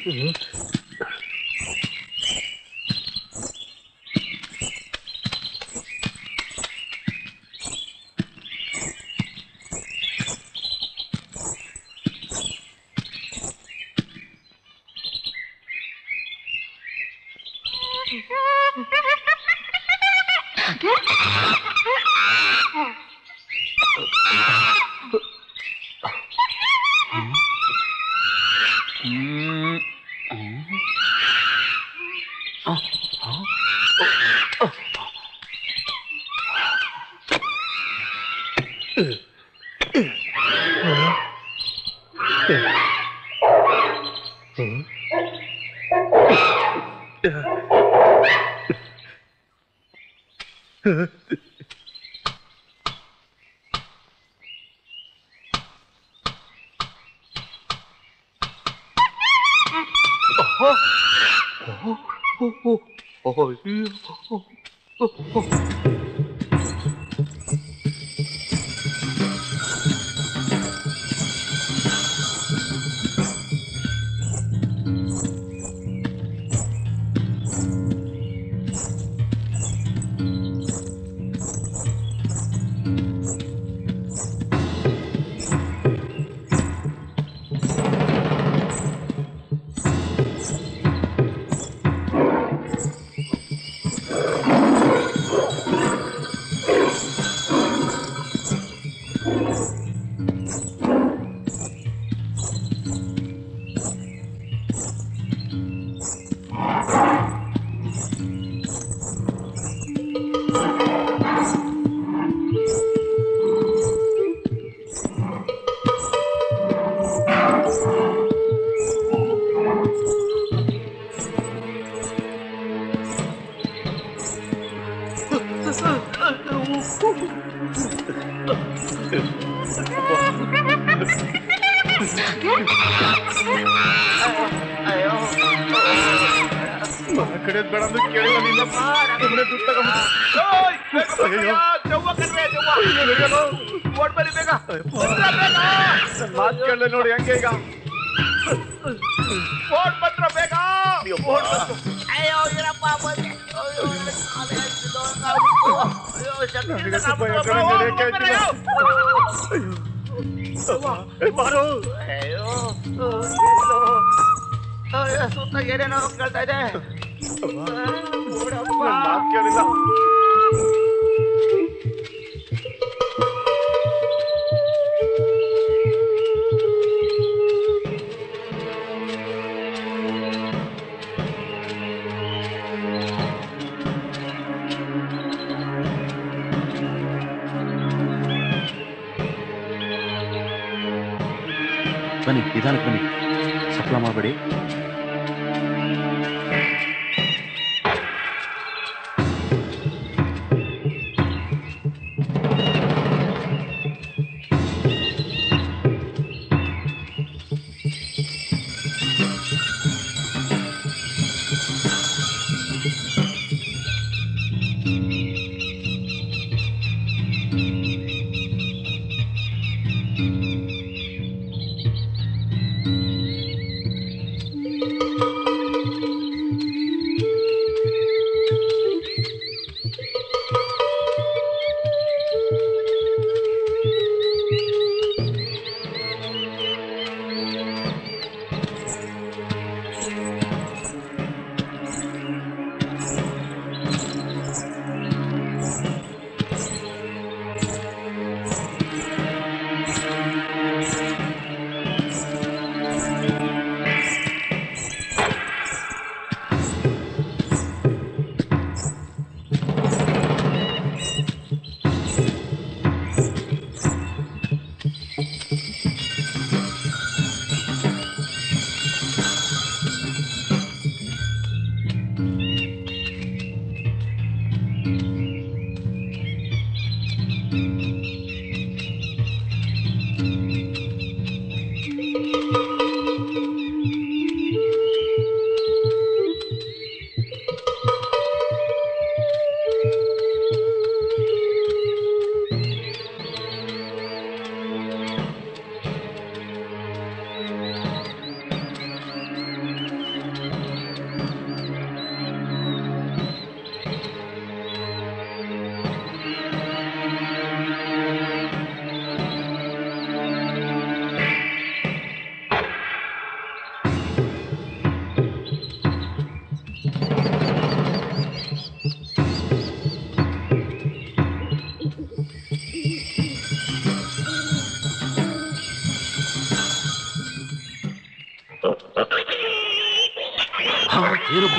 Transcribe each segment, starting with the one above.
ಕಡೆ ಬೇಡ ಅಂದ್ರೆ ಕೇಳಿಲ್ಲ ನಿನ್ನ ಸುಮ್ಮನೆ ದುಡ್ಡು ತಗೊಂಡು ಮಾತು ಕೇಳಲೆ ನೋಡಿ ಹೆಂಗೆ ಈಗ ನನಗೆ ಸ್ವಲ್ಪ ಯಾಕಡೆ ನಡೆಯಕ್ಕೆ ಆಯ್ತಿಲ್ಲ. ಏ, ಬಾರು ಏನೇನೋ ಕೇಳ್ತಾ ಇದೆ ನನ್ ಮಾತು ಕೇಳಿಲ್ಲ ಬನ್ನಿ ನಿಧಾನಕ್ಕೆ ಬನ್ನಿ ಸಫಲ ಮಾಡಬೇಡಿ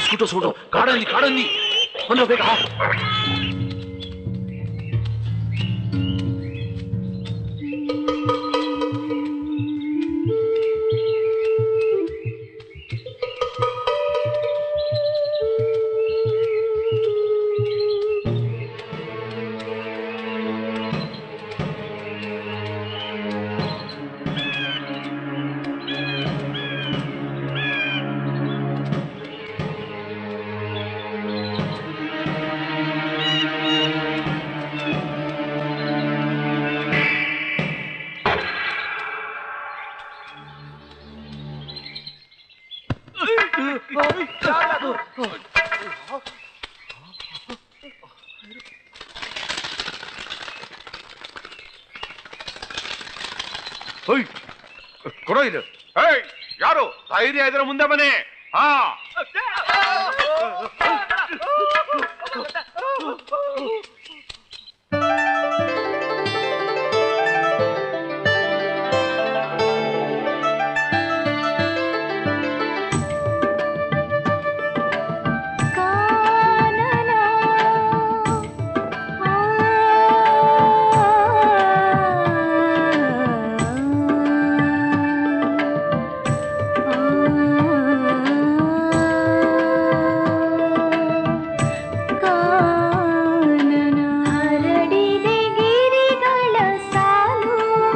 ಸ್ಕೂಟರ್ ಸೂಟು ಕಾಡಲ್ಲಿ ಕಾಡಲ್ಲಿ ಬಂದು ಬೇಗ ಹೋಯ್ ಕೊಡೋ ಇದು ಏಯ್ ಯಾರು ಧೈರ್ಯ ಇದ್ರೆ ಮುಂದೆ ಬನ್ನಿ ಹಾ ಕಾನನ ಕಾನನ ಹರಡಿದೆ ಗಿರಿಗಳ ಸಾಲು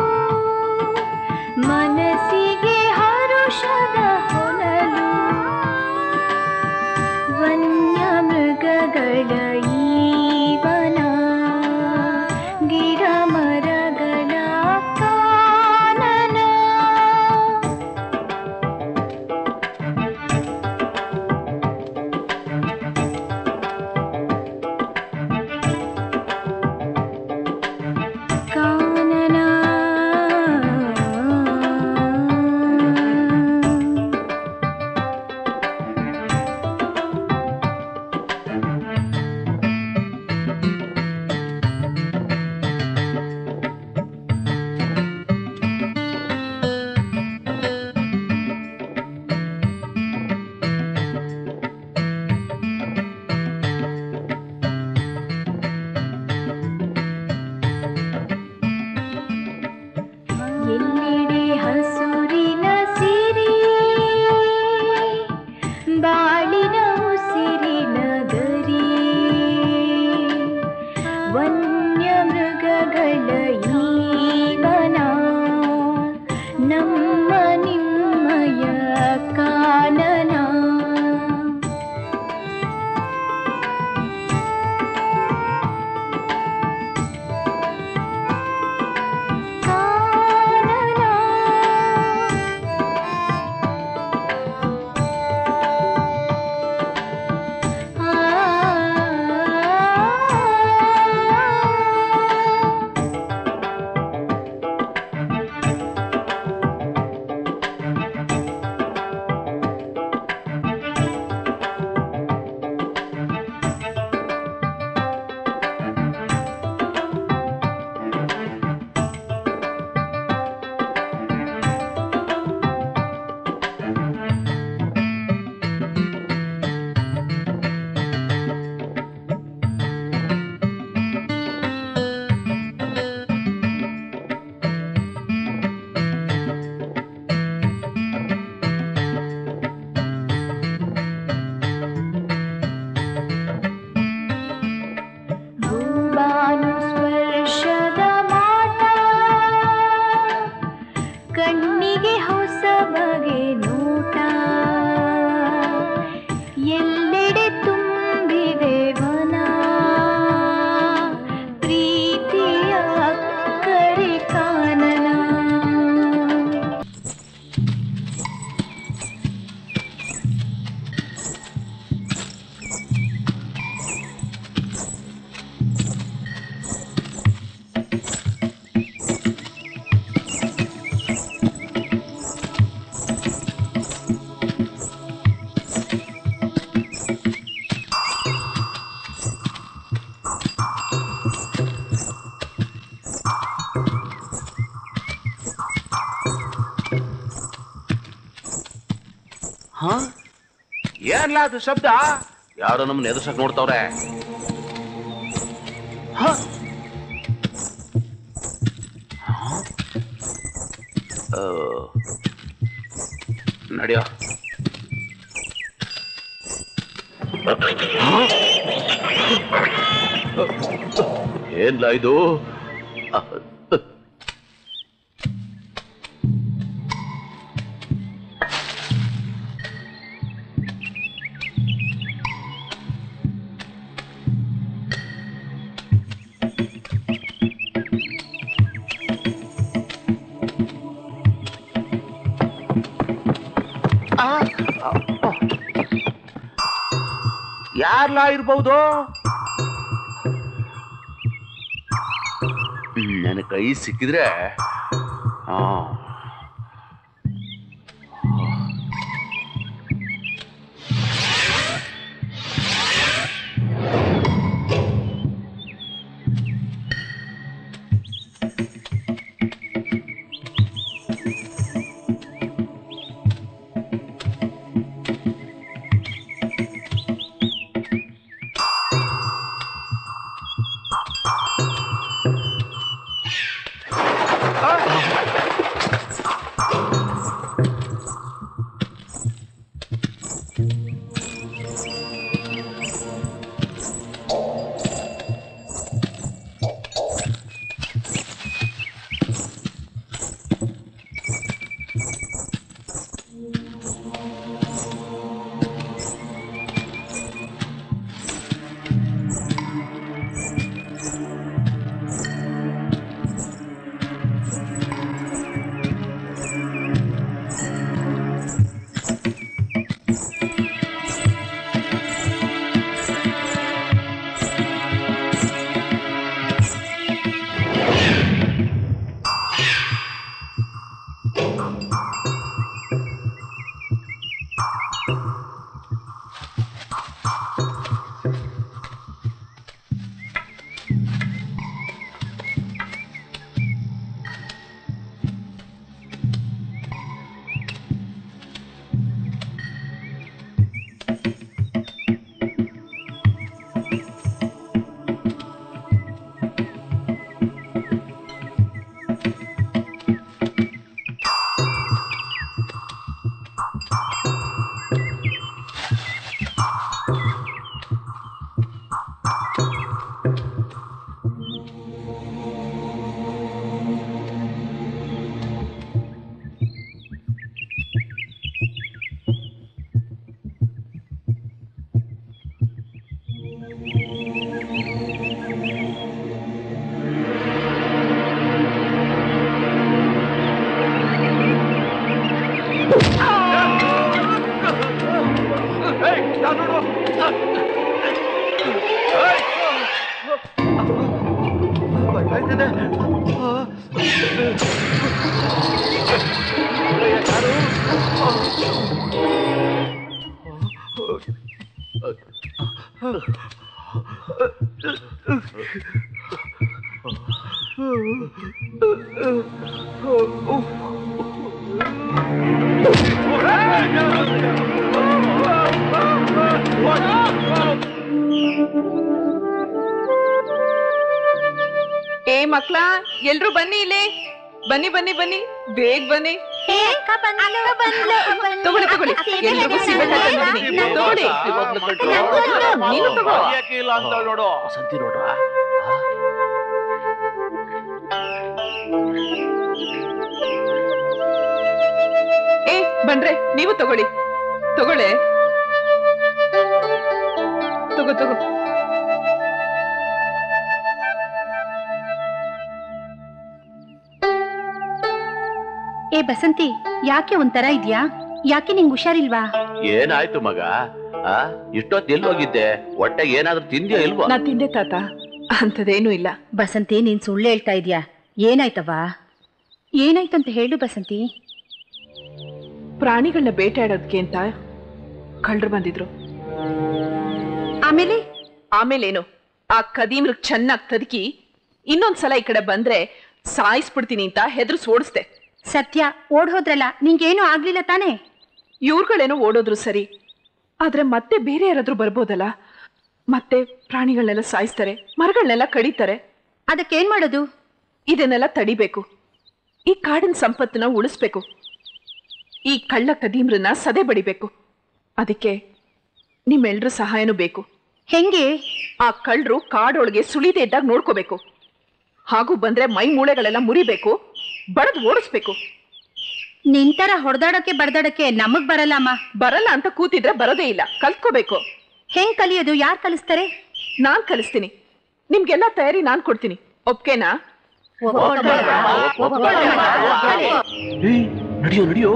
ಮನಸ್ಸಿಗೆ ಹರುಷದ ಹೊನಲು ವನ್ಯ ಮೃಗಗಳ ಈವನ ಗಿಡ ಮರಗಳ ಕಾನನ ಕಾನನ ಏನ್ಲ ಅದು ಶಬ್ದ ಯಾರೋ ನಮ್ಮನ್ನ ಎದುರ್ಸಕ್ ನೋಡ್ತಾವ್ರೆ ನಡಿಯೋ ಏನ್ಲ ಇದು ಯಾರ್ಲ ಇರ್ಬಹುದು ನನ್ನ ಕೈ ಸಿಕ್ಕಿದ್ರೆ ಆ ಏ ಮಕ್ಳ ಎಲ್ರು ಬನ್ನಿ ಇಲ್ಲಿ ಬನ್ನಿ ಬನ್ನಿ ಬನ್ನಿ ಬೇಗ ಬನ್ನಿ ತಗೊಳ್ಳಿ ತಗೊಳ್ಳಿ ಎಲ್ರಿಗೂ ಸಿಗಬೇಕು ತಗೊಳ್ಳಿ ನೀನು ತಗೋ ಯಾಕೆ ಇಲ್ಲ ಅಂತ ನೋಡು ವಸಂತಿ ನೋಡ್ರ ಏ ಬನ್ರೆ ನೀವು ತಗೊಳ್ಳಿ ತಗೊಳ್ಳೆ ತಗೋ ತಗೋ ಏ ಬಸಂತಿ ಯಾಕೆ ಒಂಥರ ಇದ್ಯಾ ಯಾಕೆ ನಿಂಗ್ ಹುಷಾರಿಲ್ವಾ ಏನಾಯ್ತು ಮಗ ಆ ಇಷ್ಟೊತ್ತು ಎಲ್ಲಿ ಹೋಗಿದ್ದೆ ಹೊಟ್ಟೆಗೆ ಏನಾದ್ರೂ ತಿಂದ್ಯೋ ಇಲ್ವಾ ನಾ ತಿಂದೆ ತಾತ ಅಂಥದ್ದೇನೂ ಇಲ್ಲ ಬಸಂತಿ ನೀನ್ ಸುಳ್ಳು ಹೇಳ್ತಾ ಇದ್ಯಾ ಏನಾಯ್ತವ ಏನಾಯ್ತಂತ ಹೇಳು ಬಸಂತಿ ಪ್ರಾಣಿಗಳನ್ನ ಬೇಟೆಯಾಡೋದಕ್ಕೆ ಅಂತ ಕಳ್ಳರು ಬಂದಿದ್ರು ಆಮೇಲೆ ಆಮೇಲೇನು ಆ ಕದೀಮ್ರಿಗೆ ಚೆನ್ನಾಗಿ ತದಕಿ ಇನ್ನೊಂದ್ಸಲ ಈ ಕಡೆ ಬಂದ್ರೆ ಸಾಯಿಸ್ಬಿಡ್ತೀನಿ ಅಂತ ಹೆದ್ರು ಓಡಿಸ್ದೆ ಸತ್ಯ ಓಡ್ ಹೋದ್ರಲ್ಲ ನಿಂಗೇನು ಆಗ್ಲಿಲ್ಲ ತಾನೇ ಇವ್ರುಗಳೇನೋ ಓಡೋದ್ರು ಸರಿ ಆದ್ರೆ ಮತ್ತೆ ಬೇರೆ ಯಾರಾದ್ರೂ ಬರ್ಬೋದಲ್ಲ ಮತ್ತೆ ಪ್ರಾಣಿಗಳನ್ನೆಲ್ಲ ಸಾಯಿಸ್ತಾರೆ ಮರಗಳನ್ನೆಲ್ಲ ಕಡಿತಾರೆ ಅದಕ್ಕೇನ್ ಮಾಡೋದು ಇದನ್ನೆಲ್ಲ ತಡಿಬೇಕು ಈ ಕಾಡಿನ ಸಂಪತ್ತನ್ನ ಉಳಿಸ್ಬೇಕು ಈ ಕಳ್ಳ ಕದೀಮ್ರನ್ನ ಸದೆ ಬಡಿಬೇಕು ಅದಕ್ಕೆ ನಿಮ್ಮೆಲ್ರ ಸಹಾಯನೂ ಬೇಕು ಹೆಂಗೆ ಆ ಕಳ್ಳರು ಕಾಡೊಳಗೆ ಸುಳಿದೆ ಇದ್ದಾಗ ನೋಡ್ಕೋಬೇಕು ಹಾಗೂ ಬಂದ್ರೆ ಮೈ ಮೂಳೆಗಳೆಲ್ಲ ಮುರಿಬೇಕು ಬಡದ್ ಓಡಿಸ್ಬೇಕು ನಿಂತರ ಹೊಡೆದಾಡಕ್ಕೆ ಬಡ್ದಾಡಕ್ಕೆ ನಮಗ್ ಬರಲ್ಲ ಅಮ್ಮ ಬರಲ್ಲ ಅಂತ ಕೂತಿದ್ರೆ ಬರೋದೇ ಇಲ್ಲ ಕಲ್ತ್ಕೋಬೇಕು ಹೆಂಗ್ ಕಲಿಯೋದು ಯಾರ್ ಕಲಿಸ್ತಾರೆ ನಾನ್ ಕಲಿಸ್ತೀನಿ ನಿಮ್ಗೆಲ್ಲ ತಯಾರಿ ನಾನ್ ಕೊಡ್ತೀನಿ ಒಪ್ಕೆನಾ ನಡಿಯೋ ನಡಿಯೋ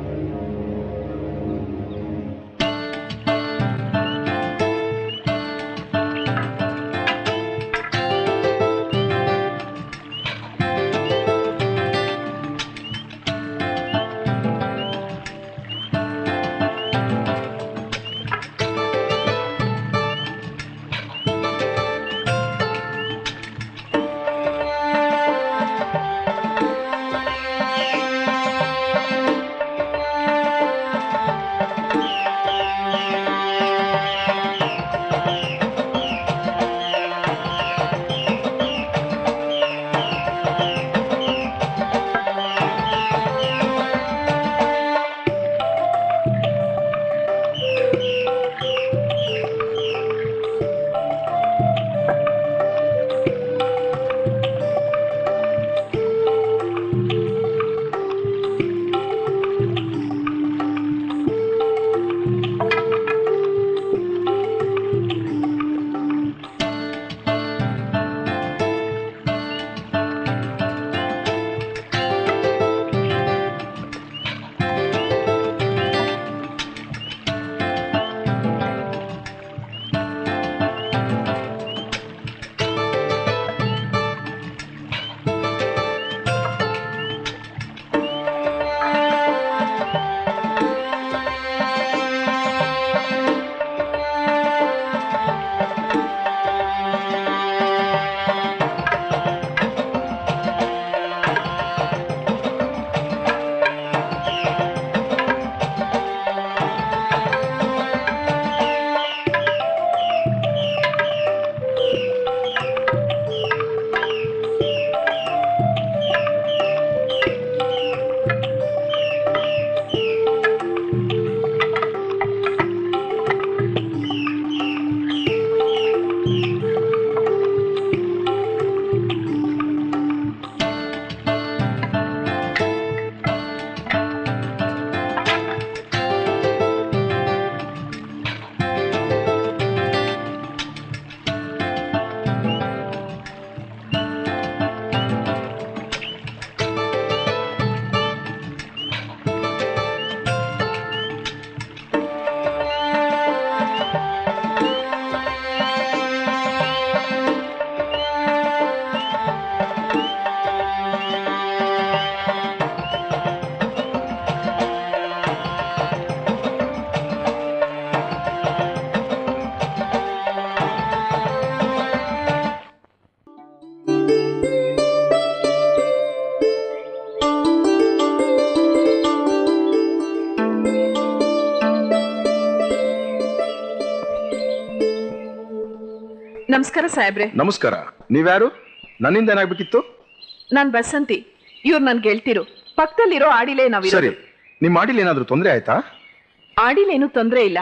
ನಮಸ್ಕಾರ ಸಾಹೇಬ್ರೆ ನಮಸ್ಕಾರ ನೀವ್ಯಾರು ನನ್ನಿಂದ ಏನಾಗ್ಬೇಕಿತ್ತು ನಾನ್ ಬಸಂತಿ ಇವ್ರು ನನ್ ಗೆಳ್ತಿರು ಪಕ್ಕದಲ್ಲಿರೋ ಆಡಿಲೇ ಸರಿ ನಾವಿರೋದು ನಿಮ್ ಮಾಡಿಲ್ ಏನಾದ್ರೂ ತೊಂದರೆ ಆಯ್ತಾ ಆಡಿಲೇನು ತೊಂದ್ರೆ ಇಲ್ಲ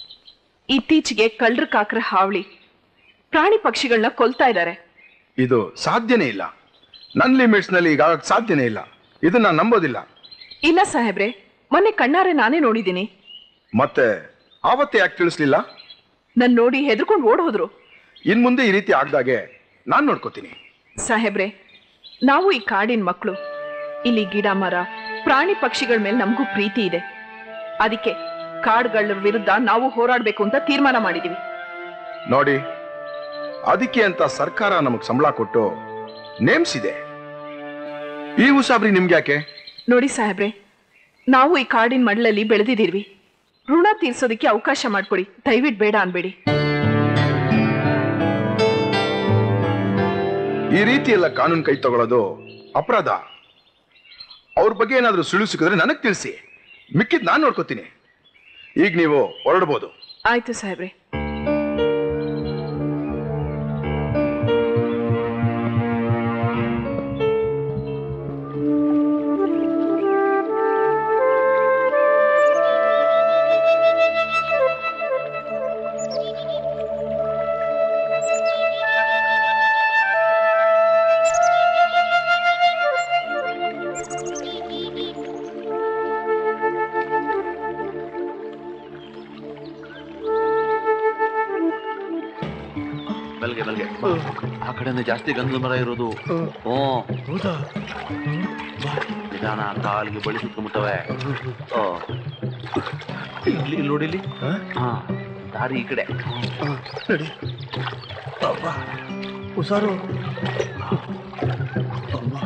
ಇತ್ತೀಚೆಗೆ ಕಳ್ಳರ ಕಾಕ್ರ ಹಾವಳಿ ಪ್ರಾಣಿ ಪಕ್ಷಿಗಳನ್ನ ಕೊಲ್ತಾ ಇದ್ದಾರೆ ಇದು ಸಾಧ್ಯನೇ ಇಲ್ಲ ನನ್ನ ಲಿಮಿಟ್ಸ್ ನಲ್ಲಿ ಈಗ ಆಗಕ್ ಸಾಧ್ಯನೇ ಇಲ್ಲ ಇದು ನಾನು ನಂಬೋದಿಲ್ಲ ಇಲ್ಲ ಸಾಹೇಬ್ರೆ ಮೊನ್ನೆ ಕಣ್ಣಾರೆ ನಾನೇ ನೋಡಿದ್ದೀನಿ ಮತ್ತೆ ಆವತ್ತೇ ಯಾಕೆ ತಿಳಿಸ್ಲಿಲ್ಲ ನನ್ ನೋಡಿ ಹೆದರ್ಕೊಂಡು ಓಡ್ ಹೋದ್ರು ಇನ್ ಮುಂದೆ ಈ ರೀತಿ ಆಗ್ದಾಗೆ ನಾನ್ ನೋಡ್ಕೋತೀನಿ ಸಾಹೇಬ್ರೆ ನಾವು ಈ ಕಾಡಿನ ಮಕ್ಕಳು ಇಲ್ಲಿ ಗಿಡ ಮರ ಪ್ರಾಣಿ ಪಕ್ಷಿಗಳ ಮೇಲೆ ನಮಗೂ ಪ್ರೀತಿ ಇದೆ ಅದಕ್ಕೆ ಕಾಡುಗಳ ವಿರುದ್ಧ ನಾವು ಹೋರಾಡ್ಬೇಕು ಅಂತ ತೀರ್ಮಾನ ಮಾಡಿದೀವಿ ನೋಡಿ ಅದಕ್ಕೆ ಅಂತ ಸರ್ಕಾರ ನಮಗ್ ಸಂಬಳ ಕೊಟ್ಟು ನೇಮ್ಸಿದೆ ಈ ಉಸಾಬ್ರಿ ನಿಮ್ಗೆ ಯಾಕೆ ನೋಡಿ ಸಾಹೇಬ್ರೆ ನಾವು ಈ ಕಾಡಿನ ಮಡ್ಲಲ್ಲಿ ಬೆಳೆದಿದ್ದೀವಿ ಋಣ ತೀರ್ಸೋದಕ್ಕೆ ಅವಕಾಶ ಮಾಡ್ಕೊಡಿ ದಯವಿಟ್ಟು ಬೇಡ ಅನ್ಬೇಡಿ ಈ ರೀತಿ ಎಲ್ಲ ಕಾನೂನು ಕೈ ತಗೊಳ್ಳೋದು ಅಪರಾಧ ಅವ್ರ ಬಗ್ಗೆ ಏನಾದ್ರೂ ಸುಳ್ಳು ಸಿಕ್ಕಿದ್ರೆ ನನಗ್ ತಿಳಿಸಿ ಮಿಕ್ಕಿದ್ ನಾನ್ ನೋಡ್ಕೋತೀನಿ ಈಗ ನೀವು ಹೊರಡ್ಬೋದು ಆಯ್ತು ಸಾಹೇಬ್ರೆ ಬೆಲ್ಗೆ ಬೆಲ್ಗೆ ಆ ಕಡೆನೇ ಜಾಸ್ತಿ ಗಂಧದ ಮರ ಇರೋದು ಹ್ಞೂ ಹೌದಾ ನಿಧಾನ ಕಾಲಿಗೆ ಬಳಿ ಸುತ್ತಮುತ್ತವೆ ಓ. ಇಲ್ಲಿ ಇಲ್ಲಿ ನೋಡಿ ಇಲ್ಲಿ ಹಾ? ಹಾ ದಾರಿ ಈ ಕಡೆ ಹಾ, ನಡಿ ಅಬ್ಬಾ ಹುಷಾರು ಅಮ್ಮ.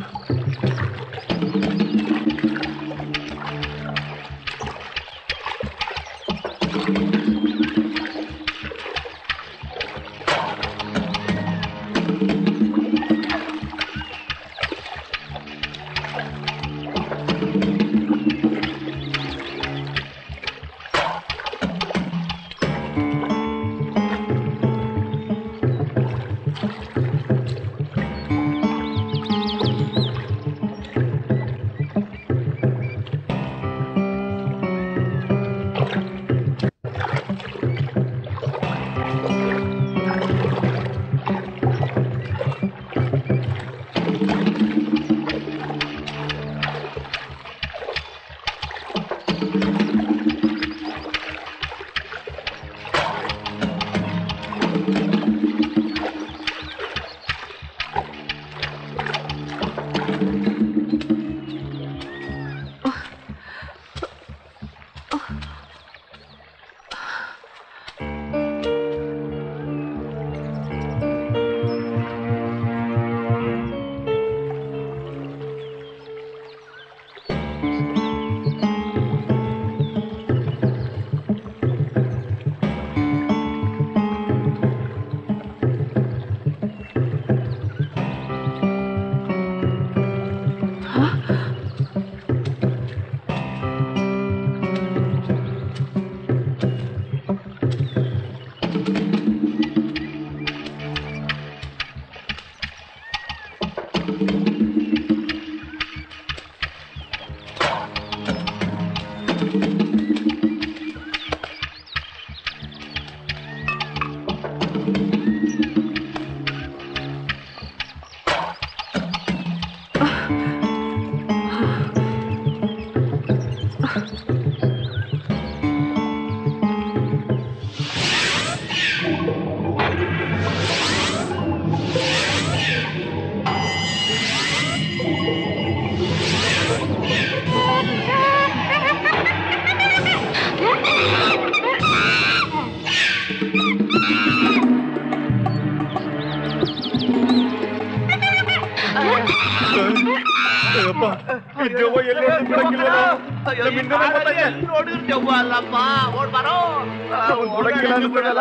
ಅಯ್ಯಪ್ಪ ಈ ದೆವ್ವ ಎಲ್ಲಿ ಹೋದ್ರೂ ಬಿಡಂಗಿಲ್ವಲ್ಲ? ನಮ್ಮ ಹಿಂದೆನೇ ಬರ್ತಾ ಇದೆ. ನೋಡಿರ್ತೇವ ಅಲ್ಲಪ್ಪ ಓಡ್ ಬಾರೋ ಅವ್ನ್ ಬಿಡಂಗಿಲ್ಲ ಅಂದ್ಬಿಡಲ್ಲ.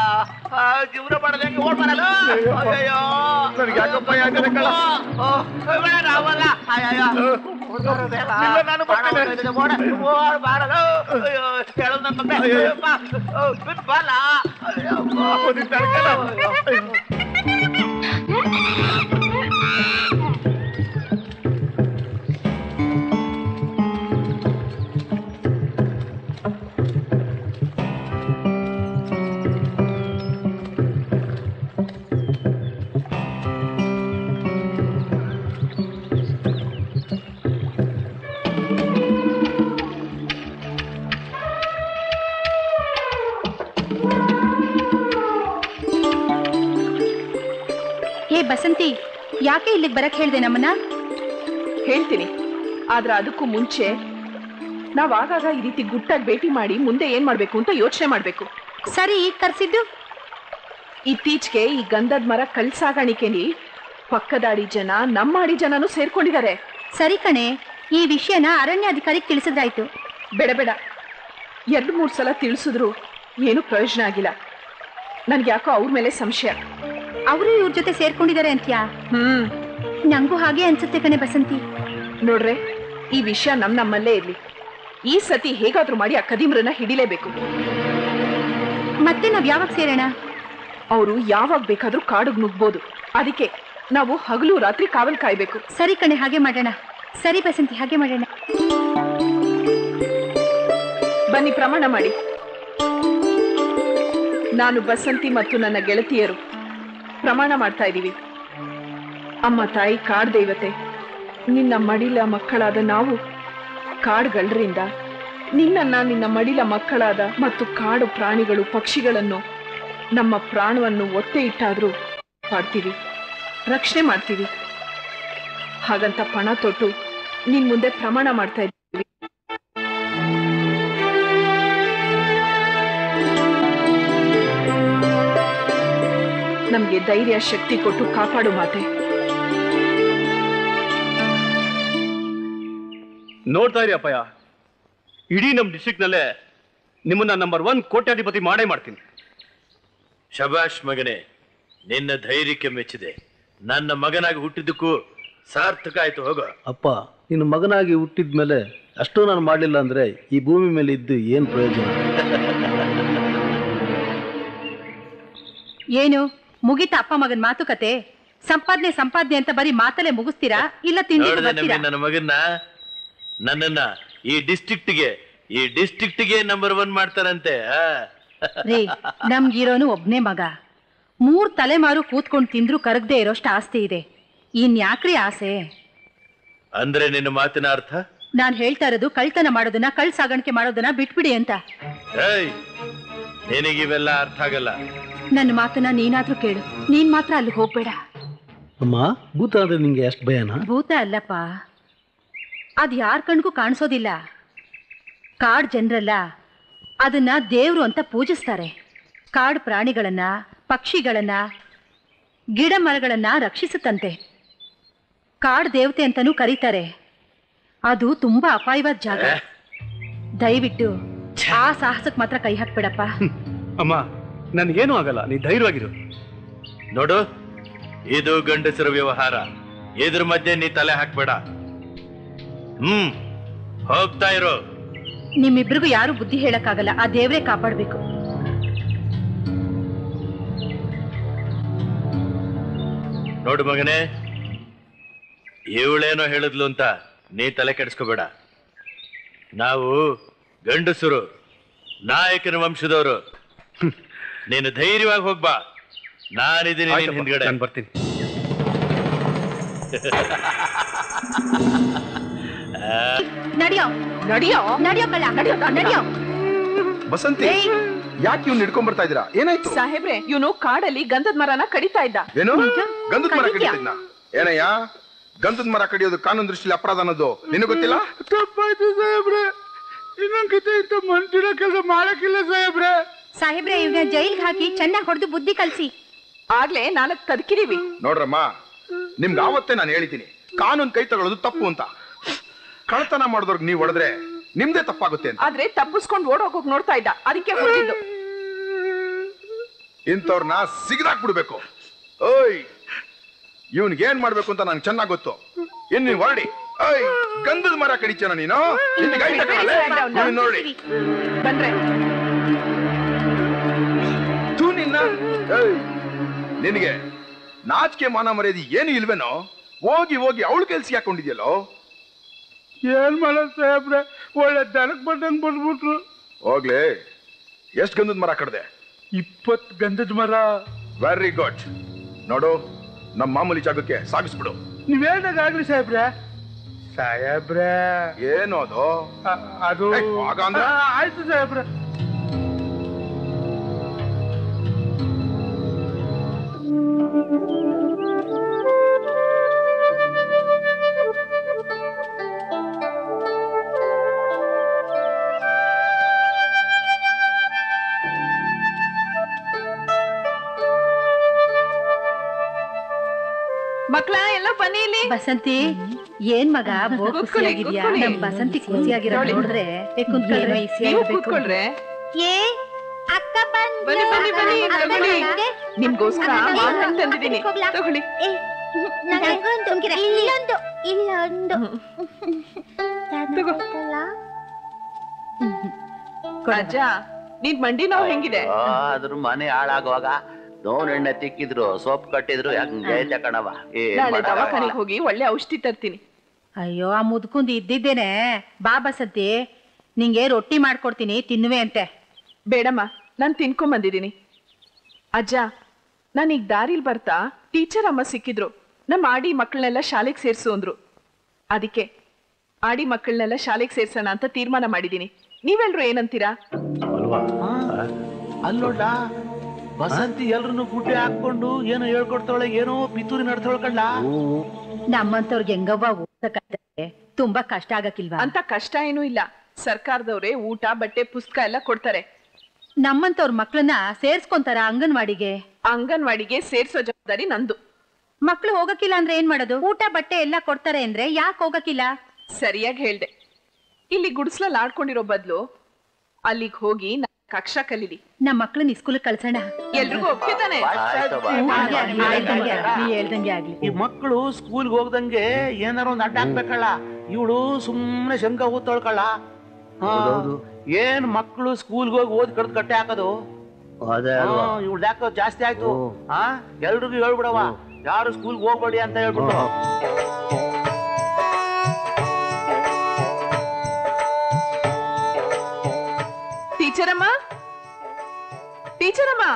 ಜೀವನ ಮಾಡದೆ ಓಡ್ ಬರಲ್ಲ ಅಯ್ಯಪ್ಪ. ಅಯ್ಯೋ ನನ್ಗೆ ಯಾಕಪ್ಪ ಯಾಕಂದ್ರೆ ಕಳ್ಳ? ಓ, ಓ, ಬೇಡ, ನಾವಲ್ಲ ಅಯ್ಯಯ್ಯೋ. ಓಡ್ ಬರೋ ಬೇಗ. ಇಲ್ಲ, ನಾನು ಬರ್ತೇನೆ. ಬಾರ, ಓಡ್, ಓಡ್, ಓಡ್ ಬಾರಲ್ಲ. ಅಯ್ಯೋ, ಹೇಳು ನನ್ ಮಗ್ನೆ. ಅಯ್ಯೋ. ಅಯ್ಯಪ್ಪ, ಓ, ಬಿಟ್ ಬಾಲ. ಅಯ್ಯಪ್ಪ. ಒಂದಿನ ತಡ್ಕಲ್ಲ. ಅಯ್ಯೋ. ಏ ಬಸಂತಿ ಯಾಕೆ ಇಲ್ಲಿಗೆ ಬರಕ್ ಹೇಳ್ದೆ ನಮ್ಮನ್ನ ಹೇಳ್ತೀನಿ ಆದ್ರೆ ಅದಕ್ಕೂ ಮುಂಚೆ ನಾವ್ ಆಗಾಗ ಈ ರೀತಿ ಗುಟ್ಟಾಗಿ ಭೇಟಿ ಮಾಡಿ ಮುಂದೆ ಏನ್ ಮಾಡ್ಬೇಕು ಅಂತ ಯೋಚನೆ ಮಾಡ್ಬೇಕು ಸರಿ ಈಗ ಕರ್ಸಿದ್ದು ಇತ್ತೀಚೆಗೆ ಈ ಗಂಧದ ಮರ ಕಲ್ ಸಾಗಾಣಿಕೆಲಿ ಪಕ್ಕದಾಡಿ ಜನ ನಮ್ಮಾಡಿ ಜನನು ಸೇರ್ಕೊಂಡಿದ್ದಾರೆ ಸರಿ ಕಣೆ ಈ ವಿಷಯನ ಅರಣ್ಯಾಧಿಕಾರಿಗೆ ತಿಳಿಸಿದ್ರಾಯ್ತು ಬೇಡ ಬೇಡ ಎರಡು ಮೂರು ಸಲ ತಿಳಿಸಿದ್ರು ಏನು ಪ್ರಯೋಜನ ಆಗಿಲ್ಲ ನನ್ಗೆ ಯಾಕೋ ಅವ್ರ ಮೇಲೆ ಸಂಶಯ ಅವರು ಇವ್ರ ಜೊತೆ ಸೇರ್ಕೊಂಡಿದ್ದಾರೆ ಅಂತ್ಯಾ ಹ್ಮ್ ನಂಗೂ ಹಾಗೆ ಅನ್ಸುತ್ತೆ ಕಣೆ ಬಸಂತಿ ನೋಡ್ರೆ ಈ ವಿಷಯ ನಮ್ ನಮ್ಮಲ್ಲೇ ಇರ್ಲಿ ಈ ಸತಿ ಹೇಗಾದ್ರೂ ಮಾಡಿ ಆ ಕದೀಮ್ರನ್ನ ಹಿಡಿಲೇಬೇಕು ಮತ್ತೆ ನಾವ್ ಯಾವಾಗ ಸೇರೋಣ ಅವರು ಯಾವಾಗ ಬೇಕಾದ್ರೂ ಕಾಡಿಗೆ ನುಗ್ಬೋದು ಅದಕ್ಕೆ ನಾವು ಹಗಲು ರಾತ್ರಿ ಕಾವಲ್ ಕಾಯ್ಬೇಕು ಸರಿ ಕಣೆ ಹಾಗೆ ಮಾಡೋಣ ಸರಿ ಬಸಂತಿ ಹಾಗೆ ಮಾಡೋಣ ಬನ್ನಿ ಪ್ರಮಾಣ ಮಾಡಿ ನಾನು ಬಸಂತಿ ಮತ್ತು ನನ್ನ ಗೆಳತಿಯರು ಪ್ರಮಾಣ ಮಾಡ್ತಾ ಇದ್ದೀವಿ ಅಮ್ಮ ತಾಯಿ ಕಾಡ್ ದೇವತೆ ನಿನ್ನ ಮಡಿಲ ಮಕ್ಕಳಾದ ನಾವು ಕಾಡ್ಗಳರಿಂದ ನಿನ್ನನ್ನ ನಿನ್ನ ಮಡಿಲ ಮಕ್ಕಳಾದ ಮತ್ತು ಕಾಡು ಪ್ರಾಣಿಗಳು ಪಕ್ಷಿಗಳನ್ನು ನಮ್ಮ ಪ್ರಾಣವನ್ನು ಒತ್ತೆ ಇಟ್ಟಾದ್ರೂ ಮಾಡ್ತೀವಿ ರಕ್ಷಣೆ ಮಾಡ್ತೀವಿ ಹಾಗಂತ ಪಣ ತೊಟ್ಟು ನಿನ್ ಮುಂದೆ ಪ್ರಮಾಣ ಮಾಡ್ತಾ ಇದ್ದೀವಿ ನಮ್ಗೆ ಧೈರ್ಯ ಶಕ್ತಿ ಕೊಟ್ಟು ಕಾಪಾಡು ಮಾತೆ ನೋಡ್ತಾ ಇರಿ ಅಪ್ಪಯ್ಯ ಇಡೀ ನಮ್ಮ ಡಿಸ್ಟ್ರಿಕ್ಟ್ನಲ್ಲೇ ನಿಮ್ಮನ್ನ ನಂಬರ್ ಒನ್ ಕೋಟ್ಯಾಧಿಪತಿ ಮಾಡೇ ಮಾಡ್ತೀನಿ ಶಬಾಷ್ ಮಗನೇ ನಿನ್ನ ಧೈರ್ಯಕ್ಕೆ ಮೆಚ್ಚಿದೆ ನನ್ನ ಮಗನಾಗಿ ಹುಟ್ಟಿದ್ದಕ್ಕೂ ಸಾರ್ಥಕ ಆಯ್ತು ಹೋಗೋ ಅಪ್ಪ ನಿನ್ನ ಮಗನಾಗಿ ಹುಟ್ಟಿದ ಮೇಲೆ ಅಷ್ಟೂ ನಾನು ಮಾಡಲಿಲ್ಲ ಅಂದ್ರೆ ಈ ಭೂಮಿ ಮೇಲೆ ಇದ್ದು ಏನು ಪ್ರಯೋಜನ ಏನು ಮುಗಿತ ಅಪ್ಪ ಮಗನ್ ಮಾತುಕತೆ ಸಂಪಾದನೆ ಸಂಪಾದನೆ ಅಂತ ಬರೀ ಮಾತಲ್ಲೇ ಮುಗಿಸ್ತೀರಾ ಇಲ್ಲ ತಿಂಡಿ ನೋಡಿದೆ ನಮ್ಮಿ ನನ್ನ ಮಗನ್ನ ನನ್ನನ್ನ ಈ ಡಿಸ್ಟ್ರಿಕ್ಟ್ಗೆ ಈ ಡಿಸ್ಟ್ರಿಕ್ಟ್ಗೆ ನಂಬರ್ ಒನ್ ಮಾಡ್ತಾರಂತೆ ಆ? ರೇ ನಮ್ಗಿರೋನು ಒಬ್ನೇ ಮಗ ಮೂರ್ ತಲೆಮಾರು ಕೂತ್ಕೊಂಡ್ ತಿಂದ್ರು ಕರಗದೆ ಇರೋಷ್ಟು ಆಸ್ತಿ ಇದೆ ಇನ್ ಯಾಕ್ರಿ ಆಸೆ ಅಂದ್ರೆ ನಿನ್ನ ಮಾತಿನ ಅರ್ಥ ನಾನ್ ಹೇಳ್ತಾ ಇರೋದು ಕಳ್ತನ ಮಾಡೋದನ್ನ ಕಳ್ ಸಾಗಾಣಿಕೆ ಮಾಡೋದನ್ನ ಬಿಟ್ಬಿಡಿ ಅಂತ ಏಯ್ ನಿನಗಿವೆಲ್ಲ ಅರ್ಥ ಆಗಲ್ಲ ನನ್ನ ಮಾತನ್ನ ನೀನಾದ್ರೂ ಕೇಳು ನೀನ್ ಮಾತ್ರ ಅಲ್ಲಿ ಹೋಗ್ಬೇಡ ಅಮ್ಮ ಭೂತ ಅಂದ್ರೆ ನಿಂಗೆ ಎಷ್ಟು ಭಯನಾ ಭೂತ ಅಲ್ಲಪ್ಪ ಅದ್ ಯಾರ್ ಕಣ್ಗೂ ಕಾಣಿಸೋದಿಲ್ಲ ಕಾಡ್ ಜನರಲ್ಲ ಅದನ್ನ ದೇವ್ರು ಅಂತ ಪೂಜಿಸ್ತಾರೆ ಕಾಡ್ ಪ್ರಾಣಿಗಳನ್ನ ಪಕ್ಷಿಗಳನ್ನ ಗಿಡ ಮರಗಳನ್ನ ರಕ್ಷಿಸುತ್ತಂತೆ ಕಾಡ್ ದೇವತೆ ಅಂತಾನೂ ಕರೀತಾರೆ ಅದು ತುಂಬಾ ಅಪಾಯವಾದ ಜಾಗ ದಯವಿಟ್ಟು ಆ ಸಾಹಸಕ್ ಮಾತ್ರ ಕೈ ಹಾಕ್ಬೇಡಪ್ಪ ಅಮ್ಮ ನನ್ಗೇನು ಆಗಲ್ಲ ನೀ ಧೈರ್ಯವಾಗಿರು ನೋಡು ಇದು ಗಂಡಸರ ವ್ಯವಹಾರ ಇದ್ರ ಮಧ್ಯೆ ನೀ ತಲೆ ಹಾಕ್ಬೇಡ ಹ್ಮ್ ಹೋಗ್ತಾ ಇರೋ ನಿಮ್ಮಿಬ್ರಿಗೂ ಯಾರು ಬುದ್ಧಿ ಹೇಳಕ್ಕಾಗಲ್ಲ ಆ ದೇವ್ರೇ ಕಾಪಾಡ್ಬೇಕು ನೋಡು ಮಗನೇ ಇವಳೇನೋ ಹೇಳಿದ್ಲು ಅಂತ ನೀ ತಲೆ ಕೆಡಿಸ್ಕೋಬೇಡ ನಾವು ಗಂಡಸರು ನಾಯಕನ ವಂಶದವರು ನೀನು ಧೈರ್ಯವಾಗಿ ಹೋಗ್ಬಾ ನಾನಿದ್ದೀನಿ ನಿನ್ ಆಯ್ತಪ್ಪ, ಹಿಂದ್ಗಡೆ ನಾನ್ ಬರ್ತೀನಿ ನಡಿಯೋ ನಡಿಯೋ ನಡಿಯೋ ಕಳ್ಳ ನಡಿಯೋ ನಡಿಯೋ ಬಸಂತಿ ಯಾಕೆ ಇವ್ನ ಹಿಡ್ಕೊಂಡ್ ಬರ್ತಾ ಇದೀರಾ ಏನಾಯ್ತು ಸಾಹೇಬ್ರೆ ಇವನು ಕಾಡಲ್ಲಿ ಗಂಧದ ಮರನ ಕಡಿತಾ ಇದ್ದ ಏನು ಗಂಧದ ಮರ ಕಡಿದ್ಯಾ? ಕಡಿತಿದ್ನ ಏನಯ್ಯ ಗಂಧದ ಮರ ಕಡಿಯೋದು ಕಾನೂನು ದೃಷ್ಟಿಲಿ ಅಪರಾಧ ಅನ್ನೋದು ನಿನಗೆ ಗೊತ್ತಿಲ್ಲ ತಪ್ಪಾಯ್ತು ಸಾಹೇಬ್ರೆ ಇನ್ನೊಂದ್ಕಿತ ಇಂಥ ಮನ್ಸಿನ ಕೆಲಸ ಮಾಡಕ್ಕಿಲ್ಲ ಸಾಹೇಬ್ರೆ ಸಾಹೇಬ್ರೆ ಇವ್ನ ಜೈಲ್ಗೆ ಹಾಕಿ ಚೆನ್ನಾಗಿ ಹೊಡೆದು ಬುದ್ಧಿ ಕಲ್ಸಿ ಆಗ್ಲೇ ನಾಲ್ಕು ತದಕಿದೀವಿ ನೋಡ್ರಮ್ಮ ನಿಮ್ಗೆ ಆವತ್ತೇ ನಾನು ಹೇಳಿದ್ದೀನಿ ಕಾನೂನು ಕೈ ತಗೊಳ್ಳೋದು ತಪ್ಪು ಅಂತ ಕಳ್ತನ ಮಾಡಿದವ್ರಿಗೆ ನೀವು ಹೊಡೆದ್ರೆ ನಿಮ್ದೇ ತಪ್ಪಾಗುತ್ತೆ ಅಂತ ಆದ್ರೆ ತಪ್ಪಿಸ್ಕೊಂಡು ಓಡೋಗೋಕ್ ನೋಡ್ತಾ ಇದ್ದ ಅದಕ್ಕೆ ಹೊಡೆದಿದ್ದು ಇಂಥವ್ರನ್ನ ಸಿಗದಾಕ್ಬಿಡ್ಬೇಕು ಓಯ್ ಇವನ್ಗೆ ಏನ್ ಮಾಡ್ಬೇಕು ಅಂತ ನಂಗೆ ಚೆನ್ನಾಗ್ ಗೊತ್ತು ಇನ್ ನೀನ್ ಹೊರಡಿ ಓಯ್ ಗಂಧದ ಮರ ಕಡಿಚನ ನೀನು ನಿನ್ಗೆ ಗೈ ತಗೊಳಲ್ಲ? ನೀನ್ ನೋಡಿ ಬಂದ್ರೆ ಥು ನಿನ್ನ ಏಯ್, ನಿನಗೆ ನಾಚಿಕೆ ಮಾನ ಮರ್ಯಾದೆ ಏನು ಇಲ್ವೇನೋ ಹೋಗಿ ಹೋಗಿ ಅವಳ ಕೆಲ್ಸ ಹಾಕೊಂಡಿದ್ಯಲ್ಲೋ ಏನ್ ಮಾಡೋದ್ ಸಾಹೇಬ್ರೆ ಒಳ್ಳೆ ದನಕ್ ಬಂದಂಗ್ ಬಂದ್ಬಿಟ್ರು ಹೋಗ್ಲಿ ಎಷ್ಟ್ ಗಂಧದ ಮರ ಕಡ್ದೆ ಇಪ್ಪತ್ ಗಂಧದ ಮರ ವೆರಿ ಗುಡ್ ನೋಡು ನಮ್ಮ ಮಾಮೂಲಿ ಜಾಗಕ್ಕೆ ಸಾಗಿಸ್ಬಿಡು ನೀವೇನಾಗ್ಲಿ ಸಾಹೇಬ್ರೆ ಸಾಹೇಬ್ರೆ ಏನು ಅದು ಅ- ಅದು ಏಯ್, ಆಗ ಅಂದ್ರೆ? ಆ, ಆಯ್ತು ಸಾಹೇಬ್ರೆ ಮಕ್ಳ ಎಲ್ಲ ಬನ್ನಿ ಇಲ್ಲಿ ಬಸಂತಿ ಏನ್ ಮಗ ಬೋ ಕೂತ್ಕೊಳ್ಳಿ, ಖುಷಿಯಾಗಿದ್ಯಾ ಕೂತ್ಕೊಳ್ಳಿ. ನಮ್ ಬಸಂತಿ ಖುಷಿಯಾಗಿರೋ ನೋಡಿ. ನೋಡಿದ್ರೆ ಏ, ಕುಂತ್ಕೊಳ್ರಿ. ನೀವು ಈಸಿಯಾಗಿರ್ಬೇಕು. ಕೂತ್ಕೊಳ್ರೆ ಏ ಅಕ್ಕ ಬಂದ್ಲು. ಬನ್ನಿ ಬನ್ನಿ ಬನ್ನಿ ಅಕ್ಕ ತಗೊಳ್ಳಿ ಬಂದ್ಲು. ನಿಮ್ಗೋಸ್ಕರ ನಾನು ಮಾವಿನ ತಂದಿದ್ದೀನಿ ಹೋಗ್ಲಾ? ತಗೊಳ್ಳಿ ನಂಗೊಂದು ಇಲ್ಲೊಂದು ಇಲ್ಲೊಂದು ತಗೋ ಅಜ್ಜ ನಿನ್ ಮಂಡಿ ನೋವು ಹೆಂಗಿದೆ ಆ, ಅದ್ರ ಮನೆ ಹಾಳಾಗುವಾಗ ನೋನ್ ಎಣ್ಣೆ ತಿಕ್ಕಿದ್ರು ಸೋಪ್ ಕಟ್ಟಿದ್ರು ಹಂಗೆ ಕಣವ ಏನ್ ನಾಳೆ ಮಾಡಕ್ಕಾಗಲ್ಲ. ದವಾಖಾನೆಗೆ ಹೋಗಿ ಒಳ್ಳೆ ಔಷಧಿ ತರ್ತೀನಿ ಅಯ್ಯೋ ಆ ಮುದ್ಕುಂದ್ ಇದ್ದಿದ್ದೇನೆ ಬಾ ಬಸಂತಿ ನಿಂಗೆ ರೊಟ್ಟಿ ಮಾಡ್ಕೊಡ್ತೀನಿ ತಿನ್ನುವೆ ಅಂತೆ ಬೇಡಮ್ಮ ನಾನ್ ತಿನ್ಕೊಂಡ್ ಬಂದಿದ್ದೀನಿ ಅಜ್ಜ ನಾನೀಗ ದಾರಿಲ್ ಬರ್ತಾ ಟೀಚರ್ ಅಮ್ಮ ಸಿಕ್ಕಿದ್ರು ನಮ್ಮ ಆಡಿ ಮಕ್ಕಳನ್ನೆಲ್ಲ ಶಾಲೆಗೆ ಸೇರ್ಸು ಅಂದ್ರು ಅದಕ್ಕೆ ಆಡಿ ಮಕ್ಕಳನ್ನೆಲ್ಲ ಶಾಲೆಗೆ ಸೇರ್ಸೋಣ ಅಂತ ತೀರ್ಮಾನ ಮಾಡಿದ್ದೀನಿ ನೀವೆಲ್ರು ಏನಂತೀರಾ ಅಲ್ವಾ ಅಲ್ಲೋಡ ಬಸಂತಿ ಎಲ್ರನ್ನು ಗುಡ್ಡೆ ಹಾಕೊಂಡು ಏನೋ ಹೇಳ್ಕೊಡ್ತಾಳೆ ಏನೋ ಪಿತೂರಿ ನಡ್ತಾಳ್ಕಂಡ ನಮ್ಮಂತವ್ರಿಗೆ ಹೆಂಗವ್ವ ಓದಕ್ಕಾಗ್ತದೆ ತುಂಬಾ ಕಷ್ಟ ಆಗಕ್ಕಿಲ್ವಾ ಅಂತ ಕಷ್ಟ ಏನೂ ಇಲ್ಲ ಸರ್ಕಾರದವ್ರೆ ಊಟ ಬಟ್ಟೆ ಪುಸ್ತಕ ಎಲ್ಲ ಕೊಡ್ತಾರೆ ನಮ್ಮಂತವ್ರ ಮಕ್ಳನ್ನ ಸೇರ್ಸ್ಕೊಂತಾರ ಅಂಗನವಾಡಿಗೆ ಅಂಗನವಾಡಿಗೆ ಸೇರ್ಸೋ ಜವಾಬ್ದಾರಿ ನಂದು ಮಕ್ಳು ಹೋಗಕ್ಕಿಲ್ಲ ಅಂದ್ರೆ ಏನ್ ಮಾಡೋದು ಊಟ ಬಟ್ಟೆ ಎಲ್ಲ ಕೊಡ್ತಾರೆ ಅಂದ್ರೆ ಯಾಕೆ ಹೋಗಕ್ಕಿಲ್ಲ ಸರಿಯಾಗಿ ಹೇಳ್ದೆ ಇಲ್ಲಿ ಗುಡಿಸ್ಲಲ್ಲಿ ಆಡ್ಕೊಂಡಿರೋ ಬದಲು ಅಲ್ಲಿಗೆ ಹೋಗಿ ನಾಲ್ಕು ಅಕ್ಷರ ಕಲೀಲಿ ನಮ್ಮ ಮಕ್ಳನ್ನ ಸ್ಕೂಲ್ ಕಳ್ಸೋಣ ಎಲ್ರಿಗೂ ಒಪ್ಪಿತಾನೆ ಆಯ್ತವ್ವ. ಹಾಗೆ ಆಗ್ಲಿ, ನೀ ಹೇಳ್ದಂಗೆ ಆಗ್ಲಿ, ನೀ ಹೇಳ್ದಂಗೆ ಆಗ್ಲಿ ಈ ಮಕ್ಕಳು ಸ್ಕೂಲ್ಗೆ ಹೋಗ್ದಂಗೆ ಏನಾರ ಒಂದ್ ಅಡ್ಡ ಹಾಕ್ಬೇಕಲ್ಲ ಇವಳು ಸುಮ್ನೆ ಶಂಕ ಊದ್ತೊಳ್ಕಳ ಏನ್ ಮಕ್ಕಳು ಸ್ಕೂಲ್ಗೆ ಹೋಗಿ ಓದ್ ಕಡ್ದು ಕಟ್ಟೆ ಹಾಕೋದು ಅದೇ ಅಲ್ವಾ ಇವಳು ಯಾಕೋ ಜಾಸ್ತಿ ಆಯ್ತು ಹಾ ಎಲ್ರಿಗೂ ಹೇಳ್ಬಿಡವ ಯಾರು ಸ್ಕೂಲ್ಗೆ ಹೋಗ್ಬೇಡಿ ಅಂತ ಹೇಳ್ಬಿಟ್ಟು ಟೀಚರ್ ಅಮ್ಮ ಟೀಚರ್ ಅಮ್ಮ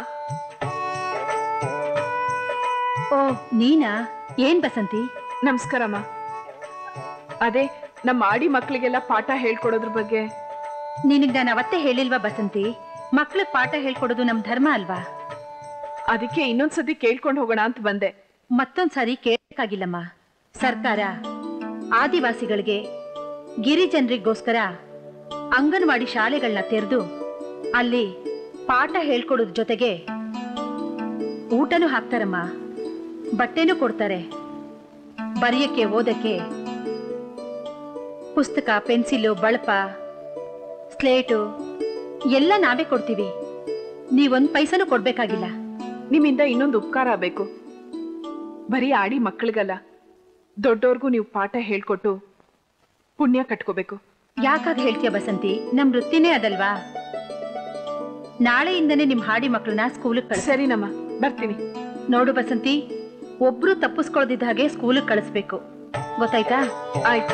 ಓ ನೀನಾ ಏನ್ ಬಸಂತಿ ನಮಸ್ಕಾರಮ್ಮ ಅದೇ ನಮ್ಮ ಆಡಿ ಮಕ್ಕಳಿಗೆಲ್ಲ ಪಾಠ ಹೇಳ್ಕೊಡೋದ್ರ ಬಗ್ಗೆ ನಿನಗ್ ನಾನು ಅವತ್ತೇ ಹೇಳಿಲ್ವಾ ಬಸಂತಿ ಮಕ್ಳಿಗ್ ಪಾಠ ಹೇಳ್ಕೊಡೋದು ನಮ್ ಧರ್ಮ ಅಲ್ವಾ ಅದಕ್ಕೆ ಇನ್ನೊಂದ್ಸತಿ ಕೇಳ್ಕೊಂಡು ಹೋಗೋಣ ಅಂತ ಬಂದೆ ಮತ್ತೊಂದ್ ಸಾರಿ ಕೇಳಕ್ಕಾಗಿಲ್ಲಮ್ಮ ಸರ್ಕಾರ ಆದಿವಾಸಿಗಳಿಗೆ ಗಿರಿಜನರಿಗೋಸ್ಕರ ಅಂಗನವಾಡಿ ಶಾಲೆಗಳನ್ನ ತೆರೆದು ಅಲ್ಲಿ ಪಾಠ ಹೇಳ್ಕೊಡೋದ್ ಜೊತೆಗೆ ಊಟನೂ ಹಾಕ್ತಾರಮ್ಮ ಬಟ್ಟೆನೂ ಕೊಡ್ತಾರೆ ಬರೆಯಕ್ಕೆ ಓದಕ್ಕೆ ಪುಸ್ತಕ ಪೆನ್ಸಿಲು ಬಳಪ ಸ್ಲೇಟು ಎಲ್ಲ ನಾವೇ ಕೊಡ್ತೀವಿ ನೀವೊಂದ್ ಪೈಸನೂ ಕೊಡ್ಬೇಕಾಗಿಲ್ಲ ನಿಮ್ಮಿಂದ ಇನ್ನೊಂದು ಉಪಕಾರ ಆಗ್ಬೇಕು ಬರೀ ಆಡಿ ಮಕ್ಕಳಿಗಲ್ಲ ದೊಡ್ಡೋರ್ಗೂ ನೀವು ಪಾಠ ಹೇಳ್ಕೊಟ್ಟು ಪುಣ್ಯ ಕಟ್ಕೋಬೇಕು ಯಾಕಾಗ ಹೇಳ್ತೀಯ ಬಸಂತಿ ನಮ್ ವೃತ್ತಿನೇ ಅದಲ್ವಾ ನಾಳೆಯಿಂದನೇ ನಿಮ್ ಹಾಡಿ ಮಕ್ಕಳನ್ನ ಸ್ಕೂಲಿಗೆ ಕಳ್ಸ ಸರಿನಮ್ಮ ಬರ್ತೀನಿ ನೋಡು ಬಸಂತಿ ಒಬ್ರು ತಪ್ಪಿಸ್ಕೊಳ್ದಿದ್ದ ಹಾಗೆ ಸ್ಕೂಲಿಗೆ ಕಳಿಸ್ಬೇಕು ಗೊತ್ತಾಯ್ತಾ ಆಯ್ತು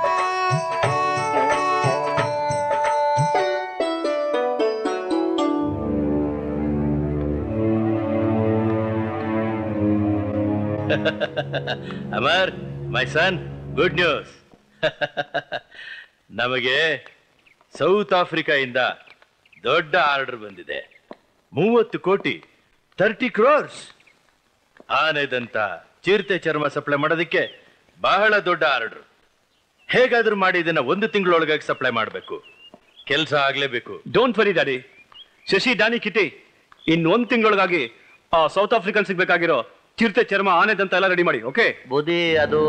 Amar my son good news ನಮಗೆ ಸೌತ್ ಆಫ್ರಿಕಾಯಿಂದ ದೊಡ್ಡ ಆರ್ಡರ್ ಬಂದಿದೆ ಮೂವತ್ತು ಕೋಟಿ ತರ್ಟಿ ಕ್ರೋರ್ಸ್ ಆನೆದಂತ ಚಿರತೆ ಚರ್ಮ ಸಪ್ಲೈ ಮಾಡೋದಕ್ಕೆ ಬಹಳ ದೊಡ್ಡ ಆರ್ಡರ್ ಹೇಗಾದ್ರೂ ಮಾಡಿ ಇದನ್ನ ಒಂದು ತಿಂಗಳೊಳಗಾಗಿ ಸಪ್ಲೈ ಮಾಡಬೇಕು ಕೆಲಸ ಆಗ್ಲೇಬೇಕು don't worry daddy Shashi Danny Kitty ಇನ್ ಒಂದ್ ತಿಂಗಳೊಳಗಾಗಿ ಆ ಸೌತ್ ಆಫ್ರಿಕನ್ ಸಿಗ್ಬೇಕಾಗಿರೋ ಚಿರತೆ ಚರ್ಮ ಆನೆದಂತ ಎಲ್ಲ ರೆಡಿ ಮಾಡಿ ಓಕೆ ಬುದ್ಧಿ ಅದು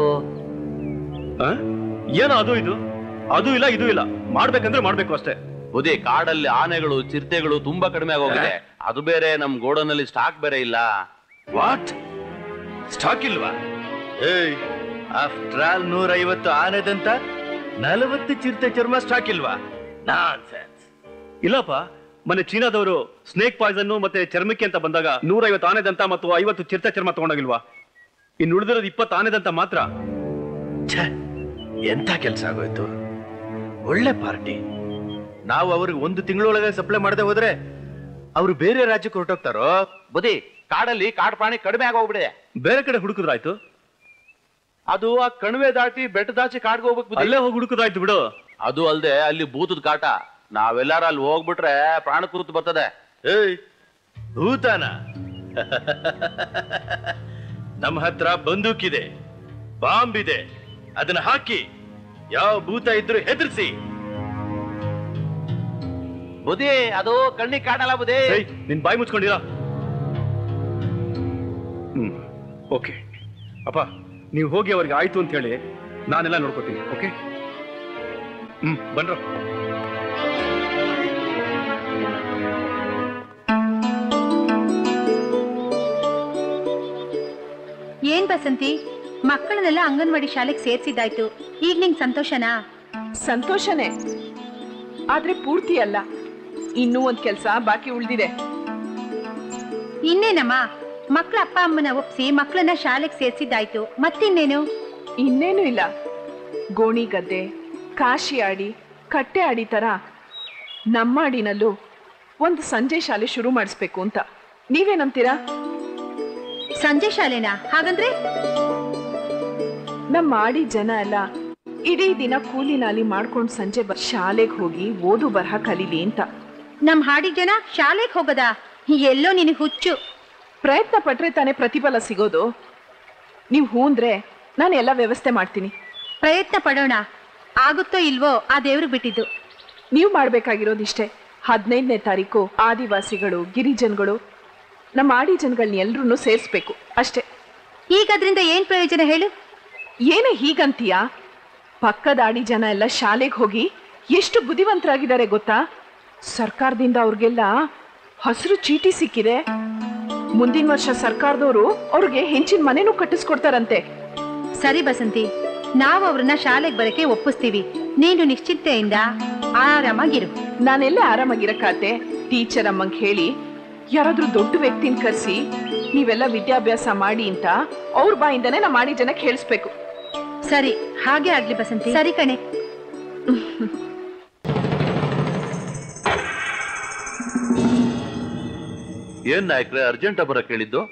ಏನೋ ಅದು ಇದು ಅದು ಇಲ್ಲ ಇದು ಇಲ್ಲ ಮಾಡ್ಬೇಕಂದ್ರೆ ಮಾಡ್ಬೇಕು ಅಷ್ಟೇ ಬುದ್ಧಿ ಕಾಡಲ್ಲಿ ಆನೆಗಳು ಚಿರತೆಗಳು ತುಂಬಾ ಕಡಿಮೆ ಆಗೋಗಿದೆ ಅದು ಬೇರೆ ನಮ್ ಗೋಡನಲ್ಲಿ ಸ್ಟಾಕ್ ಬೇರೆ ಇಲ್ಲ ವಾಟ್ ಸ್ಟಾಕ್ ಇಲ್ವಾ ಏಯ್ ಆಫ್ಟರ್ ಆಲ್ ನೂರ ಐವತ್ತು ಆನೆದಂತ ನಲವತ್ತು ಚಿರತೆ ಚರ್ಮ ಸ್ಟಾಕ್ ಇಲ್ವಾ ನಾನ್ ಸೆನ್ಸ್ ಇಲ್ಲಪ್ಪ ಮೊನ್ನೆ ಚೀನಾದವರು ಸ್ನೇಕ್ ಪಾಯ್ಸನ್ ಮತ್ತೆ ಚರ್ಮಕ್ಕೆ ಅಂತ ಬಂದಾಗ ನೂರೈವತ್ತು ಆನೆದಂತ ಮತ್ತು ಐವತ್ತು ಚಿರತೆ ಚರ್ಮ ತಗೊಂಡೋಗಿಲ್ವಾ ಇನ್ನು ಉಳಿದಿರೋದು ಇಪ್ಪತ್ತು ಆನೆದಂತ ಮಾತ್ರ ಛೆ, ಎಂತ ಕೆಲಸ ಆಗೋಯ್ತು ಒಳ್ಳೆ ಪಾರ್ಟಿ ನಾವು ಅವ್ರಿಗೆ ಒಂದು ತಿಂಗಳೊಳಗೆ ಸಪ್ಲೈ ಮಾಡದೆ ಹೋದ್ರೆ ಅವರು ಬೇರೆ ರಾಜ್ಯಕ್ಕೆ ಹೊರಟೋಗ್ತಾರೋ ಬುದ್ಧಿ ಕಾಡಲ್ಲಿ ಕಾಡು ಪ್ರಾಣಿ ಕಡಿಮೆ ಆಗೋಗ್ಬಿಡಿದೆ ಬೇರೆ ಕಡೆ ಹುಡುಕಿದ್ರಾಯ್ತು ಅದು ಆ ಕಣಿವೆ ದಾಟಿ ಬೆಟ್ಟ ದಾಚಿ ಕಾಡ್ಗೆ ಹೋಗ್ಬೇಕು ಬುದ್ಧಿ. ಅಲ್ಲೇ ಹೋಗಿ ಹುಡುಕಿದ್ರಾಯ್ತು ಬಿಡು ಅದು ಅಲ್ದೆ ಅಲ್ಲಿ ಭೂತದ ಕಾಟ ನಾವೆಲ್ಲಾರು ಅಲ್ಲಿ ಹೋಗ್ಬಿಟ್ರೆ ಪ್ರಾಣ ಕುರುತು ಬರ್ತದೆ ಏಯ್ ಭೂತಾನ ನಮ್ಮ ಹತ್ರ ಬಂದೂಕಿದೆ ಬಾಂಬ್ ಇದೆ ಅದನ್ನ ಹಾಕಿ ಯಾವ ಭೂತ ಇದ್ರು ಹೆದರ್ಸಿ ಬುದ್ಧಿ ಅದು ಕಣ್ಣಿಗೆ ಕಾಣಲ್ಲ ಬುದ್ಧಿ ಏಯ್ ನಿನ್ ಬಾಯಿ ಮುಚ್ಕೊಂಡಿರ ಹ್ಮ್ ಓಕೆ ಅಪ್ಪ ನೀವು ಹೋಗಿ ಅವ್ರಿಗೆ ಆಯ್ತು ಅಂತ ಹೇಳಿ ನಾನೆಲ್ಲ ನೋಡ್ಕೊತೀನಿ ಓಕೆ ಹ್ಮ್ ಬನ್ರ ಏನ್ ಬಸಂತಿ ಮಕ್ಕಳನ್ನೆಲ್ಲ ಅಂಗನವಾಡಿ ಶಾಲೆಗೆ ಸೇರ್ಸಿದ್ದಾಯ್ತು ಈಗ ನಿಂಗ್ ಸಂತೋಷನಾ ಸಂತೋಷನೇ ಆದ್ರೆ ಪೂರ್ತಿ ಅಲ್ಲ ಇನ್ನೂ ಒಂದ್ ಕೆಲ್ಸ ಬಾಕಿ ಉಳ್ದಿದೆ ಇನ್ನೇನಮ್ಮ ಮಕ್ಳ ಅಪ್ಪ ಅಮ್ಮನ ಒಪ್ಸಿ ಮಕ್ಕಳನ್ನ ಶಾಲೆಗೆ ಸೇರ್ಸಿದ್ದಾಯ್ತು ಮತ್ತಿನ್ನೇನು ಇನ್ನೇನು ಇಲ್ಲ ಗೋಣಿ ಗದ್ದೆ ಕಾಶಿ ಆಡಿ ಕಟ್ಟೆ ಆಡಿ ತರ ನಮ್ಮಾಡಿನಲ್ಲೂ ಒಂದು ಸಂಜೆ ಶಾಲೆ ಶುರು ಮಾಡಿಸ್ಬೇಕು ಅಂತ ನೀವೇನಂತೀರಾ ಸಂಜೆ ಶಾಲೆನಾ ಹಾಗಂದ್ರೆ ನಮ್ಮ ಮಾಡಿ ಜನ ಎಲ್ಲ ಇಡೀ ದಿನ ಕೂಲಿ ನಾಲಿ ಮಾಡ್ಕೊಂಡು ಸಂಜೆ ಬ ಶಾಲೆಗೆ ಹೋಗಿ ಓದು ಬರಹ ಕಲೀಲಿ ಅಂತ ನಮ್ ಹಾಡಿ ಜನ ಶಾಲೆಗೆ ಹೋಗದಾ ಎಲ್ಲೋ ನಿನಗೆ ಹುಚ್ಚು ಪ್ರಯತ್ನ ಪಟ್ರೆ ತಾನೇ ಪ್ರತಿಫಲ ಸಿಗೋದು ನೀವು ಹೂಂದ್ರೆ ನಾನು ಎಲ್ಲ ವ್ಯವಸ್ಥೆ ಮಾಡ್ತೀನಿ ಪ್ರಯತ್ನ ಪಡೋಣ ಆಗುತ್ತೋ ಇಲ್ವೋ ಆ ದೇವ್ರು ಬಿಟ್ಟಿದ್ದು ನೀವು ಮಾಡ್ಬೇಕಾಗಿರೋದಿಷ್ಟೇ ಹದಿನೈದನೇ ತಾರೀಕು ಆದಿವಾಸಿಗಳು ಗಿರಿಜನಗಳು ನಮ್ಮ ಆಡಿ ಜನಗಳನ್ನ ಎಲ್ರೂ ಸೇರಿಸ್ಬೇಕು ಅಷ್ಟೇ ಈಗ ಅದ್ರಿಂದ ಏನ್ ಪ್ರಯೋಜನ ಹೇಳು ಏನೇ ಹೀಗಂತೀಯಾ ಪಕ್ಕದ ಆಡಿ ಜನ ಎಲ್ಲ ಶಾಲೆಗೆ ಹೋಗಿ ಎಷ್ಟು ಬುದ್ಧಿವಂತರಾಗಿದ್ದಾರೆ ಗೊತ್ತಾ ಸರ್ಕಾರದಿಂದ ಅವ್ರಿಗೆಲ್ಲ ಹಸಿರು ಚೀಟಿ ಸಿಕ್ಕಿದೆ ಮುಂದಿನ ವರ್ಷ ಸರ್ಕಾರದವರು ಅವ್ರಿಗೆ ಹೆಂಚಿನ ಮನೆನೂ ಕಟ್ಟಿಸ್ಕೊಡ್ತಾರಂತೆ ಸರಿ ಬಸಂತಿ ನಾವು ಅವ್ರನ್ನ ಶಾಲೆಗೆ ಬರಕ್ಕೆ ಒಪ್ಪಿಸ್ತೀವಿ ನೀನು ನಿಶ್ಚಿಂತೆಯಿಂದ ಆರಾಮಾಗಿರು ನಾನೆಲ್ಲ ಆರಾಮಾಗಿರಕ್ಕಾತೆ ಟೀಚರ್ ಅಮ್ಮಂಗೆ ಹೇಳಿ ಯಾರಾದ್ರೂ ದೊಡ್ಡ ವ್ಯಕ್ತಿನ ಕರೆಸಿ ನೀವೆಲ್ಲ ವಿದ್ಯಾಭ್ಯಾಸ ಮಾಡಿ ಅಂತ ಅವ್ರ ಬಾಯಿಂದನೇ ನಾ ಮಾಡಿ ಜನಕ್ಕೆ ಹೇಳಿಸ್ಬೇಕು ಸರಿ ಹಾಗೆ ಆಗ್ಲಿ ಬಸಂತಿ ಸರಿ ಕಣೆ ಏನ್ ನಾಯಕ್ರೆ ಅರ್ಜೆಂಟ್ ಬರಕ್ ಹೇಳಿದ್ದು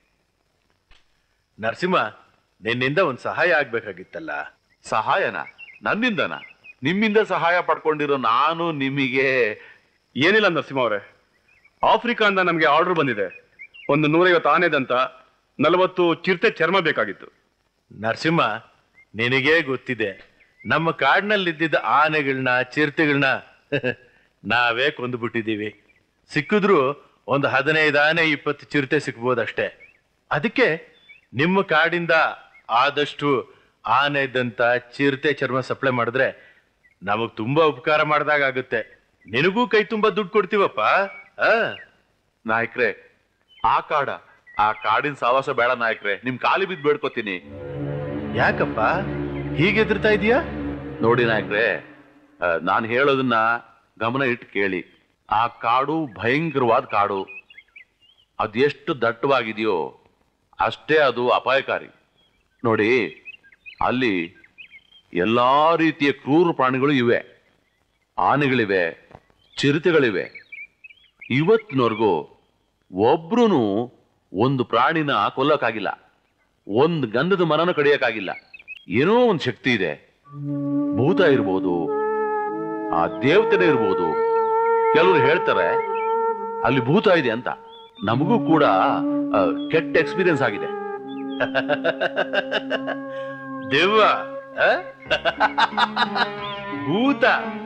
ನರಸಿಂಹ ನಿನ್ನಿಂದ ಒಂದ್ ಸಹಾಯ ಆಗ್ಬೇಕಾಗಿತ್ತಲ್ಲ ಸಹಾಯನ ನನ್ನಿಂದನ ನಿಮ್ಮಿಂದ ಸಹಾಯ ಪಡ್ಕೊಂಡಿರೋ ನಾನು ನಿಮಗೆ ಏನಿಲ್ಲ ನರಸಿಂಹ ಅವರೇ ಆಫ್ರಿಕಾದಿಂದ ನಮಗೆ ಆರ್ಡರ್ ಬಂದಿದೆ ಒಂದು ನೂರೈವತ್ತು ಆನೆದಂತ ನಲವತ್ತು ಚಿರತೆ ಚರ್ಮ ಬೇಕಾಗಿತ್ತು ನರಸಿಂಹ ನಿನಗೇ ಗೊತ್ತಿದೆ ನಮ್ಮ ಕಾಡಿನಲ್ಲಿದ್ದಿದ್ದ ಆನೆಗಳನ್ನ ಚಿರತೆಗಳನ್ನ ನಾವೇ ಕೊಂದುಬಿಟ್ಟಿದ್ದೀವಿ ಸಿಕ್ಕಿದ್ರು ಒಂದು ಹದಿನೈದು ಆನೆ ಇಪ್ಪತ್ತು ಚಿರತೆ ಸಿಕ್ಬೋದಷ್ಟೇ ಅದಕ್ಕೆ ನಿಮ್ಮ ಕಾಡಿಂದ ಆದಷ್ಟು ಆನೆ ಇದ್ದಂತ ಚಿರತೆ ಚರ್ಮ ಸಪ್ಲೈ ಮಾಡಿದ್ರೆ ನಮಗ್ ತುಂಬಾ ಉಪಕಾರ ಮಾಡ್ದಾಗ ಆಗುತ್ತೆ ನಿನಗೂ ಕೈ ತುಂಬಾ ದುಡ್ಡು ಕೊಡ್ತೀವಪ್ಪ ಆ ನಾಯಕ್ರೆ ಆ ಕಾಡ ಆ ಕಾಡಿನ ಸಾವಾಸ ಬೇಡ ನಾಯಕ್ರೆ ನಿಮ್ ಕಾಲಿ ಬಿದ್ದು ಬೇಡ್ಕೋತೀನಿ ಯಾಕಪ್ಪ ಹೀಗೆ ಎದುರ್ತಾ ಇದೀಯಾ ನೋಡಿ ನಾಯಕ್ರೆ ನಾನು ಹೇಳೋದನ್ನ ಗಮನ ಇಟ್ಟು ಕೇಳಿ ಆ ಕಾಡು ಭಯಂಕರವಾದ ಕಾಡು ಅದೆಷ್ಟು ದಟ್ಟವಾಗಿದೆಯೋ ಅಷ್ಟೇ ಅದು ಅಪಾಯಕಾರಿ ನೋಡಿ ಅಲ್ಲಿ ಎಲ್ಲಾ ರೀತಿಯ ಕ್ರೂರ ಪ್ರಾಣಿಗಳು ಇವೆ ಆನೆಗಳಿವೆ ಚಿರತೆಗಳಿವೆ ಇವತ್ತಿನವರೆಗೂ ಒಬ್ರು ಒಂದು ಪ್ರಾಣಿನ ಕೊಲ್ಲಕ್ಕಾಗಿಲ್ಲ ಒಂದು ಗಂಧದ ಮರನ ಕಡಿಯಕ್ಕಾಗಿಲ್ಲ ಏನೋ ಒಂದು ಶಕ್ತಿ ಇದೆ ಭೂತ ಇರ್ಬೋದು ಆ ದೇವತೆನೇ ಇರ್ಬೋದು ಕೆಲವರು ಹೇಳ್ತಾರೆ ಅಲ್ಲಿ ಭೂತ ಇದೆ ಅಂತ ನಮಗೂ ಕೂಡ ಆ, ಕೆಟ್ಟ ಎಕ್ಸ್ಪೀರಿಯನ್ಸ್ ಆಗಿದೆ ದೆವ್ವ ಆ? ಭೂತ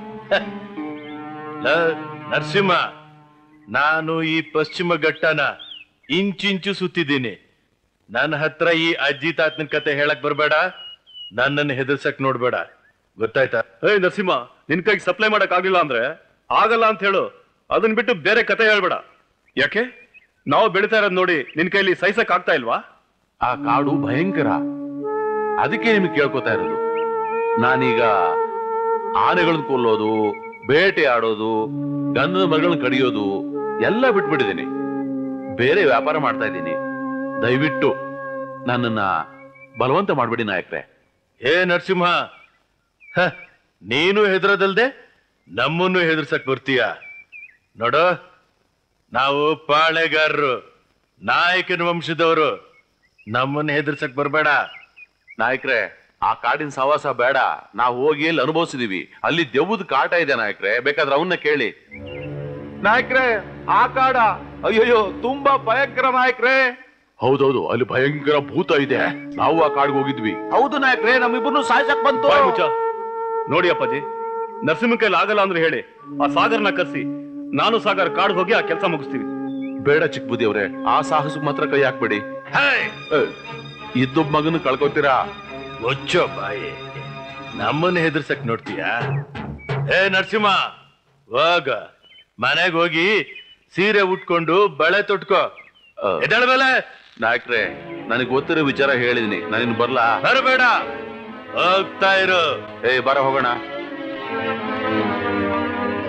ಲ, ನರಸಿಂಹ ನಾನು ಈ ಪಶ್ಚಿಮ ಘಟ್ಟನ ಇಂಚಿಂಚು ಸುತ್ತಿದ್ದೀನಿ ನನ್ನ ಹತ್ರ ಈ ಅಜ್ಜಿ ತಾತನ ಕತೆ ಹೇಳಕ್ ಬರ್ಬೇಡ ನನ್ನನ್ನು ಹೆದರ್ಸಕ್ ನೋಡ್ಬೇಡ ಗೊತ್ತಾಯ್ತಾ ಏಯ್ ನರಸಿಂಹ ನಿನ್ ಕೈಗೆ ಸಪ್ಲೈ ಮಾಡಕ್ ಆಗ್ಲಿಲ್ಲ ಅಂದ್ರೆ ಆಗಲ್ಲ ಅಂತ ಹೇಳು ಅದನ್ನ ಬಿಟ್ಟು ಬೇರೆ ಕತೆ ಹೇಳ್ಬೇಡ ಯಾಕೆ ನಾವು ಬೆಳಿತಾ ಇರೋದ್ ನೋಡಿ ನಿನ್ ಕೈಲಿ ಸಹಿಸಕ್ ಆಗ್ತಾ ಇಲ್ವಾ ಆ ಕಾಡು ಭಯಂಕರ ಅದಕ್ಕೆ ನಿಮ್ಗೆ ಕೇಳ್ಕೊತಾ ಇರೋದು ನಾನೀಗ ಆನೆಗಳನ್ನ ಕೊಲ್ಲೋದು ಬೇಟೆ ಆಡೋದು ಗಂಧದ ಮರಗಳನ್ನ ಕಡಿಯೋದು ಎಲ್ಲ ಬಿಟ್ಬಿಟ್ಟಿದ್ದೀನಿ ಬೇರೆ ವ್ಯಾಪಾರ ಮಾಡ್ತಾ ಇದ್ದೀನಿ ದಯವಿಟ್ಟು ನನ್ನನ್ನ ಬಲವಂತ ಮಾಡ್ಬಿಡಿ ನಾಯಕ್ರೆ ಹೇ ನರಸಿಂಹ ಹ, ನೀನು ಹೆದರದಲ್ದೆ ನಮ್ಮನ್ನು ಹೆದರ್ಸಕ್ ಬರ್ತೀಯ ನೋಡು ನಾವು ಪಾಳೆಗಾರರು ನಾಯಕನ ವಂಶದವರು ನಮ್ಮನ್ನು ಹೆದರ್ಸಕ್ ಬರ್ಬೇಡ ನಾಯಕ್ರೆ ಆ ಕಾಡಿನ ಸವಾಸ ಬೇಡ ನಾವು ಹೋಗಿ ಅಲ್ಲಿ ಅನುಭವಿಸಿದೀವಿ ಅಲ್ಲಿ ದೆವ್ವದ ಕಾಟ ಇದೆ ನಾಯಕ್ರೆ ಬೇಕಾದ್ರೆ ಅವನ್ನ ಕೇಳಿ ನಾಯಕ್ರೆ ಆ ಕಾಡ ಅಯ್ಯಯ್ಯೋ ತುಂಬಾ ಭಯಂಕರ ನಾಯಕ್ರೆ ಹೌದೌದು ಅಲ್ಲಿ ಭಯಂಕರ ಭೂತ ಇದೆ ನಾವು ಆ ಕಾಡ್ಗೆ ಹೋಗಿದ್ವಿ ಹೌದು ನಾಯಕ್ರೆ ನಮ್ಮಿಬ್ಬರನ್ನು ಸಾಯ್ಸಕ್ ಬಂತು ಬಾಯ್ ಮುಚ್ಚ ನೋಡಿ ಅಪ್ಪಾಜಿ ನರಸಿಂಹ ಕೈಲಿ ಆಗಲ್ಲ ಅಂದ್ರೆ ಹೇಳಿ ಆ ಸಾಗರ್ನ ಕರ್ಸಿ ನಾನು ಸಾಗರ್ ಕಾಡ್ಗೆ ಹೋಗಿ ಆ ಕೆಲಸ ಮುಗಿಸ್ತೀವಿ ಬೇಡ ಚಿಕ್ಕ ಬುದ್ಧಿ ಅವ್ರೆ ಆ ಸಾಹಸ ಮಾತ್ರ ಕೈ ಹಾಕ್ಬೇಡಿ ಏ, ಇದ್ದೊಬ್ಬ ಮಗನ ಕಳ್ಕೊತೀರಾ ಮುಚ್ಚೋ ಬಾಯಿ ನಮ್ಮನ್ನ ಹೆದರ್ಸಕ್ ನೋಡ್ತೀಯ ಏ ನರಸಿಂಹ ಹೋಗ ಮನೆಗ್ ಹೋಗಿ ಸೀರೆ ಉಟ್ಕೊಂಡು ಬಳೆ ತೊಟ್ಕೋ ಆ, ಎದಳ ಮೇಲೆ ನಾಯಕ್ರೆ ನನಗೆ ಗೊತ್ತಿರೋ ವಿಚಾರ ಹೇಳಿದೀನಿ ನಾನು ಬರ್ಲಾ ಬರಬೇಡ ಹೋಗ್ತಾ ಇರು ಏ ಬರ ಹೋಗೋಣ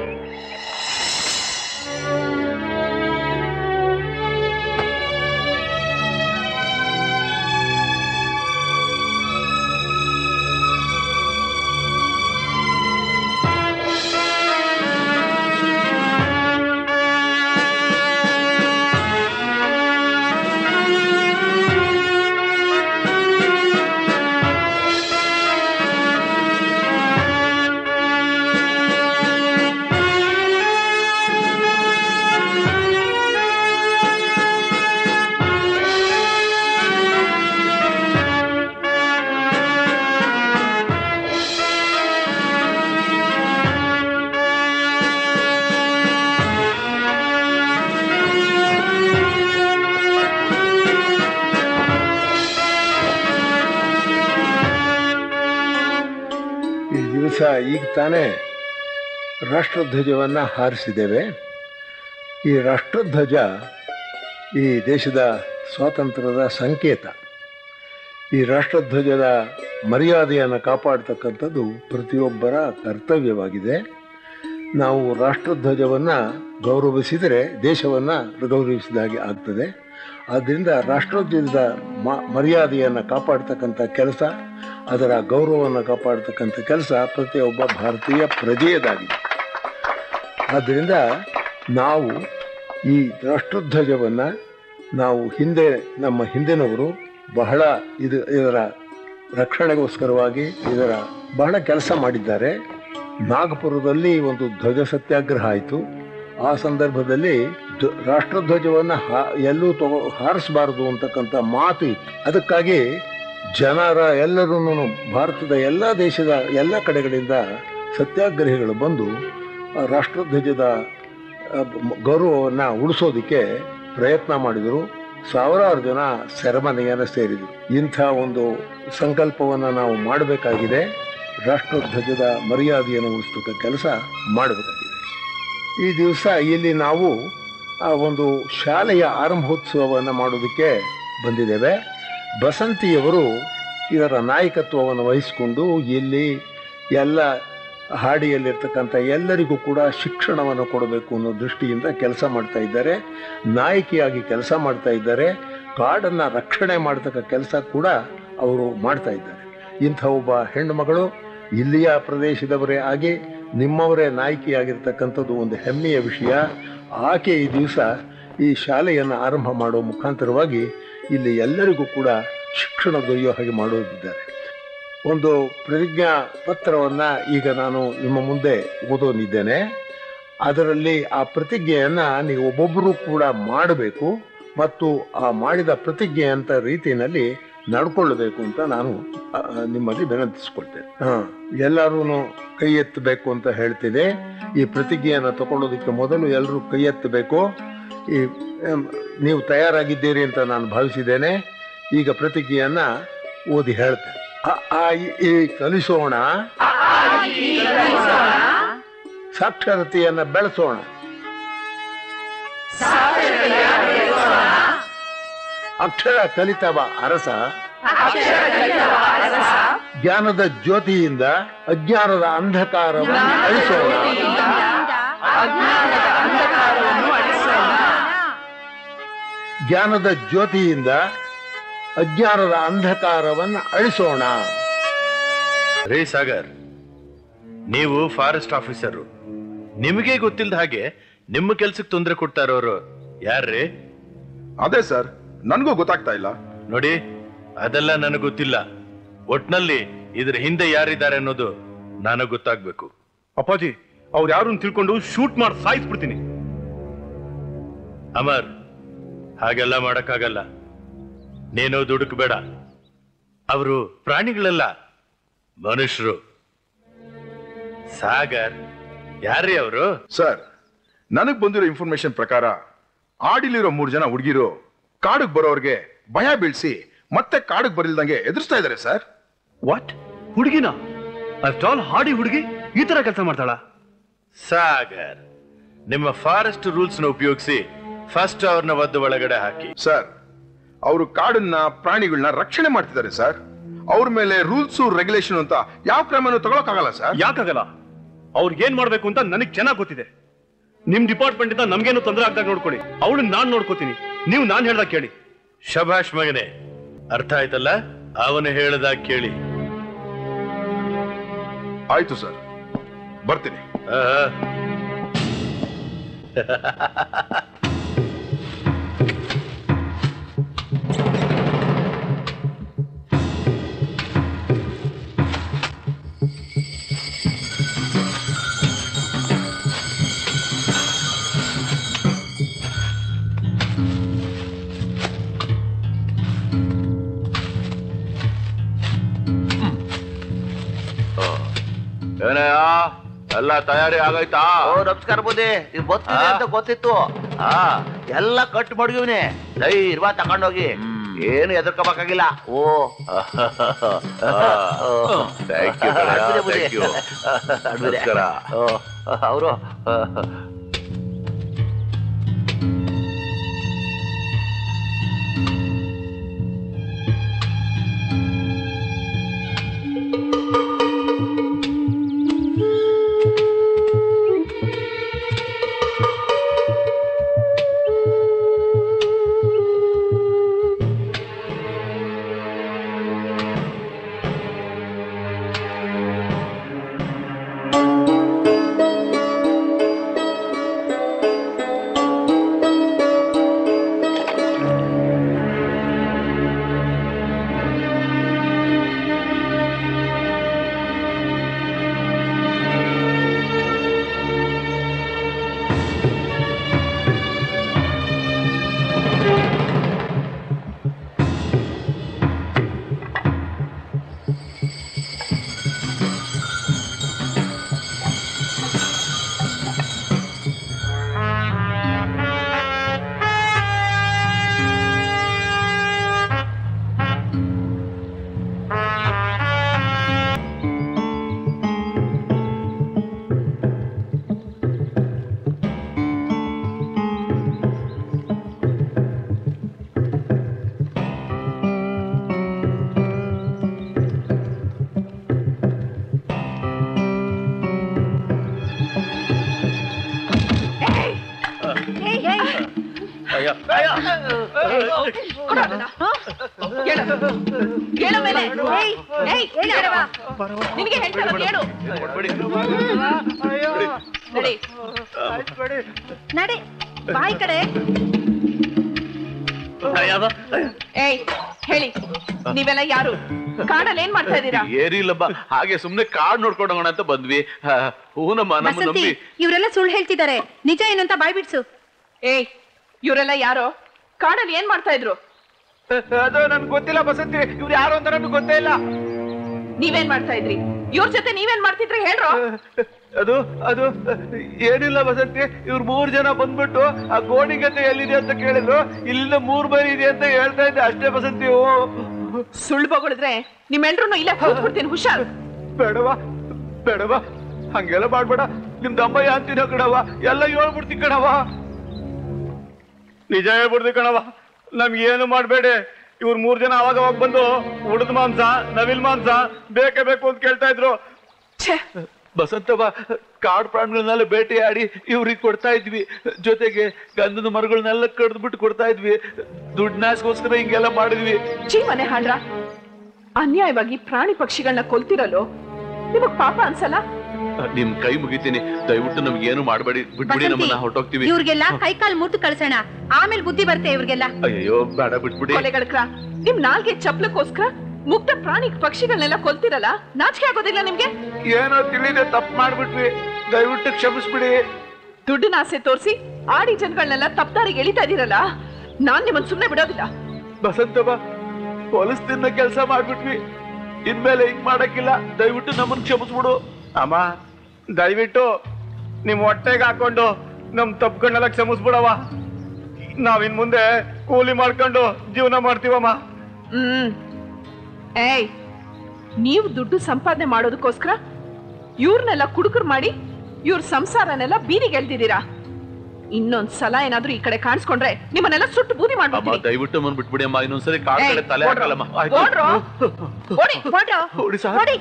ದಿವಸ ಈಗ ತಾನೇ ರಾಷ್ಟ್ರಧ್ವಜವನ್ನು ಹಾರಿಸಿದ್ದೇವೆ ಈ ರಾಷ್ಟ್ರಧ್ವಜ ಈ ದೇಶದ ಸ್ವಾತಂತ್ರ್ಯದ ಸಂಕೇತ ಈ ರಾಷ್ಟ್ರಧ್ವಜದ ಮರ್ಯಾದೆಯನ್ನು ಕಾಪಾಡ್ತಕ್ಕಂಥದ್ದು ಪ್ರತಿಯೊಬ್ಬರ ಕರ್ತವ್ಯವಾಗಿದೆ ನಾವು ರಾಷ್ಟ್ರಧ್ವಜವನ್ನು ಗೌರವಿಸಿದರೆ ದೇಶವನ್ನು ಗೌರವಿಸಿದ ಹಾಗೆ ಆಗ್ತದೆ ಆದ್ದರಿಂದ ರಾಷ್ಟ್ರೋದ್ಯಮದ ಮ ಮರ್ಯಾದೆಯನ್ನು ಕಾಪಾಡ್ತಕ್ಕಂಥ ಕೆಲಸ ಅದರ ಗೌರವವನ್ನು ಕಾಪಾಡ್ತಕ್ಕಂಥ ಕೆಲಸ ಪ್ರತಿಯೊಬ್ಬ ಭಾರತೀಯ ಪ್ರಜೆಯದಾಗಿದೆ ಆದ್ದರಿಂದ ನಾವು ಈ ರಾಷ್ಟ್ರಧ್ವಜವನ್ನು ನಾವು ಹಿಂದೆ ನಮ್ಮ ಹಿಂದಿನವರು ಬಹಳ ಇದು ಇದರ ರಕ್ಷಣೆಗೋಸ್ಕರವಾಗಿ ಇದರ ಬಹಳ ಕೆಲಸ ಮಾಡಿದ್ದಾರೆ ನಾಗಪುರದಲ್ಲಿ ಒಂದು ಧ್ವಜ ಸತ್ಯಾಗ್ರಹ ಆಯಿತು ಆ ಸಂದರ್ಭದಲ್ಲಿ ಧ್ವ- ರಾಷ್ಟ್ರಧ್ವಜವನ್ನು ಹಾ ಎಲ್ಲೂ ತಗೋ ಹಾರಿಸಬಾರದು ಅಂತಕ್ಕಂಥ ಮಾತು ಇತ್ತು ಅದಕ್ಕಾಗಿ ಜನರ ಎಲ್ಲರೂ ಭಾರತದ ಎಲ್ಲ ದೇಶದ ಎಲ್ಲ ಕಡೆಗಳಿಂದ ಸತ್ಯಾಗ್ರಹಿಗಳು ಬಂದು ಆ ರಾಷ್ಟ್ರಧ್ವಜದ ಆ, ಮ- ಗೌರವವನ್ನು ಉಳಿಸೋದಕ್ಕೆ ಪ್ರಯತ್ನ ಮಾಡಿದರು ಸಾವಿರಾರು ಜನ ಸೆರೆಮನೆಯನ್ನು ಸೇರಿದರು ಇಂಥ ಒಂದು ಸಂಕಲ್ಪವನ್ನು ನಾವು ಮಾಡಬೇಕಾಗಿದೆ ರಾಷ್ಟ್ರಧ್ವಜದ ಮರ್ಯಾದೆಯನ್ನು ಉಳಿಸ್ತಕ್ಕ ಕೆಲಸ ಮಾಡಬೇಕಾಗಿದೆ ಈ ದಿವಸ ಇಲ್ಲಿ ನಾವು ಆ ಒಂದು ಶಾಲೆಯ ಆರಂಭೋತ್ಸವವನ್ನು ಮಾಡೋದಕ್ಕೆ ಬಂದಿದ್ದೇವೆ ಬಸಂತಿಯವರು ಇದರ ನಾಯಕತ್ವವನ್ನು ವಹಿಸಿಕೊಂಡು ಇಲ್ಲಿ ಎಲ್ಲ ಹಾಡಿಯಲ್ಲಿರ್ತಕ್ಕಂಥ ಎಲ್ಲರಿಗೂ ಕೂಡ ಶಿಕ್ಷಣವನ್ನು ಕೊಡಬೇಕು ಅನ್ನೋ ದೃಷ್ಟಿಯಿಂದ ಕೆಲಸ ಮಾಡ್ತಾ ಇದ್ದಾರೆ ನಾಯಕಿಯಾಗಿ ಕೆಲಸ ಮಾಡ್ತಾ ಇದ್ದಾರೆ ಕಾಡನ್ನು ರಕ್ಷಣೆ ಮಾಡ್ತಕ್ಕ ಕೆಲಸ ಕೂಡ ಅವರು ಮಾಡ್ತಾ ಇದ್ದಾರೆ ಇಂಥ ಒಬ್ಬ ಹೆಣ್ಣು ಮಗಳು ಇಲ್ಲಿಯ ಪ್ರದೇಶದವರೇ ಆಗಿ ನಿಮ್ಮವರೇ ನಾಯಕಿಯಾಗಿರ್ತಕ್ಕಂಥದ್ದು ಒಂದು ಹೆಮ್ಮೆಯ ವಿಷಯ ಆಕೆ ಈ ದಿವಸ ಈ ಶಾಲೆಯನ್ನು ಆರಂಭ ಮಾಡೋ ಮುಖಾಂತರವಾಗಿ ಇಲ್ಲಿ ಎಲ್ಲರಿಗೂ ಕೂಡ ಶಿಕ್ಷಣ ದೊರೆಯೋ ಹಾಗೆ ಮಾಡೋದಿದ್ದಾರೆ ಒಂದು ಪ್ರತಿಜ್ಞಾ ಪತ್ರವನ್ನು ಈಗ ನಾನು ನಿಮ್ಮ ಮುಂದೆ ಓದೋನಿದ್ದೇನೆ ಅದರಲ್ಲಿ ಆ ಪ್ರತಿಜ್ಞೆಯನ್ನು ನೀವು ಒಬ್ಬೊಬ್ಬರು ಕೂಡ ಮಾಡಬೇಕು ಮತ್ತು ಆ ಮಾಡಿದ ಪ್ರತಿಜ್ಞೆ ಅಂತ ರೀತಿಯಲ್ಲಿ ನಡ್ಕೊಳ್ಬೇಕು ಅಂತ ನಾನು ಆ, ನಿಮ್ಮಲ್ಲಿ ವಿನಂತಿಸ್ಕೊಳ್ತೇನೆ ಹಾ ಎಲ್ಲರೂ ಕೈ ಎತ್ತಬೇಕು ಅಂತ ಹೇಳ್ತೀನಿ ಈ ಪ್ರತಿಜ್ಞೆಯನ್ನು ತಗೊಳ್ಳೋದಕ್ಕೆ ಮೊದಲು ಎಲ್ಲರೂ ಕೈ ಎತ್ತಬೇಕು ಈ ಎಂ, ನೀವು ತಯಾರಾಗಿದ್ದೀರಿ ಅಂತ ನಾನು ಭಾವಿಸಿದ್ದೇನೆ ಈಗ ಪ್ರತಿಜ್ಞೆಯನ್ನ ಓದಿ ಹೇಳ್ತೇನೆ ಅ, ಆ, ಇ, ಈ ಕಲಿಸೋಣ ಸಾಕ್ಷರತೆಯನ್ನ ಬೆಳೆಸೋಣ ಅಕ್ಷರ ಕಲಿತವ ಅರಸ ಜ್ಞಾನದ ಜ್ಯೋತಿಯಿಂದ ಅಜ್ಞಾನದ ಅಂಧಕಾರವನ್ನು ಅಳಿಸೋಣ ಜ್ಞಾನದ ಜ್ಯೋತಿಯಿಂದ ಅಜ್ಞಾನದ ಅಂಧಕಾರವನ್ನು ಅಳಿಸೋಣ ರೇ ಸಾಗರ್ ನೀವು ಫಾರೆಸ್ಟ್ ಆಫೀಸರು ನಿಮಗೆ ಗೊತ್ತಿಲ್ಲದ ಹಾಗೆ ನಿಮ್ಮ ಕೆಲ್ಸಕ್ಕೆ ತೊಂದರೆ ಕೊಡ್ತಾ ಇರೋರು ಯಾರ್ರೀ ಅದೇ ಸರ್ ನನಗೂ ಗೊತ್ತಾಗ್ತಾ ಇಲ್ಲ ನೋಡಿ ಅದೆಲ್ಲ ನನಗೆ ಗೊತ್ತಿಲ್ಲ ಒಟ್ನಲ್ಲಿ ಇದ್ರ ಹಿಂದೆ ಯಾರಿದ್ದಾರೆ ಅನ್ನೋದು ನನಗೆ ಗೊತ್ತಾಗ್ಬೇಕು ಅಪ್ಪಾಜಿ ಅವ್ರು ಯಾರು ತಿಳ್ಕೊಂಡು ಶೂಟ್ ಮಾಡಿ ಸಾಯಿಸ್ಬಿಡ್ತೀನಿ ಅಮರ್ ಹಾಗೆಲ್ಲ ಮಾಡಕ್ಕಾಗಲ್ಲ ನೀನು ದುಡುಕ್ಬೇಡ ಅವರು ಪ್ರಾಣಿಗಳಲ್ಲ ಮನುಷ್ಯರು ಸಾಗರ್ ಯಾರ್ರೀ ಅವರು ಸರ್ ನನಗ್ ಬಂದಿರೋ ಇನ್ಫಾರ್ಮೇಶನ್ ಪ್ರಕಾರ ಆಡಿಲಿರೋ ಮೂರು ಜನ ಹುಡುಗಿರು ಕಾಡಿಗೆ ಬರೋರ್ಗೆ ಭಯ ಬೀಳ್ಸಿ ಮತ್ತೆ ಕಾಡಿಗೆ ಬರಿಲ್ದಂಗೆ ಎದುರಿಸ್ತಾ ಇದ್ದಾರೆ ಸರ್ ವಾಟ್ ಹುಡುಗಿನ ಅಷ್ಟಾಲ್ ಹಾಡಿ ಹುಡುಗಿ ಈ ತರ ಕೆಲಸ ಮಾಡ್ತಾಳ ಸಾಗರ್ ನಿಮ್ಮ ಫಾರೆಸ್ಟ್ ರೂಲ್ಸ್ ನ ಉಪಯೋಗಿಸಿ ಫಸ್ಟ್ ಅವ್ರನ್ನ ಒದ್ದು ಒಳಗಡೆ ಹಾಕಿ ಸರ್ ಅವರು ಕಾಡನ್ನ ಪ್ರಾಣಿಗಳನ್ನ ರಕ್ಷಣೆ ಮಾಡ್ತಿದ್ದಾರೆ ಸರ್ ಅವ್ರ ಮೇಲೆ ರೂಲ್ಸ್ ರೆಗ್ಯುಲೇಷನ್ ಅಂತ ಯಾವ ಕ್ರಮನೂ ತಗೊಳಕ್ಕಾಗಲ್ಲ ಸರ್ ಯಾಕಾಗಲ್ಲ ಅವ್ರಿಗೆ ಏನ್ ಮಾಡ್ಬೇಕು ಅಂತ ನನಗ್ ಚೆನ್ನಾಗ್ ಗೊತ್ತಿದೆ ನಿಮ್ ಡಿಪಾರ್ಟ್ಮೆಂಟ್ ಇಂದ ನಮ್ಗೇನು ತೊಂದರೆ ಆಗ್ದಾಗ ನೋಡ್ಕೊಳ್ಳಿ ಅವಳನ್ನ ನಾನ್ ನೋಡ್ಕೋತೀನಿ ನೀವು ನಾನ್ ಹೇಳ್ದಾಗ ಕೇಳಿ ಶಭಾಷ್ ಮಗನೇ ಅರ್ಥ ಆಯ್ತಲ್ಲ ಅವನು ಹೇಳ್ದಾಗ ಕೇಳಿ ಆಯ್ತು ಸರ್ ಬರ್ತೀನಿ ಆಹಾ. ಏನಯ್ಯ ಎಲ್ಲ ತಯಾರಿ ಆಗೈತಾ ಓ ನಮಸ್ಕಾರ ಬುದ್ಧಿ ನೀವು ಬರ್ತೀನಿ ಅಂತ ಗೊತ್ತಿತ್ತು ಹಾ ಎಲ್ಲ ಕಟ್ ಮಡಗಿವ್ನಿ ಧೈರ್ಯವಾ ತಗೊಂಡೋಗಿ ಏನು ಎದುರ್ಕೋಬೇಕಾಗಿಲ್ಲ ಓ ಥ್ಯಾಂಕ್ ಯು ಥ್ಯಾಂಕ್ ಯು ನಮಸ್ಕಾರ ಅವರು ಹೇಳು ಮೇಲೆ ಏಯ್, ಏಯ್, ಹೇಳವ್ವ. ನಿನಗೆ ಹೇಳ್ತಾರದು ಹೇಳು ನಡಿ ನಡೆ ಬಾಯಿ ಕಡೆ ಏಯ್ ಹೇಳಿ ನೀವೆಲ್ಲ ಯಾರು ಕಾಡಲ್ಲಿ ಏನ್ ಮಾಡ್ತಾ ಇದ್ದೀರಾ ಏರಿಲ್ಲಮ್ಮ ಹಾಗೆ ಸುಮ್ನೆ ಕಾಡ್ ನೋಡ್ಕೊಂಡು ಹೋಗೋಣ ಅಂತ ಬಂದ್ವಿ ಆ, ಹೂನಮ್ಮ ನಮ್ಮ ಬಸಂತಿ ನಂಬಿ ಇವರೆಲ್ಲ ಸುಳ್ಳು ಹೇಳ್ತಿದ್ದಾರೆ ನಿಜ ಏನು ಅಂತ ಬಾಯ್ ಬಿಡ್ಸು ಏಯ್ ಇವರೆಲ್ಲ ಯಾರೋ ಕಾಡಲ್ಲಿ ಏನ್ ಮಾಡ್ತಾ ಇದ್ರು ಅದು ನನ್ಗೆ ಗೊತ್ತಿಲ್ಲ ಬಸಂತಿ ಇವ್ರು ಯಾರು ಅಂತ ನನ್ಗೆ ಗೊತ್ತೇ ಇಲ್ಲ ನೀವೇನ್ ಮಾಡ್ತಾ ಇದ್ರಿ ಇವ್ರ ಜೊತೆ ನೀವೇನ್ ಮಾಡ್ತಿದ್ರಿ ಹೇಳ್ರೋ ಅದು ಅದು ಏನಿಲ್ಲ ಬಸಂತಿ ಇವ್ರು ಮೂರ್ ಜನ ಬಂದ್ಬಿಟ್ಟು ಆ ಗೋಣಿ ಗತೆ ಎಲ್ಲಿದೆ ಅಂತ ಕೇಳಿದ್ರು ಇಲ್ಲಿಂದ ಮೂರ್ ಬೈಲ್ ಇದೆ ಅಂತ ಹೇಳ್ತಾ ಇದ್ದೆ ಅಷ್ಟೇ ಬಸಂತಿ ಓ ಸುಳ್ಳು ಬಗಳಿದ್ರೆ ನಿಮ್ಮೆಲ್ರೂ ಇಲ್ಲೇ ಕೂತ್ಬಿಡ್ತೀನಿ ಹುಷಾರ್ ಬೇಡವಾ ಬೇಡವಾ ಹಂಗೆಲ್ಲ ಮಾಡ್ಬೇಡ ನಿಮ್ ದಮ್ಮಯ್ಯ ಅಂತೀನೋ ಕಣವ ಎಲ್ಲ ಹೇಳ್ಬಿಡ್ತೀನಿ ಕಣವ ನಿಜ ಹೇಳ್ಬಿಡ್ದು ಕಣವ ನಮ್ಗೆ ಏನು ಮಾಡ್ಬೇಡಿ ಇವ್ರು ಮೂರ್ ಜನ ಅವಾಗ ಅವಾಗ ಬಂದು ಉಳಿದ ಮಾಂಸ ನವಿಲ್ ಮಾಂಸ ಬೇಕೇ ಬೇಕು ಅಂತ ಕೇಳ್ತಾ ಇದ್ರು ಬಸಂತವ ಕಾಡು ಪ್ರಾಣಿಗಳನ್ನೆಲ್ಲ ಬೇಟೆಯಾಡಿ ಇವ್ರಿಗೆ ಕೊಡ್ತಾ ಇದ್ವಿ ಜೊತೆಗೆ ಗಂಧದ ಮರಗಳನ್ನೆಲ್ಲ ಕಡ್ದ್ಬಿಟ್ಟು ಕೊಡ್ತಾ ಇದ್ವಿ ದುಡ್ಡನಾಸ್ಗೋಸ್ಕರ ಹಿಂಗೆಲ್ಲ ಮಾಡಿದ್ವಿ ಚೀ ಮನೆ ಹಾಡ್ರ ಅನ್ಯಾಯವಾಗಿ ಪ್ರಾಣಿ ಪಕ್ಷಿಗಳನ್ನ ಕೊಲ್ತಿರಲು ನಿಮಗ್ ಪಾಪ ಅನ್ಸಲ್ಲ ನಿಮ್ ಕೈ ಮುಗಿತೀನಿ ದಯವಿಟ್ಟು ನಮ್ಗೆ ಏನು ಮಾಡ್ಬೇಡಿ ಬಿಟ್ಬಿಡಿ ಬಸಂತಿ ನಮ್ಮನ್ನ ಹೊರಟೋಗ್ತೀವಿ ಇವ್ರಿಗೆಲ್ಲ ಕೈ ಕಾಲ್ ಮುಟ್ಟು ಕಳ್ಸೋಣ ಆಮೇಲೆ ಬುದ್ಧಿ ಬರುತ್ತೆ ಇವ್ರಿಗೆಲ್ಲ ಅಯ್ಯೋ ಬೇಡ ಬಿಟ್ಬಿಡಿ ಕೊಲೆಗಳ್ಕ್ರ ನಿಮ್ ನಾಲ್ಗೆ ಚಪ್ಲಕ್ಕೋಸ್ಕರ ಮುಕ್ತ ಪ್ರಾಣಿ ಪಕ್ಷಿಗಳನ್ನೆಲ್ಲ ಕೊಲ್ತಿರಲ್ಲ ನಾಚಿಕೆ ಆಗೋದಿಲ್ಲ ನಿಮ್ಗೆ ಏನೋ ತಿಳಿದೆ ತಪ್ಪು ಮಾಡ್ಬಿಟ್ವಿ ದಯವಿಟ್ಟು ಕ್ಷಮಿಸ್ಬಿಡಿ ದುಡ್ಡಿನ ಆಸೆ ತೋರಿಸಿ ಆಡಿ ಜನಗಳನ್ನೆಲ್ಲ ತಪ್ಪದಾರಿಗೆ ಎಳಿತಾ ಇದೀರಲ್ಲ ನಾನ್ ನಿಮ್ಮನ್ ಸುಮ್ನೆ ಬಿಡೋದಿಲ್ಲ ಬಸಂತವ ಹೊಲಸ್ ತಿನ್ನೋ ಕೆಲಸ ಮಾಡ್ಬಿಟ್ವಿ ಇನ್ಮೇಲೆ ಹಿಂಗ್ ಮಾಡಕ್ಕಿಲ್ಲ ದಯವಿಟ್ಟು ನಮ್ಮನ್ನ ಕ್ಷಮಿಸ್ಬಿಡು ಅಮ್ಮ ದಯವಿಟ್ಟು ನಿಮ್ ಹೊಟ್ಟೆಗೆ ಹಾಕೊಂಡು ನಮ್ ತಪ್ಪುಗಳನ್ನೆಲ್ಲ ಕ್ಷಮಿಸ್ಬಿಡವ ನಾವಿನ್ ಮುಂದೆ ಕೂಲಿ ಮಾಡ್ಕೊಂಡು ಜೀವನ ಮಾಡ್ತೀವಮ್ಮ ಹ್ಮ್ ಏಯ್ ನೀವು ದುಡ್ಡು ಸಂಪಾದನೆ ಮಾಡೋದಕ್ಕೋಸ್ಕರ ಇವ್ರನ್ನೆಲ್ಲ ಕುಡುಕರು ಮಾಡಿ ಇವ್ರ ಸಂಸಾರನೆಲ್ಲ ಬೀದಿಗೆ ಎಳ್ದಿದ್ದೀರಾ ಇನ್ನೊಂದ್ ಸಲ ಏನಾದ್ರೂ ಈ ಕಡೆ ಕಾಣಿಸ್ಕೊಂಡ್ರೆ ನಿಮ್ಮನ್ನೆಲ್ಲ ಸುಟ್ಟು ಬೂದಿ ಅಮ್ಮ ಮಾಡ್ಬಿಡ್ತೀನಿ ದಯವಿಟ್ಟು ನಮ್ಮನ್ನ ಬಿಟ್ಬಿಡಿ ಅಮ್ಮ ಇನ್ನೊಂದ್ಸರಿ ಕಾಡ್ ಏಯ್, ಕಡೆ ತಲೆ ಓಡ್ರೋ. ಹಾಕಲ್ಲಮ್ಮ ಆಯ್ತು. ಓಡ್ರೋ. ಓಡಿ ಹೊರ್ಡ್ರು. ಹೊಡಿ ಸಾರ್. ಹೊಡಿ.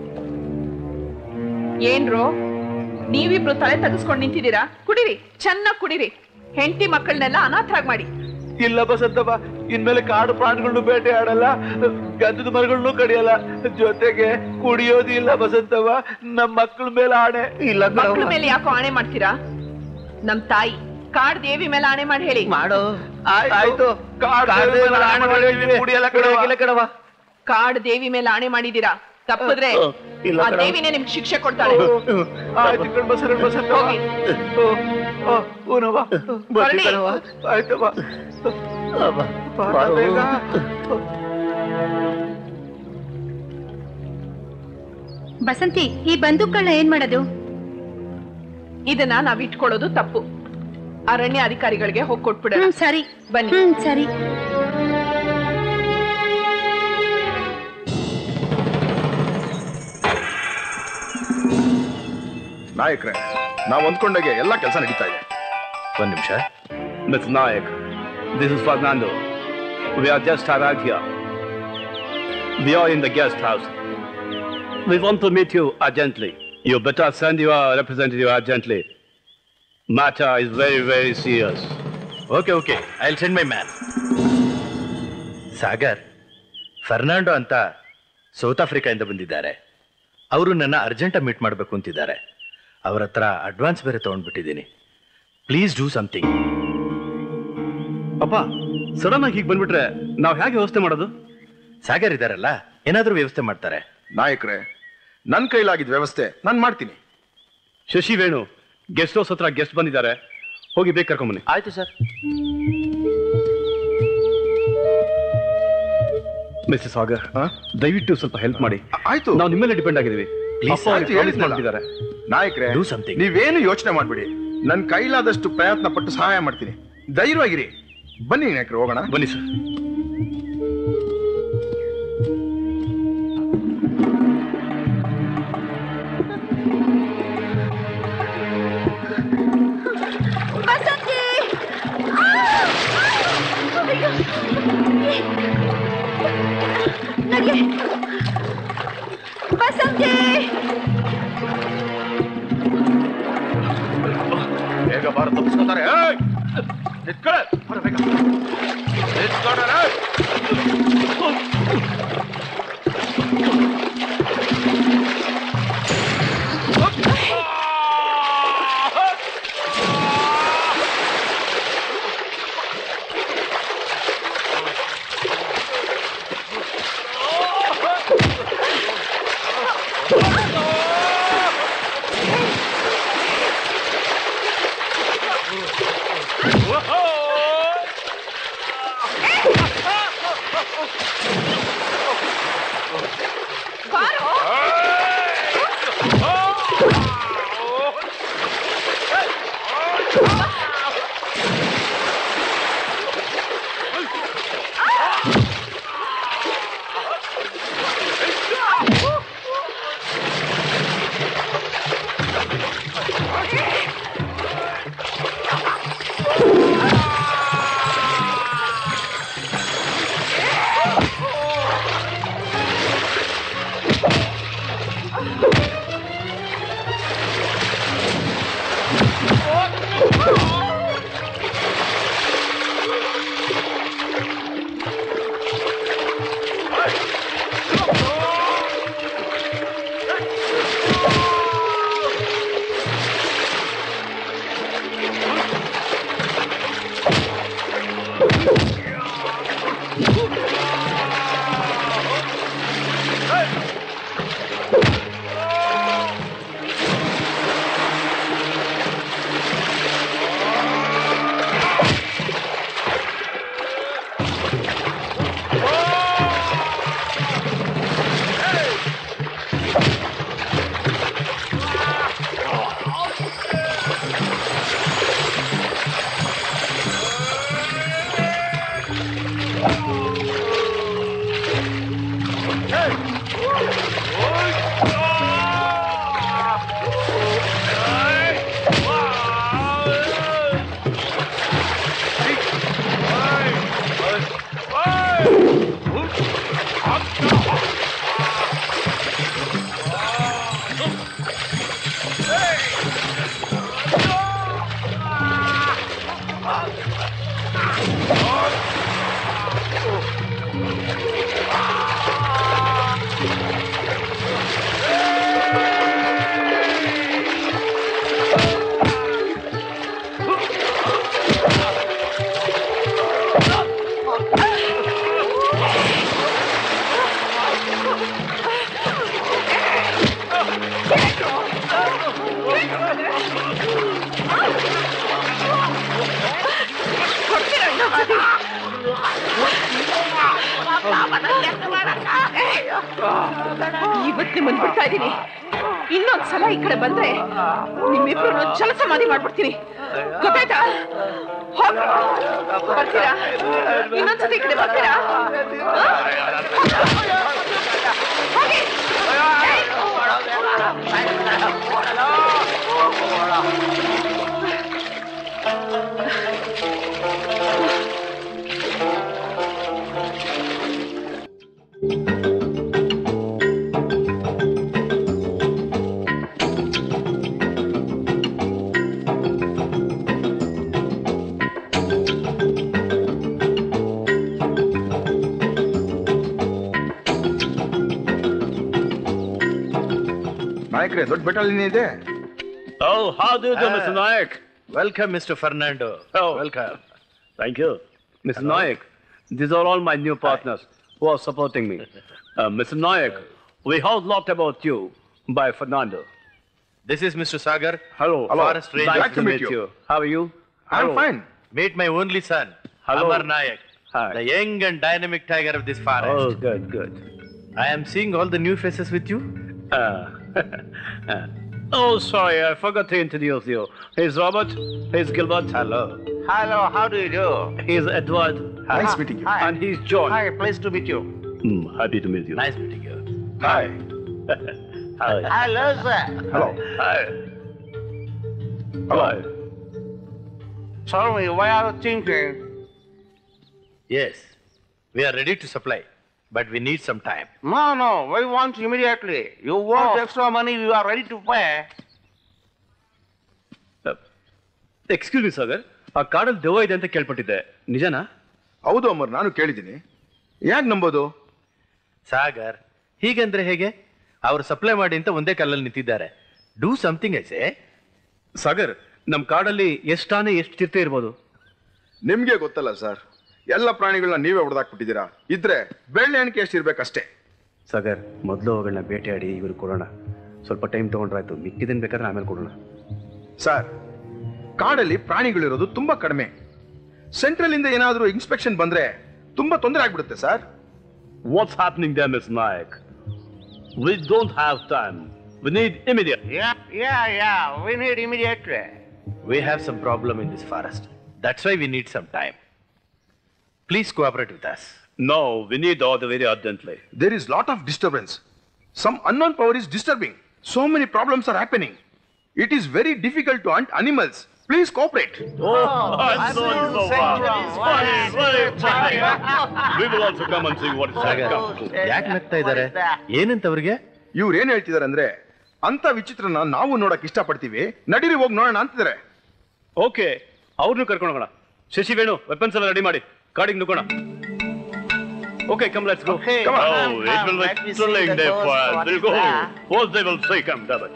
ಏನ್ರೋ ನೀವಿಬ್ರು ತಲೆ ತಗ್ಸ್ಕೊಂಡ್ ನಿಂತಿದ್ದೀರಾ ಕುಡಿರಿ ಚೆನ್ನಾಗ್ ಕುಡಿರಿ ಹೆಂಡತಿ ಮಕ್ಕಳನ್ನೆಲ್ಲ ಅನಾಥರಾಗ್ ಮಾಡಿ ಇಲ್ಲ ಬಸಂತವ ಇನ್ಮೇಲೆ ಕಾಡು ಪ್ರಾಣಿಗಳನ್ನು ಬೇಟೆ ಆಡಲ್ಲ ಗಂಧದ ಮರಗಳನ್ನು ಕಡಿಯಲ್ಲ ಜೊತೆಗೆ ಕುಡಿಯೋದು ಇಲ್ಲ ಬಸಂತವ ನಮ್ಮ ಮಕ್ಕಳ ಮೇಲೆ ಆಣೆ ಇಲ್ಲ ಮಕ್ಕಳ ಮೇಲೆ ಯಾಕೋ ಆಣೆ ಮಾಡ್ತೀರಾ ನಮ್ ತಾಯಿ ಕಾಡ್ ದೇವಿ ಮೇಲೆ ಆಣೆ ಮಾಡಿ ಹೇಳಿ ಮಾಡು ಆಯ್ತು ಕಾಡು ಕಾಡು ಮೇಲೆ ಆಣೆ ಮಾಡಿ ಹೇಳ್ತೀನಿ, ಕುಡಿಯಲ್ಲ ಕಣವ್ವ. ಕಾಡ್ ದೇವಿ ಮೇಲೆ ಆಣೆ ಮಾಡಿದೀರಾ ತಪ್ಪಿದ್ರೆ ಇಲ್ಲ ಆ ಕಣವ್ವ. ದೇವಿನೇ ನಿಮ್ಗೆ ಶಿಕ್ಷೆ ಕೊಡ್ತಾಳೆ ಆಯ್ತು ಕಣ್ ಬಸರಣ್ಣ ಬಸಂತವ ಹೋಗಿ. ಓ, ಓ, ಊನವ್ವ. ಹೊರಡಿ. ಆಯ್ತವ್ವ ಬಾರ ಬೇಗ. ಬಸಂತಿ ಈ ಬಂದೂಕಗಳನ್ನ ಏನ್ ಮಾಡೋದು ಇದನ್ನ ನಾವ್ ಇಟ್ಕೊಳ್ಳೋದು ತಪ್ಪು ಅರಣ್ಯ ಅಧಿಕಾರಿಗಳಿಗೆ ಹೋಗಿ ಕೊಟ್ಬಿಡ ಹ್ಮ್ ಸರಿ ಬನ್ನಿ ಹ್ಮ್ ಸರಿ ನಾಯಕ್ರೆ ನಾವು ಅಂದ್ಕೊಂಡಾಗೆ ಎಲ್ಲ ಕೆಲಸ ನಡೀತಾ ಇದೆ ಒಂದ್ ನಿಮಿಷ Mr. Nayak, this is Fernando. We are just arrived here. We are in the guest house. We want to meet you urgently. You better send your representative urgently. Matter is very, very serious. Okay okay I send my man Sagar Fernando ಅಂತ south ಆಫ್ರಿಕಾದಿಂದ ಬಂದಿದ್ದಾರೆ ಅವರು ನನ್ನ urgent meet ಮಾಡಬೇಕು ಅಂತಿದ್ದಾರೆ ಅವ್ರ ಹತ್ರ advance ಬೇರೆ ತಗೊಂಡ್ಬಿಟ್ಟಿದ್ದೀನಿ ಪ್ಲೀಸ್ ಡೂ ಸಮಥಿಂಗ್ ಅಪ್ಪ ಸಡನ್ ಆಗಿ ಹೀಗೆ ಬಂದ್ಬಿಟ್ರೆ ನಾವು ಹೇಗೆ ವ್ಯವಸ್ಥೆ ಮಾಡೋದು ಸಾಗರ್ ಇದಾರಲ್ಲ ಏನಾದ್ರೂ ವ್ಯವಸ್ಥೆ ಮಾಡ್ತಾರೆ ನಾಯಕ್ರೆ ನನ್ನ ಕೈಲಾಗಿದ್ದ ವ್ಯವಸ್ಥೆ ನಾನು ಮಾಡ್ತೀನಿ ಶಶಿ ವೇಣು ಗೆಸ್ಟ್ ಹೌಸ್ ಹತ್ರ ಗೆಸ್ಟ್ ಬಂದಿದ್ದಾರೆ ಹೋಗಿ ಬೇಗ ಕರ್ಕೊಂಬನ್ನಿ ಆಯ್ತು ಸರ್ ಮಿಸ್ಟರ್ ಸಾಗರ್ ದಯವಿಟ್ಟು ಸ್ವಲ್ಪ ಹೆಲ್ಪ್ ಮಾಡಿ ಆಯ್ತು ನಾವು ನಿಮ್ಮಲ್ಲೇ ಡಿಪೆಂಡ್ ಆಗಿದ್ದೀವಿ Please, ಅಪ್ಪ ಅವ್ರಿಗೆ ಆಯ್ತು, promise ಹೇಳಿದ್ನಲ್ಲ. ಮಾಡ್ಬಿಟ್ಟಿದ್ದಾರೆ ನಾಯಕ್ರೆ Do something. ನೀವೇನು ಯೋಚನೆ ಮಾಡ್ಬಿಡಿ ನನ್ನ ಕೈಲಾದಷ್ಟು ಪ್ರಯತ್ನ ಪಟ್ಟು ಸಹಾಯ ಮಾಡ್ತೀನಿ ಧೈರ್ಯವಾಗಿರಿ ಬನ್ನಿ ನಾಯಕ್ರೆ ಹೋಗೋಣ ಬನ್ನಿ ಸರ್ ಬಸಂತಿ ನಡಿ ಬಸಂತಿ ಬೇಗ ಬಾರ ತಪ್ಪಿಸ್ಕೊತಾರೆ ಏಯ್! ನಿತ್ಕೊಳೆ, ಬಾರ ಬೇಗ. ನಿತ್ಕೊಳ್ರೆ. ಇವತ್ತು ನಿಮ್ಮನ್ನು ಬಿಡ್ತಾ ಇದ್ದೀನಿ ಇನ್ನೊಂದ್ಸಲ ಈ ಕಡೆ ಬಂದ್ರೆ ನಿಮ್ಮಿಬ್ರು ಜಲ ಸಮಾಧಿ ಮಾಡ್ಬಿಡ್ತೀನಿ ಗೊತ್ತಾಯ್ತಾ ಹೋಗ್ರು. ಬರ್ತೀರಾ ಇನ್ನೊಂದ್ಸತಿ ಈ ಕಡೆ ಬರ್ತೀರಾ ಆ? ಹೋಗಿ. ಏಯ್! ನಾಯಕರೇ ದೊಡ್ಡ ಬೆಟಾಲಿಯನ್ ಇದೆ Oh, how do you do, Ah. Mr. Nayak? Welcome mister Fernando Oh. Welcome Thank you. Mr. Nayak, these are all my new partners who are supporting me. Uh, Mr. Nayak, we heard a lot about you by Fernando. This is mister Sagar Hello. Forest Ranger. Nice to meet you. How are you? I Hello. Fine meet my only son Hello. Amar Nayak Hi. The young and dynamic tiger of this Oh, forest good, good. I am seeing all the new faces with you Uh, uh, oh, sorry, I forgot to introduce you. He's Robert. He's Gilbert. Hello. Hello, how do you do? He's Edward. Nice meeting you Hi. And he's John. Hi, pleased to meet you. Hmm, happy to meet you. Nice meeting you hi Hi. Hello, sir. Hello Hi. Hello Hi. Tell me, what are you thinking? Yes we are ready to supply but we need some time No, no, we want immediately. You want extra money, we are ready to pay. Excuse me Sagar ಆ ಕಾಡಲ್ಲಿ ದೆವ್ವ ಇದೆ ಅಂತ ಕೇಳ್ಪಟ್ಟಿದ್ದೆ ನಿಜನಾ ಹೌದು ಅಮರ್ ನಾನು ಕೇಳಿದ್ದೀನಿ ಯಾಕೆ ನಂಬೋದು ಸಾಗರ್ ಹೀಗಂದ್ರೆ ಹೇಗೆ ಅವರು ಸಪ್ಲೈ ಮಾಡಿ ಅಂತ ಒಂದೇ ಕಲ್ಲಲ್ಲಿ ನಿಂತಿದ್ದಾರೆ ಡೂ ಸಮಥಿಂಗ್ ಐಸೆ ಸಾಗರ್ ನಮ್ ಕಾಡಲ್ಲಿ ಎಷ್ಟಾನೆ ಎಷ್ಟು ಚಿರತೆ ಇರ್ಬೋದು ನಿಮ್ಗೆ ಗೊತ್ತಲ್ಲ ಸರ್ ಎಲ್ಲ ಪ್ರಾಣಿಗಳನ್ನ ನೀವೇ ಹೊಡೆದಾಕ್ಬಿಟ್ಟಿದ್ದೀರಾ ಇದ್ರೆ ಬೆಳ್ಳೆ ಎಣಿಕೆ ಎಷ್ಟಿರ್ಬೇಕಷ್ಟೇ ಸಾಗರ್ ಮೊದಲು ಅವುಗಳನ್ನ ಬೇಟೆಯಾಡಿ ಇವ್ರು ಕೊಡೋಣ ಸ್ವಲ್ಪ ಟೈಮ್ ತಗೊಂಡ್ರಾಯ್ತು ಮಿಕ್ಕಿದೇನು ಬೇಕಾದ್ರೆ ಆಮೇಲೆ ಕೊಡೋಣ ಸರ್ ಕಾಡಲ್ಲಿ ಪ್ರಾಣಿಗಳಿರೋದು ತುಂಬಾ ಕಡಿಮೆ ಸೆಂಟ್ರಲ್ ಇಂದ ಏನಾದರೂ ಇನ್ಸ್ಪೆಕ್ಷನ್ ಬಂದ್ರೆ ತುಂಬಾ ತೊಂದರೆ ಆಗ್ಬಿಡುತ್ತೆ sir what's happening they miss Nayak we don't have time we need immediate Yeah, yeah, yeah, we need immediately. We have some problem in this forest that's why we need some time please cooperate with us no we need order very urgently there is lot of disturbance some unknown power is disturbing so many problems are happening it is very difficult to hunt animals please cooperate We will also come and see what is Sagar happening. ಯಾಕೆ ನಗ್ತಾ ಇದ್ದಾರೆ ಏನಂತ ಅವ್ರಿಗೆ ಇವ್ರು ಏನ್ ಹೇಳ್ತಿದಾರೆ ಅಂದ್ರೆ ಅಂತ ವಿಚಿತ್ರನ ನಾವು ನೋಡಕ್ ಇಷ್ಟಪಡ್ತೀವಿ ನಡೀರಿ ಹೋಗಿ ನೋಡೋಣ ಅಂತಿದ್ದಾರೆ ಓಕೆ ಅವ್ರನ್ನು ಕರ್ಕೊಂಡು ಹೋಗೋಣ ಶಶಿ ವೇಣು ವೆಪನ್ಸ್ ಎಲ್ಲ ರೆಡಿ ಮಾಡಿ ಕಾಡಿಗೆ ನುಗ್ಗೋಣ okay come let's go Okay, Come on. come, Oh, it come, will be let me see thrilling the day ghost, for us. what We'll is go. that? What they will say, come, David.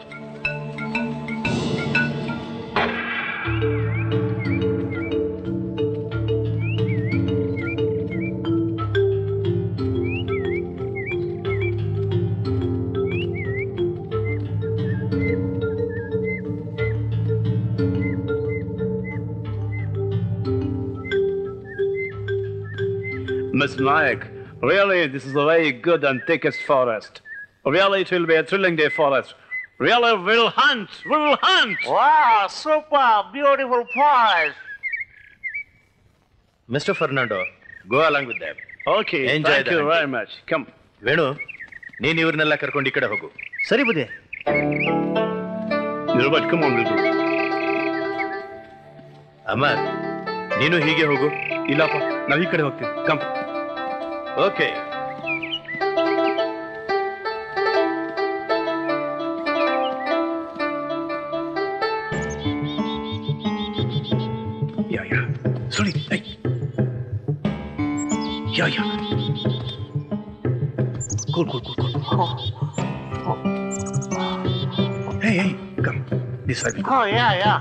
Miss Nayak, really, this is a very good and thickest forest. Really, it will be a thrilling day for us. Really, we'll hunt, we'll hunt! Wow, super, beautiful forest. Mister Fernando go along with them Okay, Enjoy thank the you hunting. very much. Come. Venu ನೀನ್ ಇವ್ರನ್ನೆಲ್ಲ ಕರ್ಕೊಂಡು ಈ ಕಡೆ ಹೋಗು ಸರಿ ಬುದ್ಧಿ Robert, come on, we'll go. Amar ನೀನು ಹೀಗೆ ಹೋಗು ಇಲ್ಲಪ್ಪ ನಾವು ಈ ಕಡೆ ಹೋಗ್ತೀವಿ ಕಮ್ ಓಕೆ ಯಾ ಯಾ ಸುಳಿ I yeah yeah cool cool cool cool Hey, hey, come. This side. Oh, yeah, yeah.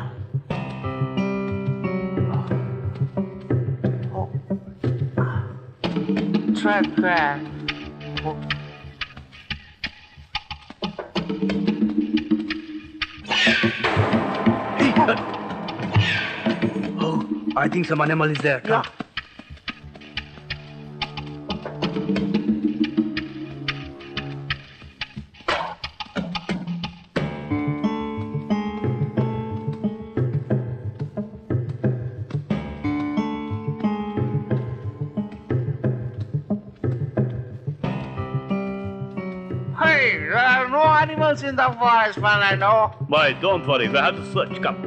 Track, track. Oh, I think some animal is there. Come. Hey, there are no animals in the forest, man, I know. Why, don't worry. We have to search. Come.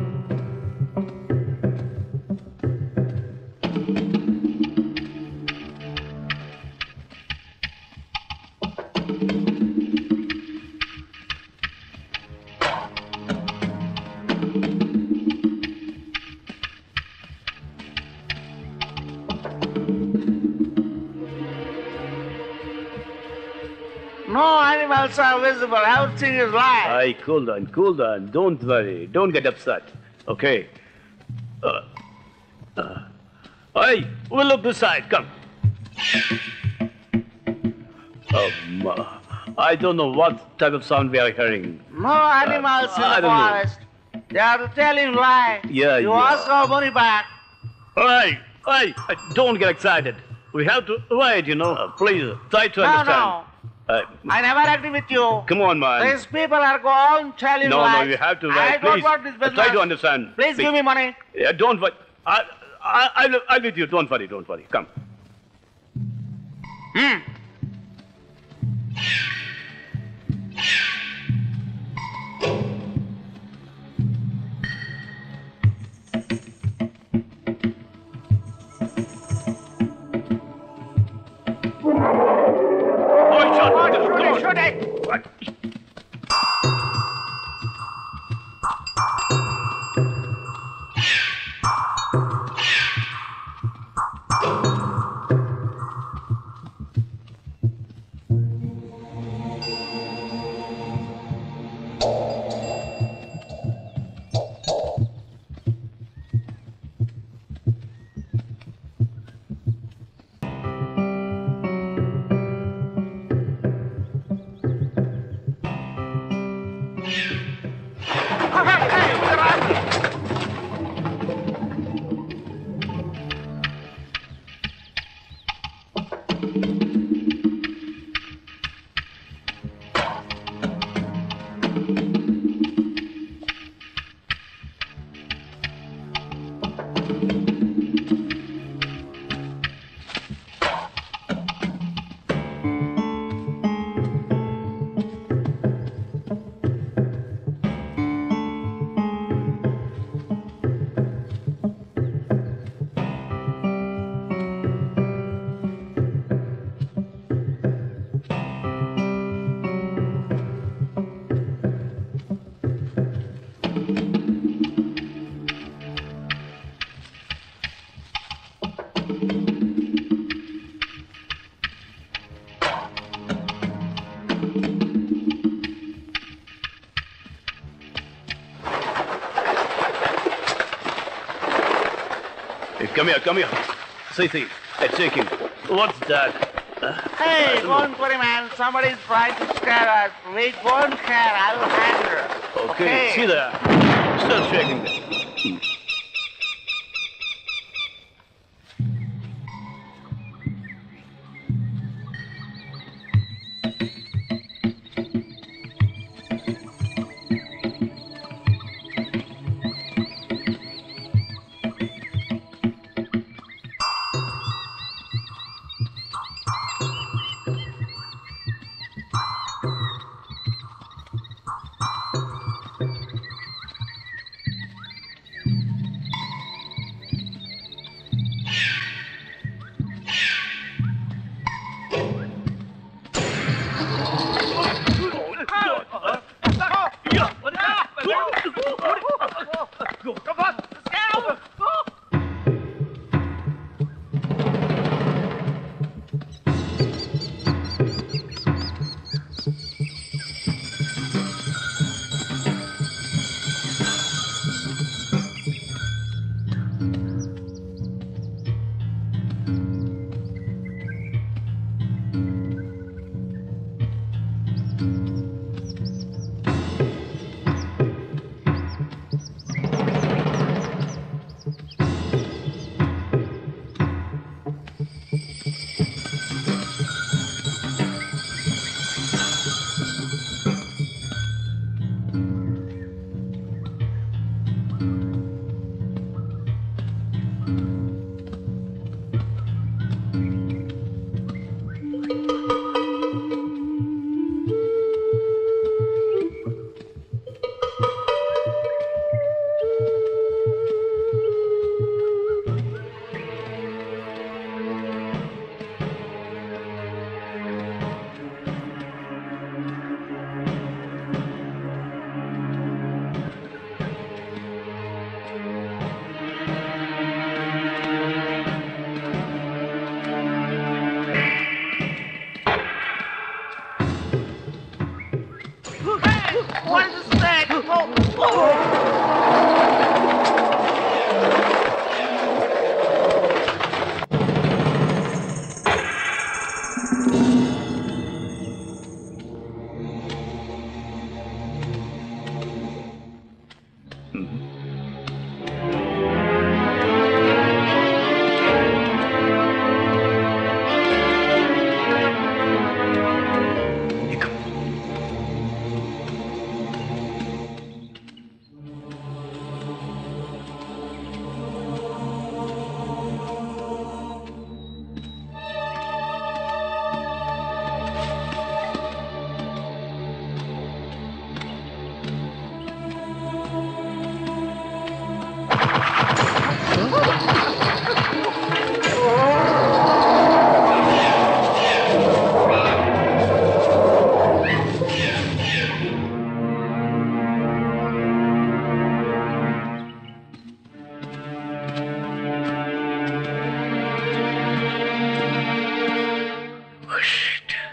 No animals are visible. Everything is light. Aye, cool down, cool down. Don't worry. Don't get upset. Okay? Uh, uh, aye, we'll look this side. Come. Um, uh, I don't know what type of sound we are hearing. No animals in I the don't know. forest. They are telling lie. Yeah, You yeah. ask our money back. Aye, aye, uh, don't get excited. We have to wait, you know. Uh, please, try to No, understand. no. Uh, I never agree with you. come on, man. These people are going telling no, lies. no, you have to I wait. don't Please, want this uh, business. try to understand. Please give me money. Yeah, don't worry. I, I, I'll, I'll with you. Don't worry, don't worry. Come. Hmm. Oh, shut Shoot it, shoot it. What? Hey, come here, come here. See, see, it's shaking. What's that? Hey, don't worry, man. Somebody is trying to scare us. We don't care. I'll handle. Okay, see there. Still shaking.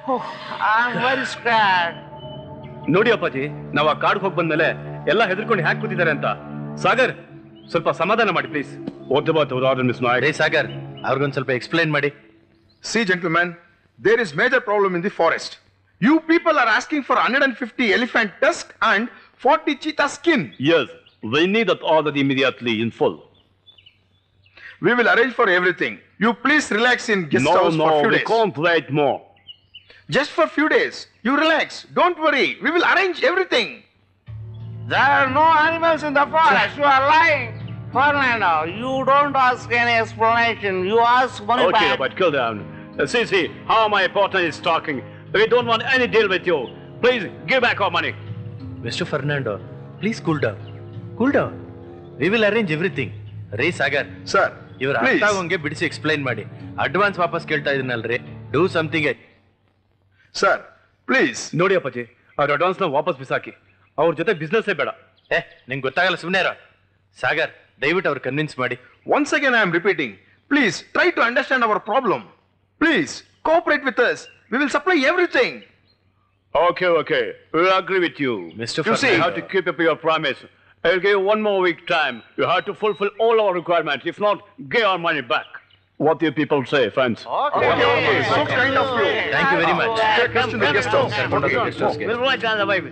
I'm very scared. ನೋಡಿ ಅಪ್ಪಾಜಿ ನಾವು ಆ ಕಾಡ್ಗೆ ಹೋಗಿ ಬಂದ್ಮೇಲೆ ಎಲ್ಲ ಹೆದರ್ಕೊಂಡು hack ಕೂತಿದ್ದಾರೆ ಅಂತ ಸಾಗರ್ ಸ್ವಲ್ಪ ಸಮಾಧಾನ ಮಾಡಿ ಪ್ಲೀಸ್ ಓದ್ದ ಬಾತ್ ಮಿಸ್ ರೇ ಸಾಗರ್ ಅವ್ರಿಗೊಂದ್ ಸ್ವಲ್ಪ ಎಕ್ಸ್ಪ್ಲೈನ್ ಮಾಡಿ See, gentlemen, there is major problem in the forest. You people are asking for 150 elephant tusk and 40 cheetah skin. Yes, we need that order immediately in full. We will arrange for everything. You please relax in guest no, house no, for few we days. can't wait more. Just for few days. You relax. Don't worry. We will arrange everything. There are no animals in the forest. You are lying. Fernando, you don't ask any explanation. You ask money Okay, back. but cool down. Uh, see, see, how my partner is talking. We don't want any deal with you. Please give back our money. Mister Fernando please cool down cool down we will arrange everything ರೇ Sagar sir ಇವ್ರ please. ಅರ್ಥ ಆಗೋಂಗೆ ಬಿಡಿಸಿ explain ಮಾಡಿ advance ವಾಪಸ್ ಕೇಳ್ತಾ ಇದನ್ನಲ್ರಿ do something sir please ನೋಡಿ ಅಪ್ಪಾಜಿ ಅವ್ರ ಅಡ್ವಾನ್ಸ್ ನ ವಾಪಸ್ ಬಿಸಾಕಿ ಅವ್ರ ಜೊತೆ ಬಿಸ್ನೆಸ್ ಬೇಡ ಏ ನಿಂಗೆ ಗೊತ್ತಾಗಲ್ಲ ಸುಮ್ಮನೆ ಇರೋ ಸಾಗರ್ ದಯವಿಟ್ಟು ಅವ್ರು ಕನ್ವಿನ್ಸ್ ಮಾಡಿ Once again, I am repeating. Please try to understand our problem. Please cooperate with us. We will supply everything. Okay, okay. We agree with you. Mr. You see, you Fernando. have to keep up your promise. I'll give you one more week time. You have to fulfill all our requirements. If not, give our money back. What do you people say, friends? Okay, okay. So kind of you. Thank you very much Take us to the guest house. Okay. We'll write down the baby.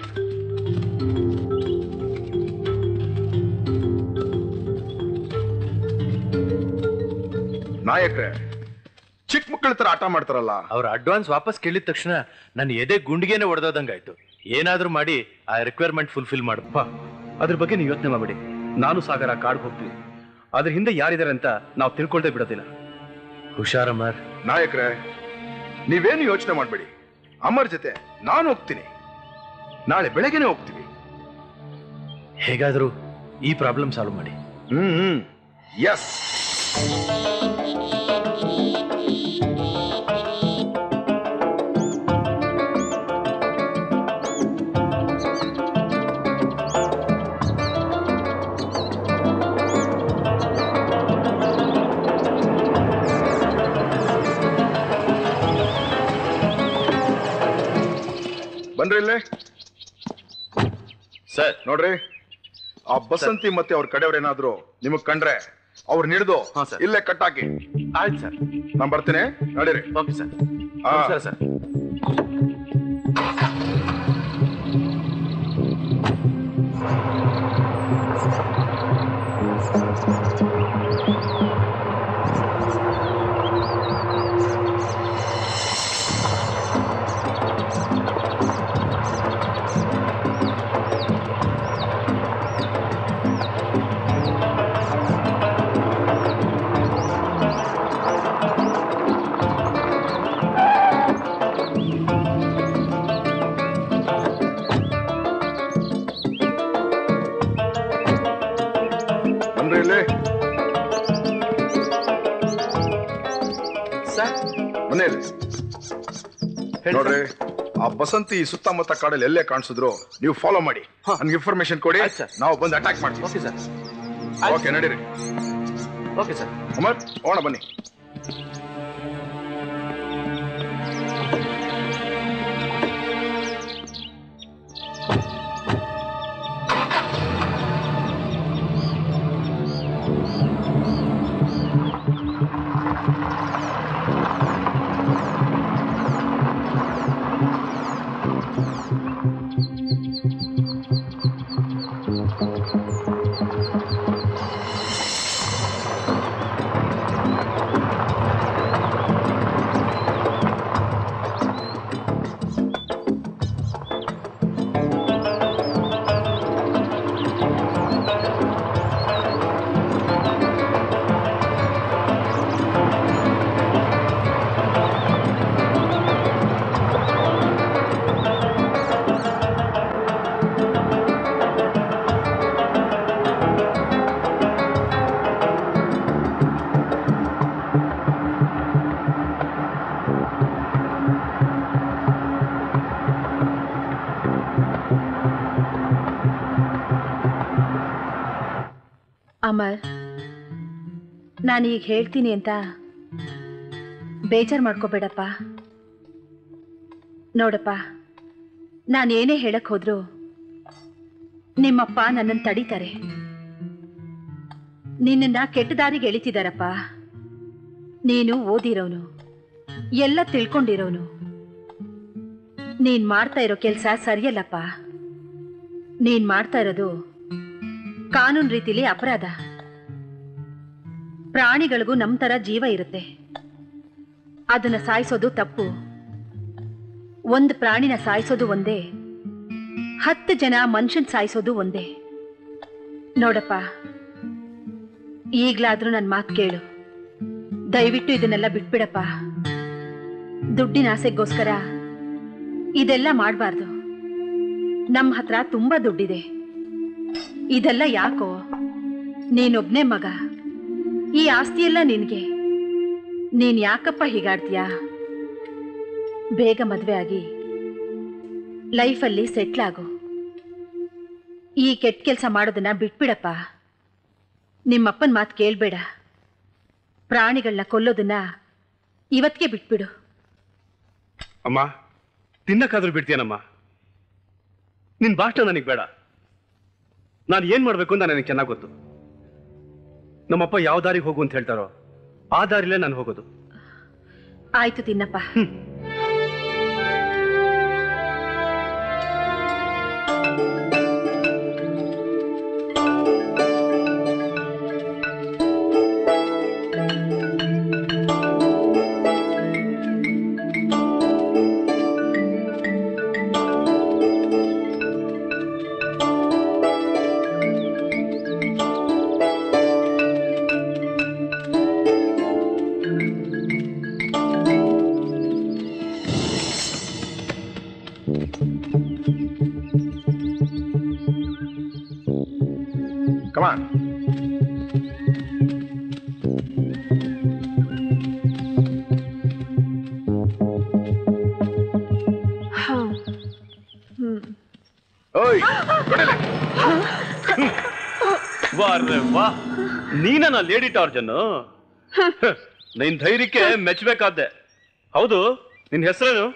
ನಾಯಕ್ರೆ ಚಿಕ್ಕ ಮಕ್ಕಳ ತರ ಆಟ ಮಾಡ್ತಾರಲ್ಲ ಅವ್ರ advance ವಾಪಸ್ ಕೇಳಿದ ತಕ್ಷಣ ನನ್ನ ಎದೆ ಗುಂಡಿಗೆನೆ ಹೊಡೆದೋದಂಗಾಯ್ತು ಏನಾದ್ರೂ ಮಾಡಿ ಆ ರಿಕ್ವೈರ್ಮೆಂಟ್ ಫುಲ್ಫಿಲ್ ಮಾಡಪ್ಪ ಅದ್ರ ಬಗ್ಗೆ ನೀವು ಯೋಚನೆ ಮಾಡಬೇಡಿ ನಾನು ಸಾಗರ ಕಾಡ್ಗೆ ಹೋಗ್ತೀವಿ ಅದ್ರ ಹಿಂದೆ ಯಾರಿದ್ದಾರೆ ಅಂತ ನಾವು ತಿಳ್ಕೊಳ್ದೆ ಬಿಡೋದಿಲ್ಲ ಹುಷಾರಮ್ಮರ್ ನಾಯಕ್ರೆ ನೀವೇನು ಯೋಚನೆ ಮಾಡಬೇಡಿ ಅಮರ್ ಜೊತೆ ನಾನು ಹೋಗ್ತೀನಿ ನಾಳೆ ಬೆಳಗ್ಗೆನೆ ಹೋಗ್ತೀವಿ ಹೇಗಾದ್ರೂ ಈ ಪ್ರಾಬ್ಲಮ್ ಸಾಲ್ವ್ ಮಾಡಿ ಹ್ಮ್ ಹ್ಮ್ ಎಸ್ ಬನ್ರಿ ಇಲ್ಲೇ ಸರ್ ನೋಡ್ರಿ ಆ ಬಸಂತಿ ಮತ್ತೆ ಅವ್ರ ಕಡೆಯವ್ರೇನಾದ್ರು ನಿಮಗ್ ಕಂಡ್ರೆ ಅವ್ರು ಹಿಡಿದು ಇಲ್ಲೇ ಕಟ್ಟಾಕಿ ಆಯ್ತು ಸರ್ ನಾನ್ ಬರ್ತೀನಿ ನಡೀರಿ ಓಕೆ ಸರ್ ಹಾ. ಸರ್ ಸರ್ ಬನ್ರಿ ಇಲ್ಲಿ ಸರ್ ಮನೇಲಿ ನೋಡ್ರಿ ಆ ಬಸಂತಿ ಸುತ್ತಮುತ್ತ ಕಾಡಲ್ಲಿ ಎಲ್ಲೇ ಕಾಣಿಸಿದ್ರು ನೀವು ಫಾಲೋ ಮಾಡಿ ನನ್ಗೆ ಇನ್ಫಾರ್ಮೇಶನ್ ಕೊಡಿ ಆಯ್ತು ಸರ್. ನಾವು ಬಂದು ಅಟ್ಯಾಕ್ ಮಾಡ್ತೀವಿ ಓಕೆ ಸರ್ ಓಕೆ ನಡೀರಿ ಓಕೆ ಸರ್ ಅಮರ್ ಹೋಣ ಬನ್ನಿ ಅಮರ್ ನಾನೀಗ ಹೇಳ್ತೀನಿ ಅಂತ ಬೇಜಾರು ಮಾಡ್ಕೋಬೇಡಪ್ಪ ನೋಡಪ್ಪ ನಾನೇನೇ ಹೇಳಕ್ ಹೋದ್ರು ನಿಮ್ಮಪ್ಪ ನನ್ನನ್ನು ತಡೀತಾರೆ ನಿನ್ನನ್ನ ಕೆಟ್ಟ ದಾರಿಗೆ ಎಳಿತಿದಾರಪ್ಪ ನೀನು ಓದಿರೋನು ಎಲ್ಲ ತಿಳ್ಕೊಂಡಿರೋನು ನೀನ್ ಮಾಡ್ತಾ ಇರೋ ಕೆಲ್ಸ ಸರಿಯಲ್ಲಪ್ಪ ನೀನ್ ಮಾಡ್ತಾ ಇರೋದು ಕಾನೂನು ರೀತಿಲಿ ಅಪರಾಧ ಪ್ರಾಣಿಗಳಿಗೂ ನಮ್ ತರ ಜೀವ ಇರುತ್ತೆ ಅದನ್ನ ಸಾಯಿಸೋದು ತಪ್ಪು ಒಂದು ಪ್ರಾಣಿನ ಸಾಯಿಸೋದು ಒಂದೇ ಹತ್ತು ಜನ ಮನುಷ್ಯನ್ ಸಾಯಿಸೋದು ಒಂದೇ ನೋಡಪ್ಪ ಈಗ್ಲಾದ್ರೂ ನನ್ ಮಾತು ಕೇಳು ದಯವಿಟ್ಟು ಇದನ್ನೆಲ್ಲ ಬಿಟ್ಬಿಡಪ್ಪ ದುಡ್ಡಿನ ಆಸೆಗೋಸ್ಕರ ಇದೆಲ್ಲ ಮಾಡಬಾರ್ದು ನಮ್ಮ ಹತ್ರ ತುಂಬಾ ದುಡ್ಡಿದೆ ಇದೆಲ್ಲ ಯಾಕೋ ನೀನೊಬ್ನೇ ಮಗ ಈ ಆಸ್ತಿ ಎಲ್ಲ ನಿನ್ಗೆ ನೀನ್ ಯಾಕಪ್ಪ ಹೀಗಾಡ್ತೀಯಾ ಬೇಗ ಮದ್ವೆ ಆಗಿ ಲೈಫಲ್ಲಿ ಸೆಟ್ಲ್ ಆಗು ಈ ಕೆಟ್ಟ ಕೆಲಸ ಮಾಡೋದನ್ನ ಬಿಟ್ಬಿಡಪ್ಪ ನಿಮ್ಮಪ್ಪನ ಮಾತು ಕೇಳ್ಬೇಡ ಪ್ರಾಣಿಗಳನ್ನ ಕೊಲ್ಲೋದನ್ನ ಇವತ್ತಿಗೆ ಬಿಟ್ಬಿಡು ಅಮ್ಮ ತಿನ್ನಕ್ಕಾದ್ರೂ ಬಿಡ್ತೀಯನಮ್ಮ ನಿನ್ ಭಾಷಣ ನನಗೆ ಬೇಡ ನಾನು ಏನ್ ಮಾಡ್ಬೇಕು ಅಂತ ನನಗೆ ಚೆನ್ನಾಗಿ ಗೊತ್ತು ನಮ್ಮಪ್ಪ ಯಾವ ದಾರಿಗೆ ಹೋಗು ಅಂತ ಹೇಳ್ತಾರೋ ಆ ದಾರಿಲೇ ನಾನು ಹೋಗೋದು ಆಯ್ತು ತಿನ್ನಪ್ಪ Come on. ಓಯ್ ಕೊಡಲೆ. ವಾ ರೇ ವಾ ನೀನ ಲೇಡಿ ಟಾರ್ಜನ್ ನಿನ್ ಧೈರ್ಯಕ್ಕೆ ಮೆಚ್ಚಬೇಕಾದ್ದೆ ಹೌದು ನಿನ್ ಹೆಸರೇನು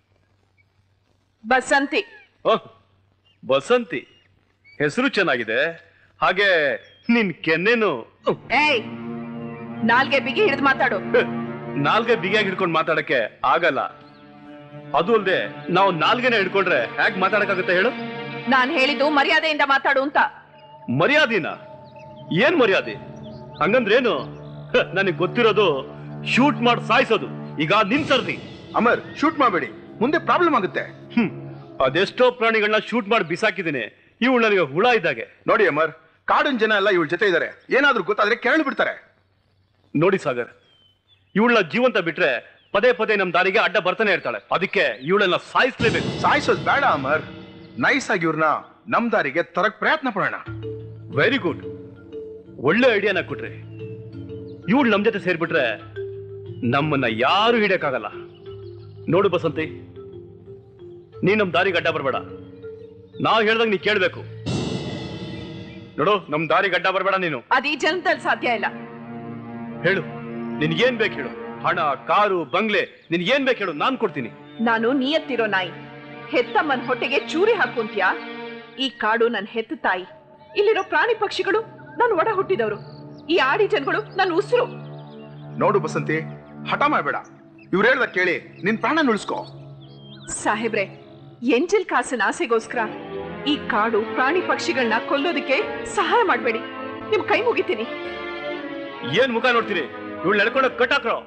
ಬಸಂತಿ ಓಹ್ ಬಸಂತಿ ಹೆಸರು ಚೆನ್ನಾಗಿದೆ ಹಾಗೆ ನಿನ್ ಕೆನ್ನೆನು ಏಯ್ ನಾಲ್ಗೆ ಬಿಗಿ ಹಿಡಿದು ಮಾತಾಡು ನಾಲ್ಗೆ ಬಿಗಿಯಾಗಿ ಹಿಡ್ಕೊಂಡು ಮಾತಾಡಕ್ಕೆ ಆಗಲ್ಲ ಅದು ಅಲ್ದೆ ನಾವು ನಾಲ್ಗೆನ ಹಿಡ್ಕೊಂಡ್ರೆ ಹೇಗ್ ಮಾತಾಡಕ್ಕಾಗುತ್ತೆ ಹೇಳು ನಾನ್ ಹೇಳಿದ್ದು ಮರ್ಯಾದೆಯಿಂದ ಮಾತಾಡು ಅಂತ ಮರ್ಯಾದಿನ ಏನ್ ಮರ್ಯಾದೆ ಹಂಗಂದ್ರೇನು ನನಗೆ ಗೊತ್ತಿರೋದು ಶೂಟ್ ಮಾಡಿ ಸಾಯಿಸೋದು ಈಗ ನಿನ್ ಸರ್ದಿ ಅಮರ್ ಶೂಟ್ ಮಾಡಬೇಡಿ ಮುಂದೆ ಪ್ರಾಬ್ಲಮ್ ಆಗುತ್ತೆ ಹ್ಮ್ ಅದೆಷ್ಟೋ ಪ್ರಾಣಿಗಳನ್ನ ಶೂಟ್ ಮಾಡಿ ಬಿಸಾಕಿದ್ದೀನಿ ಇವಳು ನನಗೆ ಹುಳ ಇದ್ದಾಗೆ ನೋಡಿ ಅಮರ್ ಕಾಡಿನ ಜನ ಎಲ್ಲ ಇವಳ ಜೊತೆ ಇದ್ದಾರೆ ಏನಾದ್ರೂ ಗೊತ್ತಾದ್ರೆ ಕೆರಳು ಬಿಡ್ತಾರೆ ನೋಡಿ ಸಾಗರ್ ಇವಳನ್ನ ಜೀವಂತ ಬಿಟ್ರೆ ಪದೇ ಪದೇ ನಮ್ ದಾರಿಗೆ ಅಡ್ಡ ಬರ್ತಾನೆ ಇರ್ತಾಳೆ ಅದಕ್ಕೆ ಇವಳನ್ನ ಸಾಯಿಸ್ಲೇಬೇಕು ಸಾಯಿಸೋದು ಬೇಡ ಅಮರ್ ನೈಸ್ ಆಗಿ ಇವ್ರನ್ನ ನಮ್ ದಾರಿಗೆ ತರಕ್ ಪ್ರಯತ್ನ ಪಡೋಣ ವೆರಿ ಗುಡ್ ಒಳ್ಳೆ ಐಡಿಯಾನ ಕೊಟ್ರಿ ಇವಳು ನಮ್ ಜೊತೆ ಸೇರ್ಬಿಟ್ರೆ ನಮ್ಮನ್ನ ಯಾರು ಹಿಡಿಯಕ್ಕಾಗಲ್ಲ ನೋಡು ಬಸಂತಿ ನೀ ನಮ್ ದಾರಿಗೆ ಅಡ್ಡ ಬರಬೇಡ ನಾವು ಹೇಳ್ದಾಗ ನೀ ಕೇಳ್ಬೇಕು ನೋಡು ನಮ್ ದಾರಿಗೆ ಅಡ್ಡ ಬರಬೇಡ ನೀನು ಅದ್ ಈ ಜನ್ಮದಲ್ಲಿ ಸಾಧ್ಯ ಇಲ್ಲ ಹೇಳು ನಿನ್ಗೇನ್ ಬೇಕು ಹೇಳು ಹಣ ಕಾರು ಬಂಗ್ಲೆ ನಿನ್ಗೇನ್ ಬೇಕು ಹೇಳು ನಾನ್ ಕೊಡ್ತೀನಿ ನಾನು ನಿಯತ್ತಿರೋ ನಾಯಿ ಹೆತ್ತಮ್ಮನ್ ಹೊಟ್ಟೆಗೆ ಚೂರಿ ಹಾಕುಂತ್ಯಾ ಈ ಕಾಡು ನನ್ ಹೆತ್ತ ತಾಯಿ ಇಲ್ಲಿರೋ ಪ್ರಾಣಿ ಪಕ್ಷಿಗಳು ನಾನು ಒಡ ಹುಟ್ಟಿದವರು ಈ ಆಡಿ ಜನಗಳು ನನ್ನ ಉಸಿರು ನೋಡು ಬಸಂತಿ ಹಠ ಮಾಡಬೇಡ ಇವ್ರು ಹೇಳ್ದ ಕೇಳಿ ನಿನ್ ಪ್ರಾಣ ಉಳಿಸ್ಕೋ ಸಾಹೇಬ್ರೆ ಎಂಜಿಲ್ ಕಾಸಿನ ಆಸೆಗೋಸ್ಕರ ಈ ಕಾಡು ಪ್ರಾಣಿ ಪಕ್ಷಿಗಳನ್ನ ಕೊಲ್ಲೋದಕ್ಕೆ ಸಹಾಯ ಮಾಡ್ಬೇಡಿ ನಿಮ್ ಕೈ ಮುಗಿತೀನಿ ಏನ್ ಮುಖ ನೋಡ್ತೀರಿ ಇವಳು ನಡ್ಕೊಂಡು ಕಟ್ಟಾಕ್ರೋ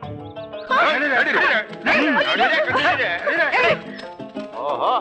ಓಹೋ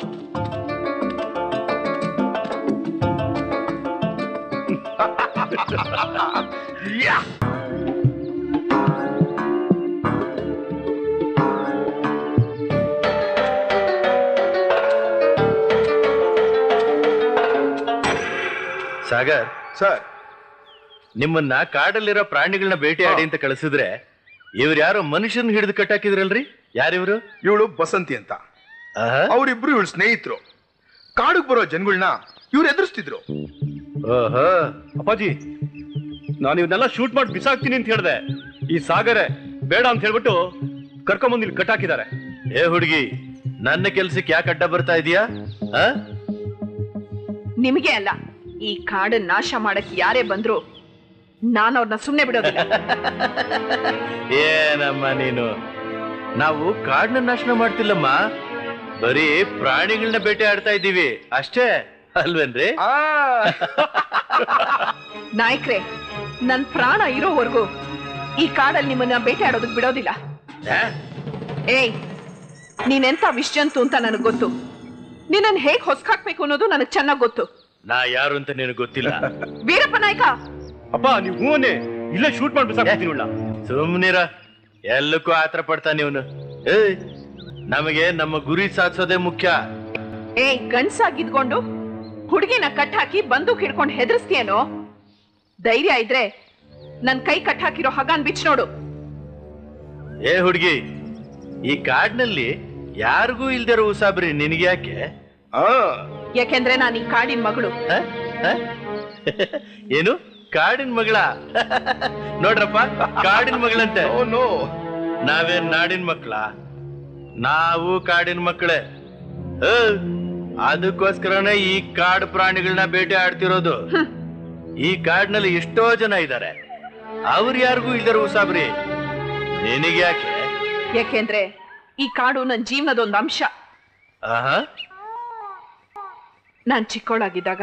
ಸಾಗರ್ ಸರ್ ನಿಮ್ಮನ್ನ ಕಾಡಲ್ಲಿರೋ ಪ್ರಾಣಿಗಳನ್ನ ಬೇಟೆಯಾಡಿ ಅಂತ ಕಳಿಸಿದ್ರೆ ಇವ್ರು ಯಾರೋ ಮನುಷ್ಯನ್ ಹಿಡಿದು ಕಟ್ಟಾಕಿದ್ರಲ್ರಿ ಯಾರಿವ್ರು ಇವಳು ಬಸಂತಿ ಅಂತ ಅವರಿಬ್ರು ಇವಳು ಸ್ನೇಹಿತರು ಕಾಡಿಗೆ ಬರೋ ಜನಗಳನ್ನ ಇವ್ರು ಎದುರಿಸ್ತಿದ್ರು ಓಹೋ ಅಪ್ಪಾಜಿ ನಾನು ಇವನ್ನೆಲ್ಲ ಶೂಟ್ ಮಾಡಿ ಬಿಸಾಕ್ತೀನಿ ಅಂತ ಹೇಳ್ದೆ ಈ ಸಾಗರೆ ಬೇಡ ಅಂತ ಹೇಳ್ಬಿಟ್ಟು ಕರ್ಕೊಂಬಂದು ಇಲ್ಲಿ ಕಟ್ಟಾಕಿದ್ದಾರೆ ಏ ಹುಡುಗಿ ನನ್ನ ಕೆಲ್ಸಕ್ಕೆ ಯಾಕೆ ಅಡ್ಡ ಬರ್ತಾ ಇದೀಯಾ ಆ? ನಿಮಗೆ ಅಲ್ಲ ಈ ಕಾಡನ್ನ ನಾಶ ಮಾಡಕ್ ಯಾರೇ ಬಂದ್ರು ನಾನು ಅವ್ರನ್ನ ಸುಮ್ನೆ ಬಿಡೋದಿಲ್ಲ ಏನಮ್ಮ ನೀನು ನಾವು ಕಾಡನ್ನ ನಾಶನ ಮಾಡ್ತಿಲ್ಲಮ್ಮ ಬರೀ ಪ್ರಾಣಿಗಳನ್ನ ಬೇಟೆ ಆಡ್ತಾ ಇದ್ದೀವಿ ಅಷ್ಟೇ ಅಲ್ವೇನ್ರಿ ನಾಯಕ್ರೆ ನನ್ ಪ್ರಾಣ ಇರೋವರೆಗೂ ಈ ಕಾಡಲ್ಲಿ ನಿಮ್ಮನ್ನ ಬೇಟೆ ಆಡೋದಕ್ ಬಿಡೋದಿಲ್ಲ ಆ? ಏಯ್ ನೀನೆಂತ ವಿಶ್ಜಂತು ಅಂತ ನನಗ್ ಗೊತ್ತು ನಿನ್ನನ್ ಹೇಗ್ ಹೊಸ್ಕಾಕ್ಬೇಕು ಅನ್ನೋದು ನನಗ್ ಚೆನ್ನಾಗ್ ಗೊತ್ತು ನಾ ಯಾರು ಅಂತ ನಿನಗೆ ಗೊತ್ತಿಲ್ಲ ವೀರಪ್ಪ ನಾಯ್ಕ ಅಪ್ಪ ನೀವು ಹೂವನ್ನೇ ಇಲ್ಲೇ ಶೂಟ್ ಮಾಡಿ ಬಿಸಾಕ್ತೀನಿ ಸುಮ್ನಿರ ಎಲ್ಲಕ್ಕೂ ಆತರ ಪಡ್ತಾ ನೀವನು ಏಯ್ ನಮಗೆ ನಮ್ಮ ಗುರಿ ಸಾಧಿಸೋದೇ ಮುಖ್ಯ ಏಯ್ ಗಂಡ್ಸಾಗಿದ್ಕೊಂಡು ಹುಡುಗಿನ ಕಟ್ ಹಾಕಿ ಬಂದೂಕ್ ಹಿಡ್ಕೊಂಡು ಹೆದರ್ಸ್ತೀಯನೋ ಧೈರ್ಯ ಇದ್ರೆ ನನ್ ಕೈ ಕಟ್ ಹಾಕಿರೋ ಹಗಾನ್ ಬಿಚ್ ನೋಡು ಏ ಹುಡುಗಿ ಈ ಕಾಡ್ನಲ್ಲಿ ಯಾರಿಗೂ ಇಲ್ದಿರೋ ಉಸಾಬ್ರಿ ನಿನಗೆ ಯಾಕೆ ಯಾಕೆಂದ್ರೆ ನಾನು ಈ ಕಾಡಿನ ಮಗಳು ಹ? ಹ? ಏನು ಕಾಡಿನ ಮಗಳ ನೋಡ್ರಪ್ಪ ಕಾಡಿನ ಮಗಳಂತೆ ನಾವೇನ್ ನಾಡಿನ ಮಕ್ಳ ನಾವು ಕಾಡಿನ ಮಕ್ಕಳೇ ಹ? ಅದಕ್ಕೋಸ್ಕರನೇ ಈ ಕಾಡು ಪ್ರಾಣಿಗಳನ್ನ ಬೇಟೆ ಆಡ್ತಿರೋದು ಈ ಕಾಡಿನಲ್ಲಿ ಎಷ್ಟೋ ಜನ ಇದ್ದಾರೆ ಅವ್ರು ಯಾರಿಗೂ ಇಲ್ದಿರೋ ಉಸಾಬ್ರಿ ನಿನಗೆ ಯಾಕೆ ಯಾಕೆಂದ್ರೆ ಈ ಕಾಡು ನನ್ನ ಜೀವನದ ಒಂದು ಅಂಶ ಆಹಾ ನಾನ್ ಚಿಕ್ಕವಳಾಗಿದ್ದಾಗ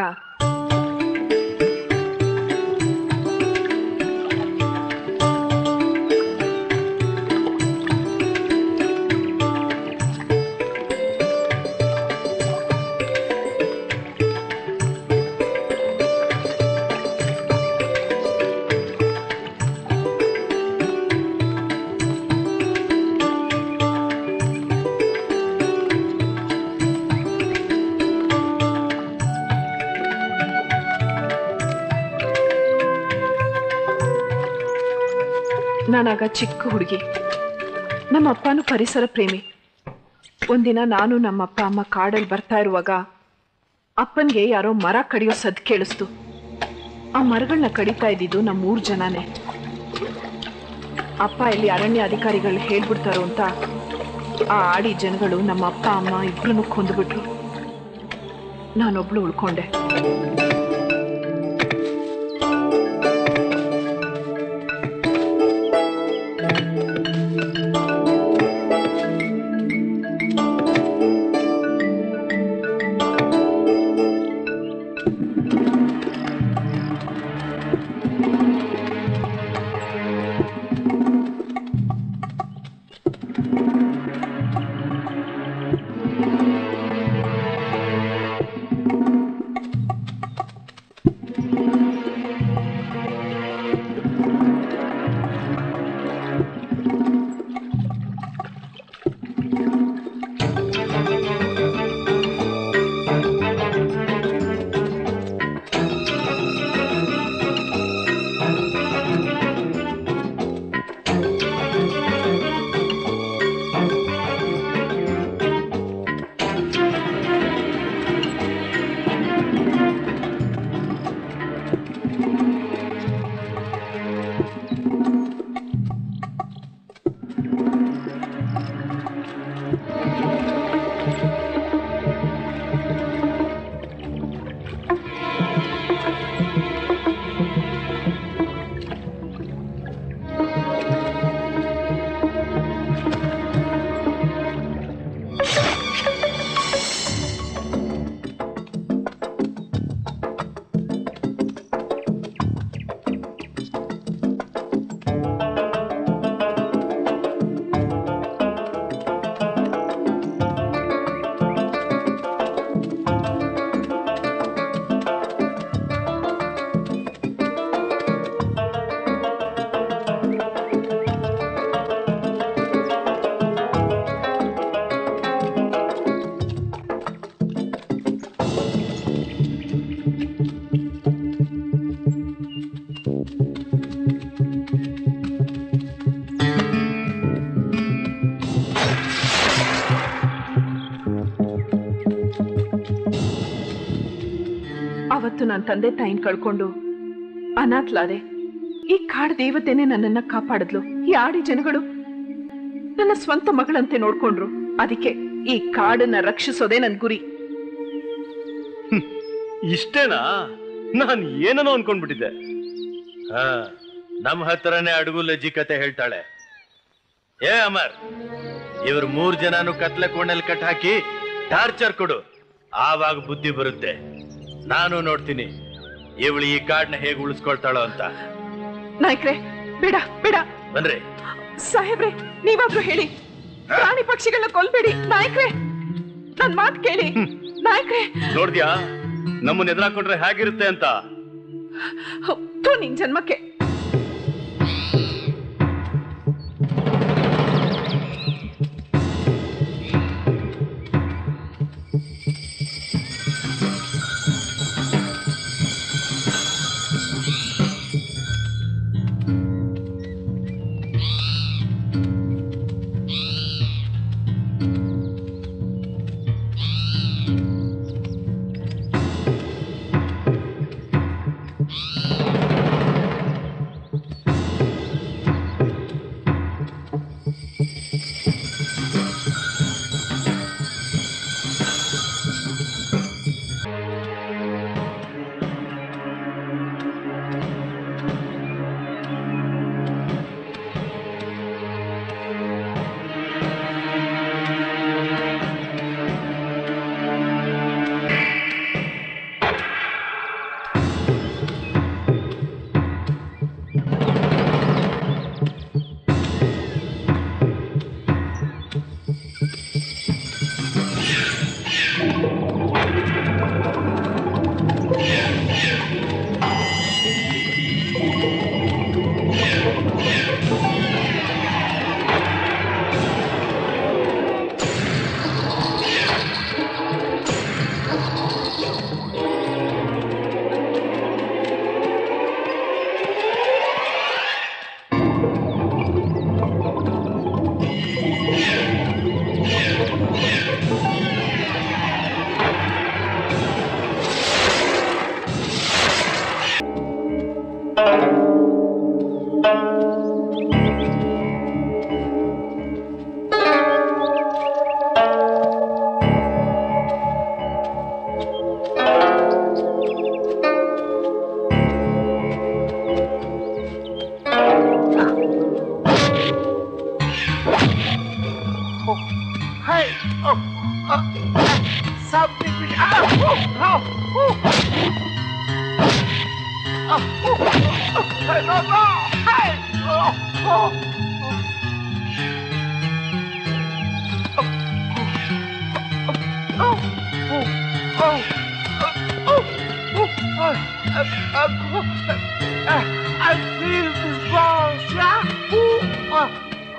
ನಾನಾಗ ಚಿಕ್ಕ ಹುಡುಗಿ ನಮ್ಮ ಅಪ್ಪನೂ ಪರಿಸರ ಪ್ರೇಮಿ ಒಂದಿನ ನಾನು ನಮ್ಮ ಅಪ್ಪ ಅಮ್ಮ ಕಾಡಲ್ಲಿ ಬರ್ತಾ ಇರುವಾಗ ಅಪ್ಪನ್ಗೆ ಯಾರೋ ಮರ ಕಡಿಯೋ ಸದ್ ಕೇಳಿಸ್ತು ಆ ಮರಗಳನ್ನ ಕಡಿತಾ ಇದ್ದಿದ್ದು ನಮ್ಮ ಮೂರ್ ಜನನೇ ಅಪ್ಪ ಇಲ್ಲಿ ಅರಣ್ಯ ಅಧಿಕಾರಿಗಳು ಹೇಳ್ಬಿಡ್ತಾರೋ ಅಂತ ಆ ಆಡಿ ಜನಗಳು ನಮ್ಮ ಅಪ್ಪ ಅಮ್ಮ ಇಬ್ರು ಕೊಂದ್ಬಿಟ್ರು ನಾನೊಬ್ಳು ಉಳ್ಕೊಂಡೆ ಅವತ್ತು ನನ್ನ ತಂದೆ ತಾಯಿನ ಕಳ್ಕೊಂಡು ಅನಾಥ್ಲಾದೆ ಈ ಕಾಡ್ ದೇವತೆನೆ ನನ್ನನ್ನ ಕಾಪಾಡಿದ್ಲು ಈ ಆಡಿ ಜನಗಳು ನನ್ನ ಸ್ವಂತ ಮಗಳಂತೆ ನೋಡ್ಕೊಂಡ್ರು ಅದಕ್ಕೆ ಈ ಕಾಡನ್ನ ರಕ್ಷಿಸೋದೇ ನನ್ ಗುರಿ ಇಷ್ಟೇನಾ ನಾನು ಏನನೋ ಅನ್ಕೊಂಡ್ಬಿಟ್ಟಿದ್ದೆ ಹಾ ನಮ್ ಹತ್ರನೇ ಅಡುಗು ಲಜ್ಜಿ ಕತೆ ಹೇಳ್ತಾಳೆ ಏ ಅಮರ್ ಇವ್ರು ಮೂರ್ ಜನನು ಕತ್ಲೆ ಕೋಣೆಲ್ ಕಟ್ ಹಾಕಿ ಟಾರ್ಚರ್ ಕೊಡು ಆವಾಗ ಬುದ್ಧಿ ಬರುತ್ತೆ ನಾನು ನೋಡ್ತೀನಿ ಇವಳು ಈ ಕಾಡ್ನ ಹೇಗೆ ಉಳಿಸ್ಕೊಳ್ತಾಳೋ ಅಂತ ನಾಯ್ಕ್ರೆ ಬೇಡ ಬೇಡ ಬನ್ರಿ ಸಾಹೇಬ್ರೆ ನೀವಾದ್ರೂ ಹೇಳಿ ಪ್ರಾಣಿ ಪಕ್ಷಿಗಳನ್ನ ಕೊಲ್ಬೇಡಿ ನಾಯ್ಕ್ರೆ ನನ್ ಮಾತ್ ಕೇಳಿ ನಾಯ್ಕ್ರೆ ನೋಡ್ದ್ಯಾ ನಮ್ಮನ್ನ ಎದುರಾಕೊಂಡ್ರೆ ಹೇಗಿರುತ್ತೆ ಅಂತ ಥು, ನಿನ್ ಜನ್ಮಕ್ಕೆ Hey! Oh! Uh, something! Ah! Oh! Oh! Oh! Oh! Oh! Oh! Hey! No! No! Hey! Oh! Oh! Oh! Oh! Oh! Oh! Oh! Oh! Uh, uh, uh, I feel this balls, yeah? Ooh! Uh,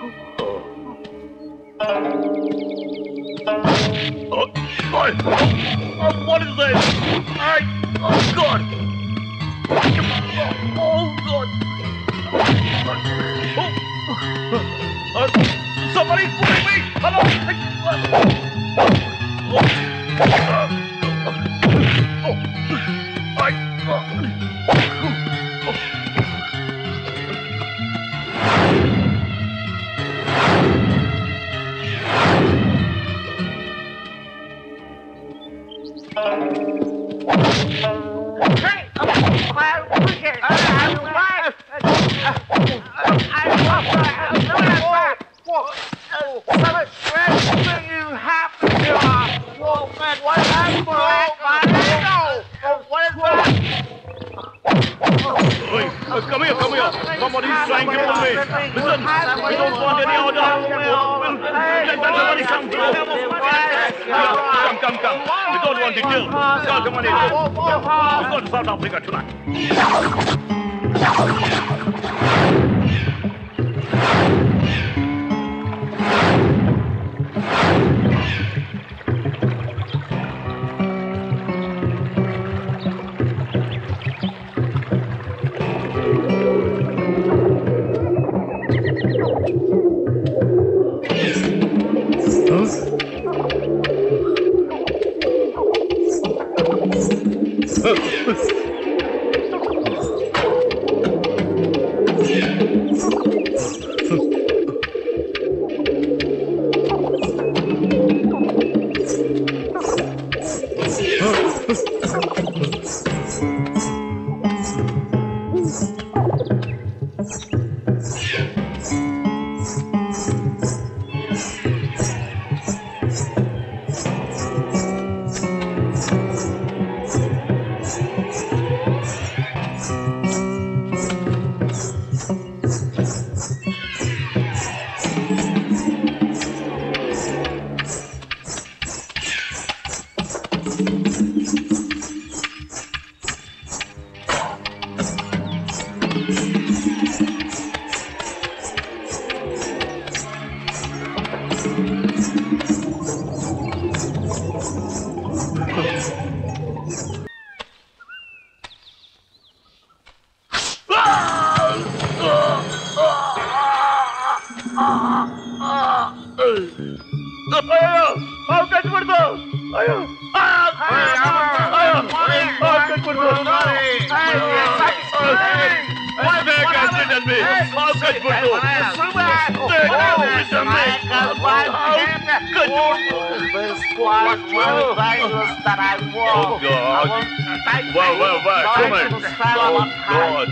Oh, God! Oh, what is this? I, oh, God! Oh, God! Oh, uh, somebody's pulling me! Hello! Hey! My wicked! I'm alive! Something you happened to us! Whoa, man, what happened to my leg? What is that? Oi, uh, come here, come here! Somebody's trying to pull me! Listen, we don't want any order! Let somebody come through! Come, come, come! We don't want to kill! Call the money! We go to South Africa tonight! ಹಾವು ಕಚ್ಬಿಡ್ತು ಅಯ್ಯೋ ಆ, ಅಯ್ಯೋ ಹಾವು ಕಚ್ಬಿಡ್ತು Snake has bitten me. ಹಾವು ಕಚ್ಬಿಡ್ತು Snake has bitten me. ಹಾವು Oh God. Wow, wow, wow. Come on. Oh God.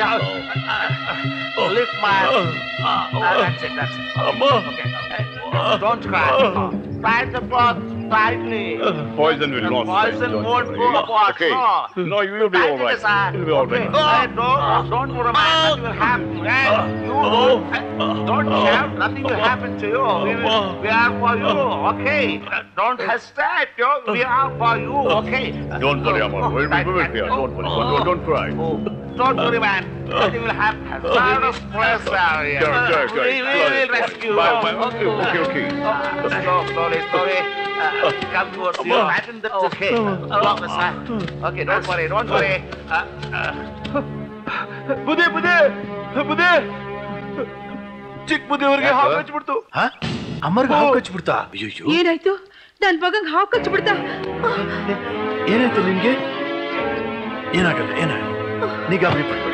Oh. Lift my. Oh. Uh, that's it. That's it. Amma. Okay. Don't cry. Tie the cloth tightly. Poison will The not poison strike, don't won't worry. go apart. Okay. No. No, you will be Tight all it, right. sir. You will be all Okay. right. Hey, don't, don't worry, man. Nothing will happen. Hey, you don't, don't shout. Nothing will happen to you. We, will, we are for you. Okay. Don't hesitate. You. We are for you. Okay. Don't worry, Amar. We will we will be here. Don't worry. Don't, don't cry. Don't worry, man. Nothing will happen. Lot of stress out here. Sure, sure, sure. We, we will rescue Bye, you. bye. Okay, okay, okay. Uh, slow, slowly, slowly. Uh, come towards you. Imagine that. Okay. Along the side. Okay, don't worry, don't worry. Uh, uh, ಬುದ್ಧಿ ಬುದ್ಧಿ ಬುದ್ಧಿ ಚಿಕ್ಕ ಬುದ್ಧಿ ಅವ್ರಿಗೆ ಹಾವು ಕಚ್ಬಿಡ್ತು ಅಮ್ಮರ್ಗ ಹಾವು ಕಚ್ಬಿಡ್ತಾ ಅಯ್ಯೋ ಏನಾಯ್ತು ನನ್ ಮಗಂಗ್ ಹಾವು ಕಚ್ಬಿಡ್ತ ಏನಾಯ್ತು ನಿನ್ಗೆ ಏನಾಗಲ್ಲ ಏನಾಗಲ್ಲ ನೀ ಗಾಬರಿ ಪಡ್ಬೇಡ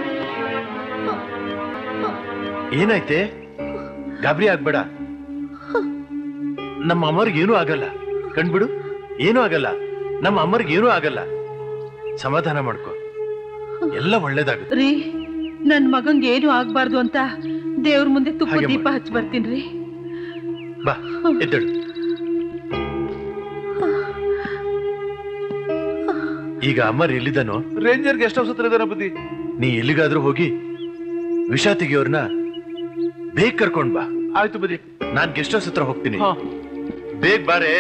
ಏನಾಯ್ತೆ ಗಾಬರಿ ಆಗ್ಬೇಡ ನಮ್ಮ ಅಮ್ಮರ್ಗೆ ಏನೂ ಆಗಲ್ಲ ಕಂಡ್ಬಿಡು ಏನೂ ಆಗಲ್ಲ ನಮ್ಮ ಅಮ್ಮರ್ಗೆ ಏನೂ ಆಗಲ್ಲ ಸಮಾಧಾನ ಮಾಡ್ಕೊ ಎಲ್ಲ ಒಳ್ಳೇದಾಗುತ್ತೆ ರೀ ನನ್ ಮಗಂಗ್ ಏನು ಆಗ್ಬಾರ್ದು ಅಂತ ದೇವ್ರ ಮುಂದೆ ತುಪ್ಪ ಹಾಗೆ ದೀಪ ಹಚ್ಚಿ ಬರ್ತೀನ್ರಿ ಬಾ ಎದ್ದಳು ಈಗ ಅಮ್ಮರ್ ಎಲ್ಲಿದ್ದಾನೋ ರೇಂಜರ್ ಗೆಸ್ಟ್ ಹೌಸ್ ಹತ್ರ ಇದಾರೆ ಬುದ್ಧಿ ನೀ ಎಲ್ಲಿಗಾದ್ರೂ ಹೋಗಿ ವಿಷ ತೆಗಿಯೋರ್ನ ಬೇಗ ಕರ್ಕೊಂಡ್ ಬಾ ಆಯ್ತು ಬುದ್ಧಿ ನಾನ್ ಗೆಸ್ಟ್ ಹೌಸ್ ಹತ್ರ ಹೋಗ್ತೀನಿ ಹಾ. ಬೇಗ ಬಾರೆ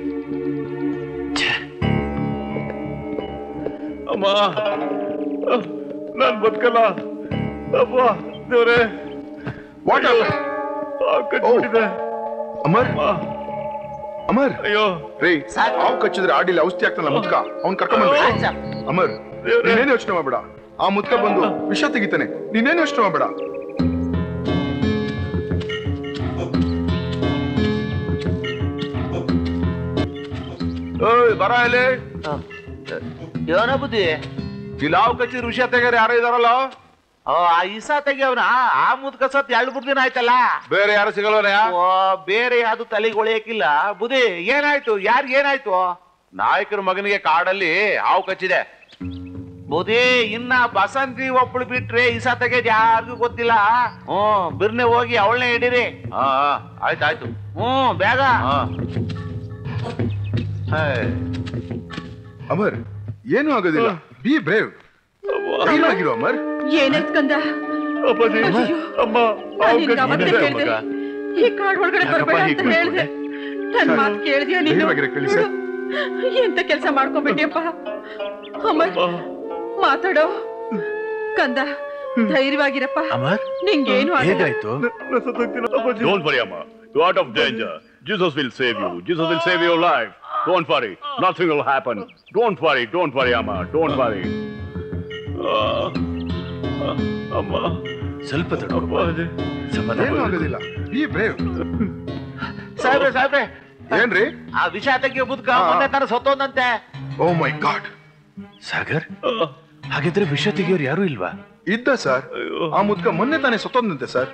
ಅಮ್ಮ ನಾನ್ ಬದುಕಲ್ಲ ಅಪ್ಪ ದೇವ್ರೆ ವಾಟ್ ಹಾವು ಕಚ್ಬಿಟ್ಟಿದೆ ಅಮರ್ ಅಮರ್ ಅಯ್ಯೋ ರೇ ಹಾವು ಕಚ್ಚಿದ್ರೆ ಆಡಿಲ್ಲ ಔಷಧಿ ಆಗ್ತಾನಲ್ಲ ಮುದ್ಕ ಅವ್ನ್ ಕರ್ಕೊಂಡ್ಬಂದ್ರೆ ಅಮರ್ ನೀನೇನು ಯೋಚನೆ ಮಾಡ್ಬೇಡ ಆ ಮುದ್ಕ ಬಂದು ವಿಷ ತೆಗಿತಾನೆ ನೀನೇನು ಯೋಚನೆ ಮಾಡ್ಬೇಡ ಓಯ್ ಬರ ಇಲ್ಲಿ ಏನೋ ಬುದ್ಧಿ ಇಲ್ಲಿ ಹಾವು ಕಚ್ಚಿದ್ರೆ ವಿಷಯ ತೆಗ್ಯಾರ ಯಾರೋ ಇದಾರಲ್ಲ ಓ ಆ ಇಸ ತೆಗಿಯವನ ಆ ಮುದ್ಕ ಸತ್ ಎರಡು ಮೂರು ದಿನ ಆಯ್ತಲ್ಲ ಬೇರೆ ಯಾರು ಸಿಗಲ್ವನಯ್ಯ ಓ ಬೇರೆ ಯಾವ್ದು ತಲೆಗೆ ಹೊಳೆಯಕ್ಕಿಲ್ಲ ಬುದ್ಧಿ ಏನಾಯ್ತು ಯಾರಿಗ್ ಏನಾಯ್ತು ನಾಯಕರ ಮಗನಿಗೆ ಕಾಡಲ್ಲಿ ಹಾವು ಕಚ್ಚಿದೆ ಬುದ್ಧಿ ಇನ್ನ ಬಸಂತಿ ಒಬ್ಳು ಬಿಟ್ರೆ ಇಸ ತೆಗೆದ್ ಯಾರಿಗೂ ಗೊತ್ತಿಲ್ಲ ಹ್ಮ್ ಬಿರ್ನೆ ಹೋಗಿ ಅವಳನ್ನೇ ಹಿಡೀರಿ ಹಾ ಹಾ, ಆಯ್ತಾಯ್ತು ಹ್ಮ್ ಬೇಗ ಹಾ ಅಮರ್ ಏನು ಆಗೋದಿಲ್ಲ ಬಿ ಬ್ರೇವ್ ಧೈರ್ಯವಾಗಿರು ಅಮರ್ ಏನಾಯ್ತು ಕಂದ ಅಪ್ಪಾಜಿ ಅಯ್ಯೋ. ಅಮ್ಮ ನಾನ್ ಹಾವು ನಿನ್ಗ್ ಅವತ್ತೇ ಕಚ್ಬಿಟ್ಟಿದೆ ಹೇಳ್ದೆ ಈ ಕಾಡ್ ಒಳಗಡೆ ಯಾಕಪ್ಪ ಬರ್ಬೇಡ ಹೀಗ್ ಅಂತ ಹೇಳ್ದೆ ನನ್ ಮಾತ್ ಕೇಳ್ದ್ಯಾ ನೀನು ಧೈರ್ಯವಾಗಿರು ಕಳಿ ಸರ್. ಎಂತ ಕೆಲಸ ಮಾಡ್ಕೊಂಡ್ಬಿಟ್ಟಿಯಪ್ಪ ಅಮರ್ ಮಾತಾಡೋ ಕಂದ ಧೈರ್ಯವಾಗಿರಪ್ಪ ಅಮರ್ ನಿಂಗೇನು ಆಗಲ್ಲ ಹೇಗಾಯ್ತು Don't worry, Amma. You're out of danger. Jesus will save you. Jesus will save your life. Don't worry. Nothing will happen. Don't worry. Don't worry, Amma. Don't worry. ಅಮ್ಮ ಸ್ವಲ್ಪ ತಡ್ಕೊ. ಅಪ್ಪಾಜಿ ಸಮಾಧಾನ ಏನು ಮಾಡು. ಆಗೋದಿಲ್ಲ ಬಿ ಬ್ರೇವ್ ಸಾಹೇಬ್ರೆ ಸಾಹೇಬ್ರೆ ಏನ್ರಿ ಆ ವಿಷ ತೆಗಿಯೋ ಮುದ್ಕ ಹಾ. ಮೊನ್ನೆ ತಾನು ಸತ್ತೋದಂತೆ ಓ ಮೈ ಗಾಡ್ ಸಾಗರ್ ಹಾಗಿದ್ರೆ ವಿಷ ತೆಗಿಯೋರು ಯಾರು ಇಲ್ವಾ ಇದ್ದ ಸರ್ ಆ ಮುದ್ಕ ಮೊನ್ನೆ ತಾನೇ ಸತ್ತೋದಂತೆ ಸರ್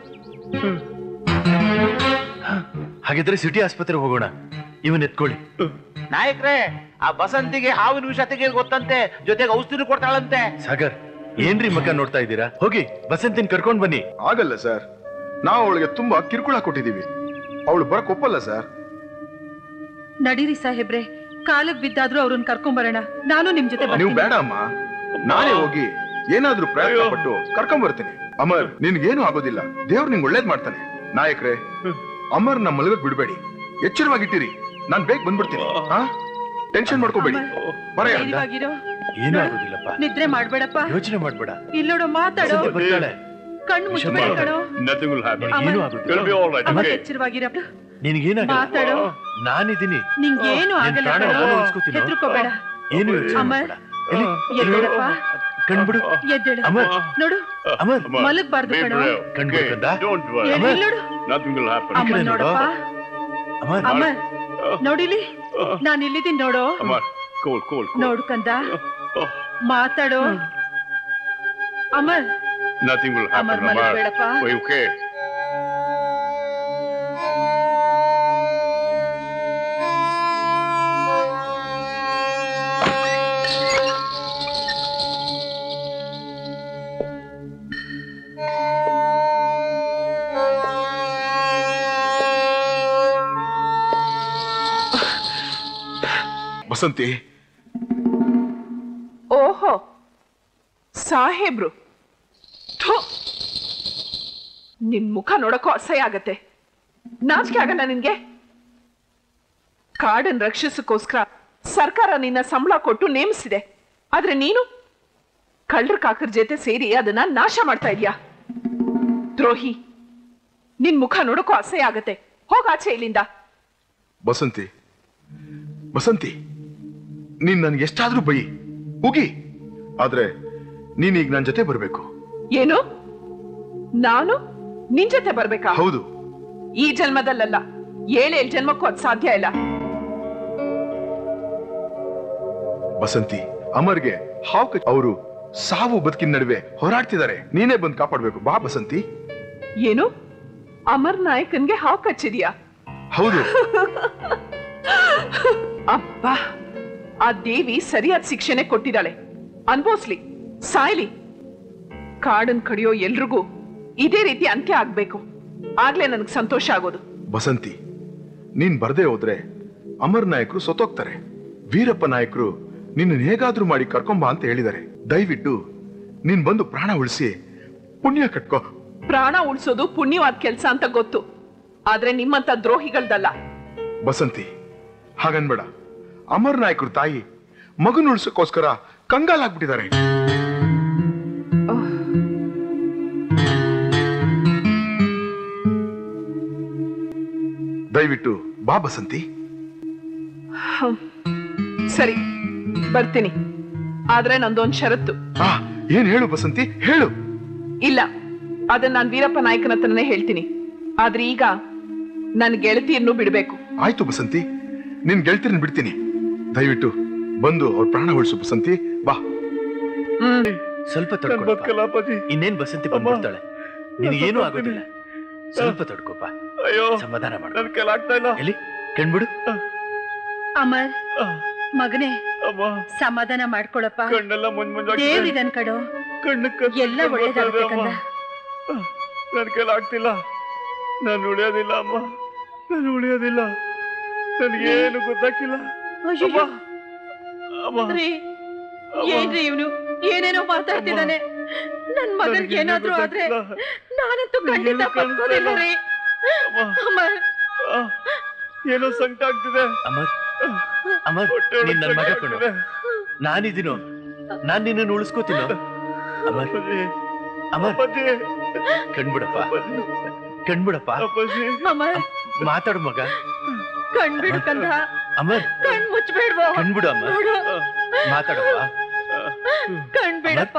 ಹಾಗಿದ್ರೆ ಸಿಟಿ ಆಸ್ಪತ್ರೆ ಹೋಗೋಣ ಇವನ್ ಎತ್ಕೊಳ್ಳಿ ನಾಯಕ್ರೆ ಆ ಬಸಂತಿಗೆ ಹಾವಿನ ವಿಷ ತೆಗಿಯೋದು ಗೊತ್ತಂತೆ ಜೊತೆಗೆ ಔಷಧಿನೂ ಕೊಡ್ತಾಳಂತೆ ಸಾಗರ್ ಏನ್ರಿ ಮಕ್ಕ ನೋಡ್ತಾ ಇದ್ದೀರಾ ಹೋಗಿ ಬಸಂತಿನ್ ಕರ್ಕೊಂಡ್ ಬನ್ನಿ ಆಗಲ್ಲ ಸರ್ ನಾವು ಅವಳಿಗೆ ತುಂಬಾ ಕಿರುಕುಳ ಕೊಟ್ಟಿದೀವಿ ಅವಳು ಬರಕ್ ಒಪ್ಪಲ್ಲ ಸರ್ ನಡೀರಿ ಸಾಹೇಬ್ರೆ ಕಾಲಕ್ ಬಿದ್ದಾದ್ರೂ ಅವ್ರನ್ನ ಕರ್ಕೊಂಬರೋಣ ನಾನು ನಿಮ್ ಜೊತೆ ನೀವು ಬರ್ತೀನಿ ಬೇಡ ಅಮ್ಮ ನಾನೇ ಹೋಗಿ ಏನಾದ್ರೂ ಪ್ರಯತ್ನ ಪಟ್ಟು ಕರ್ಕೊಂಡ್ ಬರ್ತೀನಿ ಅಮರ್ ನಿನ್ಗೇನು ಆಗೋದಿಲ್ಲ ದೇವ್ರು ನಿಂಗೆ ಒಳ್ಳೇದ್ ಮಾಡ್ತಾನೆ ನಾಯಕ್ರೆ ಅಮರ್ ನಮ್ಮ ಮಲಗಕ್ ಬಿಡ್ಬೇಡಿ ಎಚ್ಚರವಾಗಿಟ್ಟಿರಿ ನಾನ್ ಬೇಗ ಬಂದ್ಬಿಡ್ತೀನಿ ಹಾ ಟೆನ್ಷನ್ ಮಾಡ್ಕೋಬೇಡಿ ಬರೆಯ ಧೈರ್ಯವಾಗಿರೋ ಏನೂ ಆಗೋದಿಲ್ಲಪ್ಪ ನಿದ್ರೆ ಮಾಡ್ಬೇಡಪ್ಪ ಯೋಚನೆ ಮಾಡ್ಬೇಡ ಇಲ್ಲೋಡು ಮಾತಾಡೋ ಬಸಂತಿ ಬರ್ತಾಳೆ ಕಣ್ಣು ಮುಚ್ಚಬೇಡ ಕಣೋ Nothing will happen. ಏನೂ ಅಮರ್, ಆಗೋದಿಲ್ಲ It'll be all right. Amar Okay. ಎಚ್ಚರವಾಗಿರಪ್ಪ ನಿನಗೇನಾಗಲ್ಲ ಮಾತಾಡು ನಾನಿದ್ದೀನಿ ನಿಂಗೇನು ನಿನ್ ಆಗಲ್ಲ ಪ್ರಾಣ ಕಣೋ. ನಾನು ಉಳಿಸ್ಕೊತೀನೋ? ಹೆದ್ರುಕೋಬೇಡ ಏನು ಯೋಚನೆ ಅಮರ್ ಮಾಡ್ಬೇಡ. ಎಲ್ಲಿ? ಎದ್ದೇಳಪ್ಪ ಕಣ್ಬಿಡು ಎದ್ದೇಳು ಅಮರ್ ನೋಡು ಅಮರ್ Amma, ಮಲಗ್ಬಾರ್ದು be ಕಣೋ. brave. ಕಣ್ಬಿಡು Okay. ಕಂದ. Don't worry. ಎಲ್ಲಿ ನೋಡು Nothing will happen. ಅಮ್ಮ ಕಡೆ ನೋಡು. ನೋಡಪ್ಪ ಅಮರ್ ಅಮರ್ ನೋಡಿಲಿ ನಾನು ಇಲ್ಲಿದ್ದೀನಿ ನೋಡು ಅಮರ್ ಕೂಲ್ ಕೂಲ್ ನೋಡು ಕಂದ ಮಾತಾಡು Amar nothing will Amar happen Amar ಮಲಗ್ಬೇಡಪ್ಪ. ಓಕೆ ಬಸಂತಿ ಓಹೋ ಸಾಹೇಬ್ರು ಥು. ನಿನ್ ಮುಖ ನೋಡಕ್ಕೂ ಅಸಹ್ಯ ಆಗತ್ತೆ ನಾಚಿಕೆ ಆಗಲ್ಲ ನಿನ್ಗೆ ಕಾಡನ್ ರಕ್ಷಿಸಕ್ಕೋಸ್ಕರ ಸರ್ಕಾರ ನಿನ್ನ ಸಂಬಳ ಕೊಟ್ಟು ನೇಮಿಸಿದೆ ಆದ್ರೆ ನೀನು ಕಳ್ಳರ ಕಾಕರ ಜೊತೆ ಸೇರಿ ಅದನ್ನ ನಾಶ ಮಾಡ್ತಾ ಇದೀಯಾ ದ್ರೋಹಿ ನಿನ್ ಮುಖ ನೋಡಕ್ಕೂ ಅಸಹ್ಯ ಆಗತ್ತೆ ಹೋಗಾಚೆ ಇಲ್ಲಿಂದ ಬಸಂತಿ ಬಸಂತಿ ನೀನ್ ನನ್ಗೆ ಎಷ್ಟಾದ್ರೂ ಬೈ ಹೋಗಿ ಆದ್ರೆ ನೀನೀಗ ನನ್ ಜೊತೆ ಬರ್ಬೇಕು ಏನು ನಾನು ನಿನ್ ಜೊತೆ ಬರ್ಬೇಕಾ ಹೌದು ಈ ಜನ್ಮದಲ್ಲಲ್ಲ ಏಳೇಳ್ ಜನ್ಮಕ್ಕೂ ಅದ್ ಸಾಧ್ಯ ಇಲ್ಲ ಬಸಂತಿ ಅಮರ್ಗೆ ಹಾವು ಅವರು ಸಾವು ಬದುಕಿನ ನಡುವೆ ಹೋರಾಡ್ತಿದ್ದಾರೆ ನೀನೇ ಬಂದು ಕಾಪಾಡ್ಬೇಕು ಬಾ ಬಸಂತಿ ಏನು ಅಮರ್ ನಾಯಕನ್ಗೆ ಹಾವು ಕಚ್ಚಿದ್ಯಾ ಹೌದು ಅಬ್ಬಾ ಆ ದೇವಿ ಸರಿಯಾದ ಶಿಕ್ಷೆನೆ ಕೊಟ್ಟಿದ್ದಾಳೆ ಅನ್ಭೋಸ್ಲಿ ಸಾಯ್ಲಿ ಕಾಡನ್ ಕಡಿಯೋ ಎಲ್ರಿಗೂ ಇದೇ ರೀತಿ ಅಂತ್ಯ ಆಗ್ಬೇಕು ಆಗ್ಲೇ ನನಗ್ ಸಂತೋಷ ಆಗೋದು ಬಸಂತಿ ನೀನ್ ಬರ್ದೇ ಹೋದ್ರೆ ಅಮರ್ ನಾಯಕರು ಸೊತೋಗ್ತಾರೆ ವೀರಪ್ಪ ನಾಯಕರು ನಿನ್ನ ಹೇಗಾದ್ರೂ ಮಾಡಿ ಕರ್ಕೊಂಬಾ ಅಂತ ಹೇಳಿದ್ದಾರೆ ದಯವಿಟ್ಟು ನೀನ್ ಬಂದು ಪ್ರಾಣ ಉಳಿಸಿ ಪುಣ್ಯ ಕಟ್ಕೋ ಪ್ರಾಣ ಉಳಿಸೋದು ಪುಣ್ಯವಾದ ಕೆಲ್ಸ ಅಂತ ಗೊತ್ತು ಆದ್ರೆ ನಿಮ್ಮಂತ ದ್ರೋಹಿಗಳ್ದಲ್ಲ ಬಸಂತಿ ಹಾಗನ್ಬೇಡ ಅಮರ್ ನಾಯಕರು ತಾಯಿ ಮಗನ ಉಳಿಸೋಕೋಸ್ಕರ ಕಂಗಾಲಾಗ್ಬಿಟ್ಟಿದ್ದಾರೆ ದಯವಿಟ್ಟು ಬಾ ಬಸಂತಿ ಹ್ಮ್. ಸರಿ ಬರ್ತೀನಿ ಆದ್ರೆ ನಂದೊಂದ್ ಷರತ್ತು ಆ ಏನ್ ಹೇಳು ಬಸಂತಿ ಹೇಳು ಇಲ್ಲ ಅದನ್ನ ನಾನ್ ವೀರಪ್ಪ ನಾಯಕನ ಹತ್ರನೇ ಹೇಳ್ತೀನಿ ಆದ್ರೆ ಈಗ ನನ್ ಗೆಳತಿಯನ್ನು ಬಿಡ್ಬೇಕು ಆಯ್ತು ಬಸಂತಿ ನಿನ್ ಗೆಳ್ತಿರನ್ ಬಿಡ್ತೀನಿ ದಯವಿಟ್ಟು ಬಂದು ಅವ್ರ ಪ್ರಾಣ ಉಳಿಸು ಬಸಂತಿ ಬಾ ಸ್ವಲ್ಪ ತಡ್ಕೊಳಪ್ಪ ಇನ್ನೇನ್ ಬಸಂತಿ ಬಂದ್ಬಿಡ್ತಾಳೆ ನಿನಗೇನು ಆಗೋದಿಲ್ಲ ಸ್ವಲ್ಪ ತಡ್ಕೋಪ ಅಯ್ಯೋ ಸಮಾಧಾನ ಮಾಡು ನನ್ ಕೈಲಾಗ್ತಾ ಇಲ್ಲ ಎಲ್ಲಿ ಕಣ್ಬಿಡು ಅಮರ್ ಮಗನೇ ಅಮ್ಮ ಸಮಾಧಾನ ಮಾಡ್ಕೊಳಪ್ಪ ಕಣ್ಣೆಲ್ಲ ಮುಂಜ್ ಮುಂಜಾಗ್ತಿದೆ. ದೇವ್ರಿದನ್ ಕಡೋ ಕಣ್ಣು ಎಲ್ಲ ಒಳ್ಳೇದಾಗುತ್ತೆ ಕಂದ ನನ್ ಕೈಲಾಗ್ತಿಲ್ಲ ನಾನು ಉಳಿಯೋದಿಲ್ಲ ಅಮ್ಮ ನಾನು ಉಳಿಯೋದಿಲ್ಲ ನನ್ಗೇನು ಗೊತ್ತಾಗ್ತಿಲ್ಲ ಅಯ್ಯಯ್ಯೋ. ಅಮ್ಮ ರೀ, ಏನ್ರಿ ಇವನು ಏನೇನೋ ಮಾತಾಡ್ತಿದ್ದಾನೆ ನನ್ ಮಗನ್ಗೆ ಏನಾದ್ರೂ ಆದ್ರೆ ನಾನಂತೂ ಖಂಡಿತ ಬದುಕೋದಿಲ್ಲ ರೀ ಅಮರ್ ಏನೋ ಸಂಕಟ ಆಗ್ತಿದೆ ಅಮರ್ ಅಮರ್ ನೀನ್ ನನ್ ಮಗ ಕಣು ನಾನಿದ್ದೀನೋ ನಾನ್ ನಿನ್ನನ್ನು ಉಳಿಸ್ಕೋತೀನೋ ಅಮರ್ ಅಮರ್ ಕಣ್ಬಿಡಪ್ಪ ಕಣ್ಬಿಡಪ್ಪ ಅಮರ್ ಮಾತಾಡು ಮಗ ಕಣ್ಬಿಡು ಕಂದ ಅಮರ್ ಕಣ್ ಮುಚ್ಬೇಡ್ವೋ ಕಣ್ಬಿಡು ಅಮ್ಮ ನೋಡು ಮಾತಾಡಪ್ಪ ಕಣ್ಬಿಡಪ್ಪ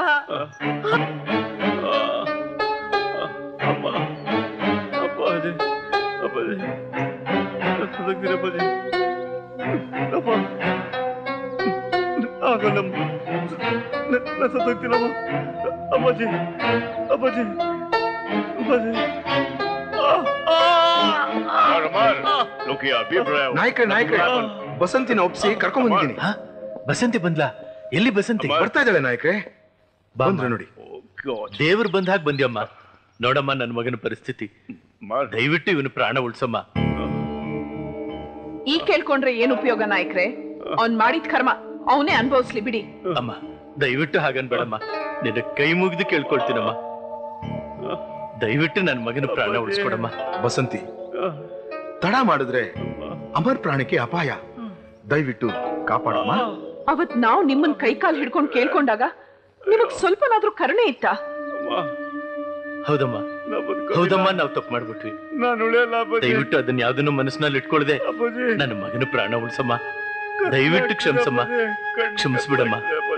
ಅಮ್ಮ ಅಪ್ಪಾಜಿ ಅಪ್ಪಾಜಿ ಸದಗ್ದಿರ ಅಪ್ಪಾಜಿ ಅಪ್ಪ ಆಗಲ್ಲಮ್ಮ ನಾ ಸತ್ತೋಗ್ತೀನಮ್ಮ ಅಪ್ಪಾಜಿ ಅಪ್ಪಾಜಿ ಅಪ್ಪಾಜಿ ನಾಯಕ ನಾಯಕ ಬಸಂತಿನ ಒಪ್ಸಿ ಕರ್ಕೊಂಡ್ ಬಂದಿದ್ದೀನಿ ಬಸಂತಿ ಬಂದ್ಲಾ ಎಲ್ಲಿ ಬಸಂತಿ ಬರ್ತಾ ಇದ್ದಾಳೆ ನಾಯಕರೇ ಬಂದ್ರು ನೋಡಿ ದೇವ್ರು ಬಂದ ಹಾಗೆ ಬಂದ್ಯಮ್ಮ ನೋಡಮ್ಮ ನನ್ನ ಮಗನ ಪರಿಸ್ಥಿತಿ ದಯವಿಟ್ಟು ಇವನು ಪ್ರಾಣ ಉಳ್ಸಮ್ಮ ಈ ಕೇಳ್ಕೊಂಡ್ರೆ ಏನ್ ಉಪಯೋಗ ನಾಯಕ್ರೆ ಅವ್ನ್ ಮಾಡಿದ ಕರ್ಮ ಅವನೇ ಅನ್ಭವಿಸ್ಲಿ ಬಿಡಿ ಅಮ್ಮ ದಯವಿಟ್ಟು ಹಾಗನ್ಬೇಡಮ್ಮ ನಿನ್ನ ಕೈ ಮುಗಿದು ಕೇಳ್ಕೊಳ್ತೀನಮ್ಮ ದಯವಿಟ್ಟು ನನ್ನ ಮಗನ ಪ್ರಾಣ ಉಳಿಸ್ಕೊಡಮ್ಮ ಬಸಂತಿ ತಡ ಮಾಡಿದ್ರೆ ಅಮರ್ ಪ್ರಾಣಕ್ಕೆ ಅಪಾಯ ದಯವಿಟ್ಟು ಕಾಪಾಡಮ್ಮ ಅವತ್ ನಾವ್ ನಿಮ್ಮನ್ ಕೈ ಕಾಲ್ ಹಿಡ್ಕೊಂಡ್ ಕೇಳ್ಕೊಂಡಾಗ ನಿಮಗ್ ಸ್ವಲ್ಪನಾದ್ರೂ ಕರುಣೆ ಇತ್ತಾ ಹೌದಮ್ಮ ಹೌದಮ್ಮ ನಾವು ತಪ್ಪು ಮಾಡ್ಬಿಟ್ವಿ ನಾನು ಉಳಿಯಲ್ಲ ಅಪ್ಪಾಜಿ ದಯವಿಟ್ಟು ಅದನ್ನ ಯಾವ್ದನ್ನು ಮನಸ್ಸಿನಲ್ಲಿ ಇಟ್ಕೊಳ್ದೆ ಅಪ್ಪಾಜಿ ನನ್ನ ಮಗನ ಪ್ರಾಣ ಉಳಿಸಮ್ಮ ದಯವಿಟ್ಟು ಕ್ಷಮಿಸಮ್ಮ ಕ್ಷಮಿಸ್ಬಿಡಮ್ಮ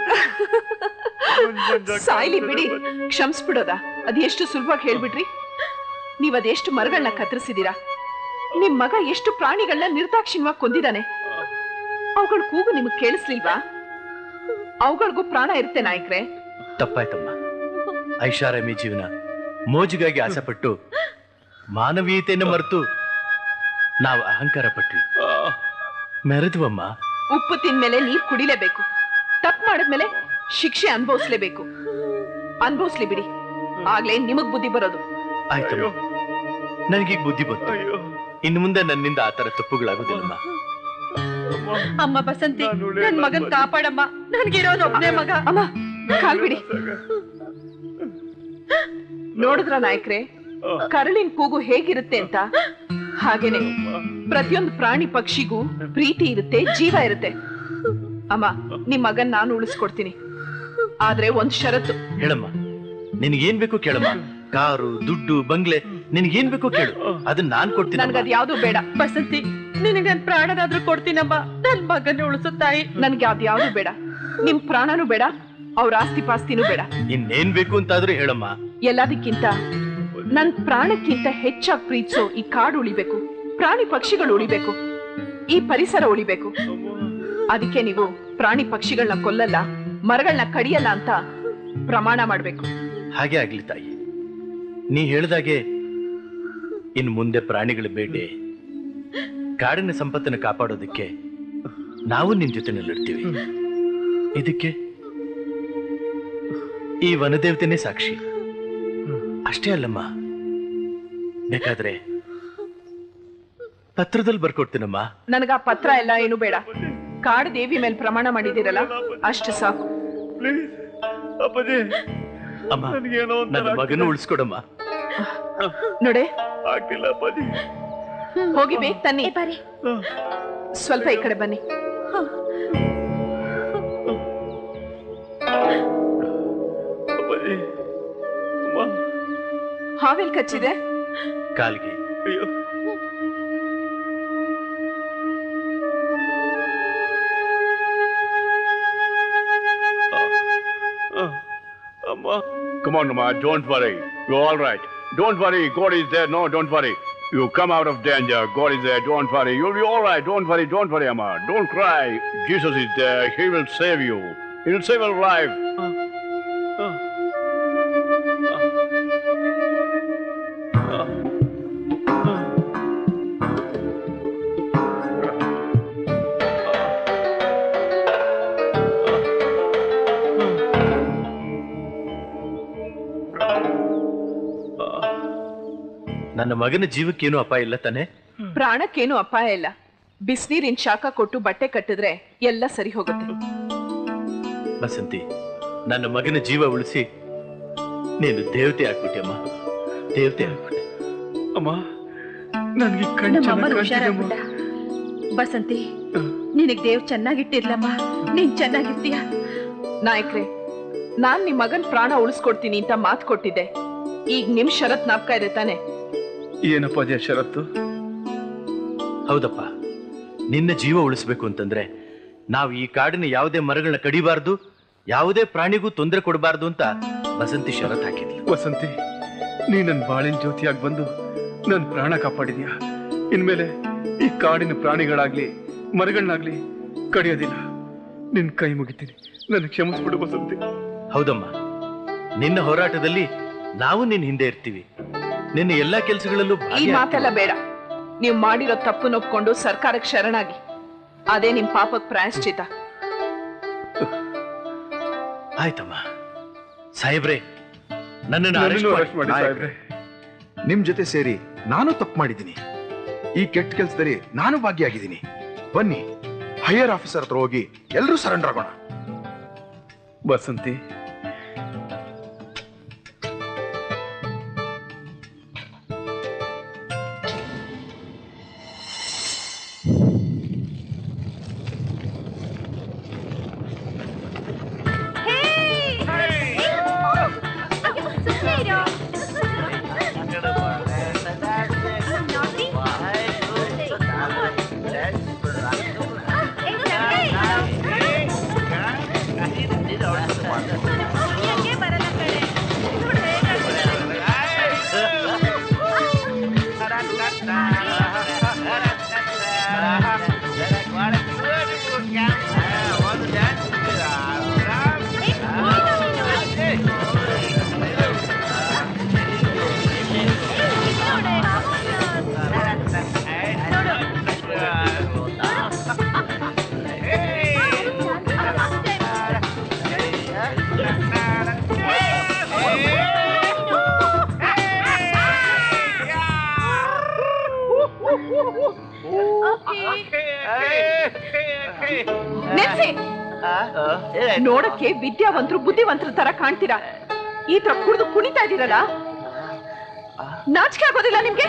ಸಾಯ್ಲಿ ಬಿಡಿ ಕ್ಷಮಿಸ್ಬಿಡೋದ ಅದ್ ಎಷ್ಟು ಸುಲಭವಾಗಿ ಹೇಳ್ಬಿಟ್ರಿ ನೀವ್ ಅದೆಷ್ಟು ಮರಗಳನ್ನ ಕತ್ತರಿಸಿದೀರಾ ನಿಮ್ ಮಗ ಎಷ್ಟು ಪ್ರಾಣಿಗಳನ್ನ ನಿರ್ದಾಕ್ಷಿಣ್ಯವಾಗಿ ಕೊಂದಿದ್ದಾನೆ ಅವುಗಳ ಕೂಗು ನಿಮಗ್ ಕೇಳಿಸ್ಲಿಲ್ವಾ ಅವುಗಳಿಗೂ ಪ್ರಾಣ ಇರುತ್ತೆ ನಾಯಕ್ರೆ ತಪ್ಪಾಯ್ತಮ್ಮ ಐಷಾರಾಮಿ ಜೀವನ ಮೋಜಿಗಾಗಿ ಆಸೆಪಟ್ಟು ಮಾನವೀಯತೆಯನ್ನು ಮರೆತು ನಾವು ಅಹಂಕಾರ ಪಟ್ವಿ ಮೆರೆದ್ವಮ್ಮ ಉಪ್ಪು ತಿಂದ್ಮೇಲೆ ನೀರ್ ಕುಡಿಲೇಬೇಕು ತಪ್ಪು ಮಾಡಿದ್ಮೇಲೆ ಶಿಕ್ಷೆ ಅನುಭವಿಸ್ಲೇಬೇಕು ಅನುಭವಿಸ್ಲಿ ಬಿಡಿ ಆಗ್ಲೇ ನಿಮಗ್ ಬುದ್ಧಿ ಬರೋದು ಆಯ್ತಮ್ಮ ನನಗೀಗ ಬುದ್ಧಿ ಬಂತು ಇನ್ನು ಮುಂದೆ ನನ್ನಿಂದ ಆ ತರ ತಪ್ಪುಗಳಾಗುದಿಲ್ಲಮ್ಮ ಅಮ್ಮ ಬಸಂತಿ ನನ್ ಮಗನ್ ಕಾಪಾಡಮ್ಮ ನನ್ಗಿರೋದು ಒಬ್ನೇ ಮಗ ಅಮ್ಮ ಕಾಲ್ ಬಿಡಿ ನೋಡಿದ್ರ ನಾಯಕ್ರೆ ಕರಳಿನ ಕೂಗು ಹೇಗಿರುತ್ತೆ ಅಂತ ಹಾಗೇನೆ ಪ್ರತಿಯೊಂದು ಪ್ರಾಣಿ ಪಕ್ಷಿಗೂ ಪ್ರೀತಿ ಇರುತ್ತೆ ಜೀವ ಇರುತ್ತೆ ಅಮ್ಮ ನಿಮ್ ಮಗನ್ ನಾನು ಉಳಿಸ್ಕೊಡ್ತೀನಿ ಆದ್ರೆ ಒಂದ್ ಷರತ್ತು ಹೇಳಮ್ಮ ನಿನಗೇನ್ ಬೇಕು ಕೇಳಮ್ಮ ಕಾರು ದುಡ್ಡು ಬಂಗ್ಲೆ ನಿನಗೇನ್ ಬೇಕು ಕೇಳು ಅದನ್ನ ನಾನ್ ಕೊಡ್ತೀನಿ ನನ್ಗದ್ ಯಾವ್ದು ಬೇಡ ಬಸಂತಿ ನಿನಗೆ ನನ್ ಪ್ರಾಣನಾದ್ರೂ ಕೊಡ್ತೀನಮ್ಮ ನನ್ ಮಗನ ಉಳಿಸು ತಾಯಿ ನನ್ಗೆ ಅದ್ ಯಾವ್ದು ಬೇಡ ನಿಮ್ ಪ್ರಾಣನೂ ಬೇಡ ಅವ್ರ ಆಸ್ತಿ ಪಾಸ್ತಿನೂ ಬೇಡ ಇನ್ನೇನ್ ಬೇಕು ಅಂತಾದ್ರೂ ಹೇಳಮ್ಮ ಎಲ್ಲದಕ್ಕಿಂತ ನನ್ ಪ್ರಾಣಕ್ಕಿಂತ ಹೆಚ್ಚಾಗಿ ಪ್ರೀತಿಸೋ ಈ ಕಾಡು ಉಳಿಬೇಕು ಪ್ರಾಣಿ ಪಕ್ಷಿಗಳು ಉಳಿಬೇಕು ಈ ಪರಿಸರ ಉಳಿಬೇಕು ಅದಕ್ಕೆ ನೀವು ಪ್ರಾಣಿ ಪಕ್ಷಿಗಳನ್ನ ಕೊಲ್ಲಲ್ಲ ಮರಗಳನ್ನ ಕಡಿಯಲ್ಲ ಅಂತ ಪ್ರಮಾಣ ಮಾಡ್ಬೇಕು ಹಾಗೆ ಆಗ್ಲಿ ತಾಯಿ ನೀ ಹೇಳ್ದಾಗೆ ಇನ್ ಮುಂದೆ ಪ್ರಾಣಿಗಳ ಬೇಟೆ ಕಾಡಿನ ಸಂಪತ್ತನ್ನು ಕಾಪಾಡೋದಕ್ಕೆ ನಾವು ನಿನ್ ಜೊತೆನಲ್ಲಿರ್ತೀವಿ ಇದಕ್ಕೆ ಈ ವನದೇವತೆನೇ ಸಾಕ್ಷಿ ಅಷ್ಟೇ ಅಲ್ಲಮ್ಮ ಬೇಕಾದ್ರೆ ಪತ್ರದಲ್ಲಿ ಬರ್ಕೊಡ್ತೀನಮ್ಮ ನನಗ ಆ ಪತ್ರ ಎಲ್ಲ ಏನು ಬೇಡ ಕಾಡು ದೇವಿ ಮೇಲೆ ಪ್ರಮಾಣ ಮಾಡಿದಿರಲ್ಲ ಅಷ್ಟು ಸಾಕು ಅಪ್ಪಾಜಿ ಅಮ್ಮ ನನ್ಗೇನೋ ಒಂಥರ ನನ್ನ ಮಗನ ಉಳಿಸ್ಕೊಡಮ್ಮ ನೋಡೆ ಆಗ್ತಿಲ್ಲ ಅಪ್ಪಾಜಿ ಹೋಗಿ ಬೇಗ ತನ್ನಿ ಸ್ವಲ್ಪ ಈ ಕಡೆ ಬನ್ನಿ ಅಪ್ಪಾಜಿ ಅಮ್ಮ ಹಾವೆಲ್ ಕಚ್ಚಿದೆ ಕಾಲ್ಗೆ ಅಯ್ಯೋ ಅಮ್ಮ Come on, Amma, don't worry. You're all right. Don't worry. God is there. No, don't worry. You come out of danger. God is there. Don't worry. You'll be all right. Don't worry. Don't worry, Amma. Don't cry. Jesus is there. He will save you. He will save your life. ನನ್ನ ಮಗನ ಜೀವಕ್ಕೇನು ಅಪಾಯ ಇಲ್ಲ ತಾನೆ ಪ್ರಾಣಕ್ಕೇನು ಅಪಾಯ ಇಲ್ಲ ಬಿಸಿನೀರಿನ ಶಾಖ ಕೊಟ್ಟು ಬಟ್ಟೆ ಕಟ್ಟಿದ್ರೆ ಎಲ್ಲ ಸರಿ ಹೋಗುತ್ತೆ ಬಸಂತಿ ನನ್ನ ಮಗನ ಜೀವ ಉಳಿಸಿ ನೀನು ದೇವತೆ ಆಗ್ಬಿಟ್ಟೆ ಅಮ್ಮ ದೇವತೆ ಆಗ್ಬಿಟ್ಟೆ ಅಮ್ಮ ನನ್ಗೆ ಕಣ್ ನಮ್ಮಮ್ಮನ ಚೆನ್ನಾಗ್ ಹುಷಾರಾಗ್ಬಿಟ್ಟ ಬಸಂತಿ ನಿನಗ್ ದೇವ್ ಚೆನ್ನಾಗಿಟ್ಟಿರ್ಲಮ್ಮ ನೀನ್ ಚೆನ್ನಾಗಿರ್ತೀಯ ನಾಯಕ್ರೆ ನಾನ್ ನಿಮ್ ಮಗನ್ ಪ್ರಾಣ ಉಳಿಸ್ಕೊಡ್ತೀನಿ ಅಂತ ಮಾತು ಕೊಟ್ಟಿದ್ದೆ ಈಗ ನಿಮ್ ಶರತ್ ನಾಪ್ಕ ಇದೆ ತಾನೆ ಏನಪ್ಪಾಜಿ ಷರತ್ತು ಹೌದಪ್ಪ ನಿನ್ನ ಜೀವ ಉಳಿಸ್ಬೇಕು ಅಂತಂದ್ರೆ ನಾವು ಈ ಕಾಡಿನ ಯಾವುದೇ ಮರಗಳನ್ನ ಕಡಿಬಾರ್ದು ಯಾವುದೇ ಪ್ರಾಣಿಗೂ ತೊಂದರೆ ಕೊಡಬಾರ್ದು ಅಂತ ಬಸಂತಿ ಷರತ್ ಹಾಕಿದ್ಲು ವಸಂತಿ ನೀ ನನ್ ಬಾಳಿನ ಜ್ಯೋತಿಯಾಗಿ ಬಂದು ನನ್ ಪ್ರಾಣ ಕಾಪಾಡಿದ್ಯಾ ಇನ್ಮೇಲೆ ಈ ಕಾಡಿನ ಪ್ರಾಣಿಗಳಾಗ್ಲಿ ಮರಗಳನ್ನಾಗ್ಲಿ ಕಡಿಯೋದಿಲ್ಲ ನಿನ್ ಕೈ ಮುಗಿತೀನಿ ನನ್ ಕ್ಷಮಿಸ್ಬಿಡು ವಸಂತಿ ಹೌದಮ್ಮ ನಿನ್ನ ಹೋರಾಟದಲ್ಲಿ ನಾವು ನಿನ್ನ ಹಿಂದೆ ಇರ್ತೀವಿ ನಿನ್ನ ಎಲ್ಲಾ ಕೆಲಸಗಳಲ್ಲೂ ಈ ಮಾತೆಲ್ಲ ಬೇಡ ನೀವು ಮಾಡಿರೋ ತಪ್ಪು ಒಪ್ಕೊಂಡು ಸರ್ಕಾರಕ್ಕೆ ಶರಣಾಗಿ ಅದೇ ನಿಮ್ ಪಾಪಕ್ ಪ್ರಾಯಶ್ಚಿತ ಆಯ್ತಮ್ಮ ಸಾಹೇಬ್ರೆ ನನ್ನನ್ನು ನನ್ನನ್ನು arrest arrest ಮಾಡಿ, ಮಾಡಿ ಸಾಹೇಬ್ರೆ. ನಿಮ್ ಜೊತೆ ಸೇರಿ ನಾನು ತಪ್ಪು ಮಾಡಿದ್ದೀನಿ ಈ ಕೆಟ್ಟ ಕೆಲಸದಲ್ಲಿ ನಾನು ಭಾಗಿಯಾಗಿದ್ದೀನಿ ಬನ್ನಿ ಹೈಯರ್ ಆಫೀಸರ್ ಹತ್ರ ಹೋಗಿ ಎಲ್ಲರೂ ಸರೆಂಡರ್ ಆಗೋಣ ವಸಂತಿ Hey, Okay. ನಿಲ್ಸಿ ನೋಡಕ್ಕೆ ವಿದ್ಯಾವಂತರು ಬುದ್ಧಿವಂತರ ತರ ಕಾಣ್ತೀರಾ ಈ ತರ ಕುಡಿದು ಕುಣಿತಾ ಇದೀರಲ್ಲ ನಾಚಿಕೆ ಆಗೋದಿಲ್ಲ ನಿಮ್ಗೆ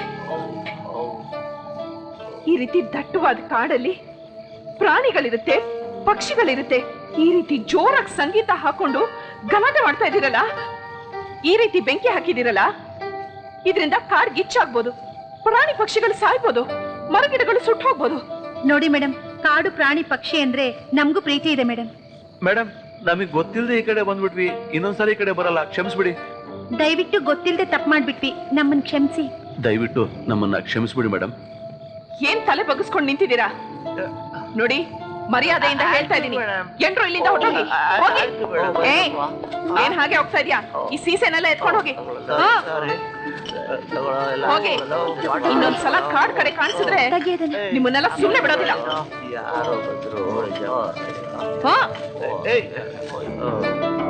ಈ ರೀತಿ ದಟ್ಟವಾದ ಕಾಡಲ್ಲಿ ಪ್ರಾಣಿಗಳಿರುತ್ತೆ ಪಕ್ಷಿಗಳಿರುತ್ತೆ ಈ ರೀತಿ ಜೋರಾಗಿ ಸಂಗೀತ ಹಾಕೊಂಡು ಗಲಾಟೆ ಮಾಡ್ತಾ ಇದೀರಲ್ಲ ಈ ರೀತಿ ಬೆಂಕಿ ಹಾಕಿದಿರಲ್ಲ ಇದರಿಂದ ಕಾಡ್ ಗಿಚ್ಚಾಗ್ಬೋದು ಪ್ರಾಣಿ ಪಕ್ಷಿಗಳು ಸಾಯ್ಬೋದು ಮರಗಿಡಗಳು ಸುಟ್ಟು ಹೋಗ್ಬೋದು ನೋಡಿ ಮೇಡಮ್ ಕಾಡು ಪ್ರಾಣಿ ಪಕ್ಷಿ ಅಂದ್ರೆ ನಮಗೂ ಪ್ರೀತಿ ಇದೆ ಮೇಡಮ್ ಮೇಡಮ್ ನಮಗ್ ಗೊತ್ತಿಲ್ಲದೆ ಈ ಕಡೆ ಬಂದ್ಬಿಟ್ವಿ ಇನ್ನೊಂದ್ಸರಿ ಈ ಕಡೆ ಬರಲ್ಲ ಕ್ಷಮಿಸ್ಬಿಡಿ ದಯವಿಟ್ಟು ಗೊತ್ತಿಲ್ಲದೆ ತಪ್ಪು ಮಾಡ್ಬಿಟ್ವಿ ನಮ್ಮನ್ ಕ್ಷಮಿಸಿ ದಯವಿಟ್ಟು ನಮ್ಮನ್ನ ಕ್ಷಮಿಸ್ಬಿಡಿ ಮೇಡಮ್ ಏನ್ ತಲೆ ಬಗ್ಗಿಸ್ಕೊಂಡು ನಿಂತಿದ್ದೀರಾ ನೋಡಿ ಮರ್ಯಾದೆಯಿಂದ ಹೇಳ್ತಾ ಇದೀನಿ ಎಂಟ್ರು ಇಲ್ಲಿಂದ ಹೊಟ್ಟೋಗಿ ಹೋಗಿ ಏ ಏನ್ ಹಾಗೆ ಹೋಗ್ತಾ ಇದೀಯಾ ಈ ಸೀಸೆನೆಲ್ಲ ಎತ್ಕೊಂಡು ಹೋಗಿ ಹಾ, ಹೋಗಿ ಇನ್ನೊಂದ್ಸಲ ಕಾಡ್ ಕಡೆ ಕಾಣಿಸಿದ್ರೆ ನಿಮ್ಮನ್ನೆಲ್ಲ ಸುಮ್ಮನೆ ಬಿಡೋದಿಲ್ಲ ಯಾರೋ ಬಂದ್ರು ಹಾ ಏಯ್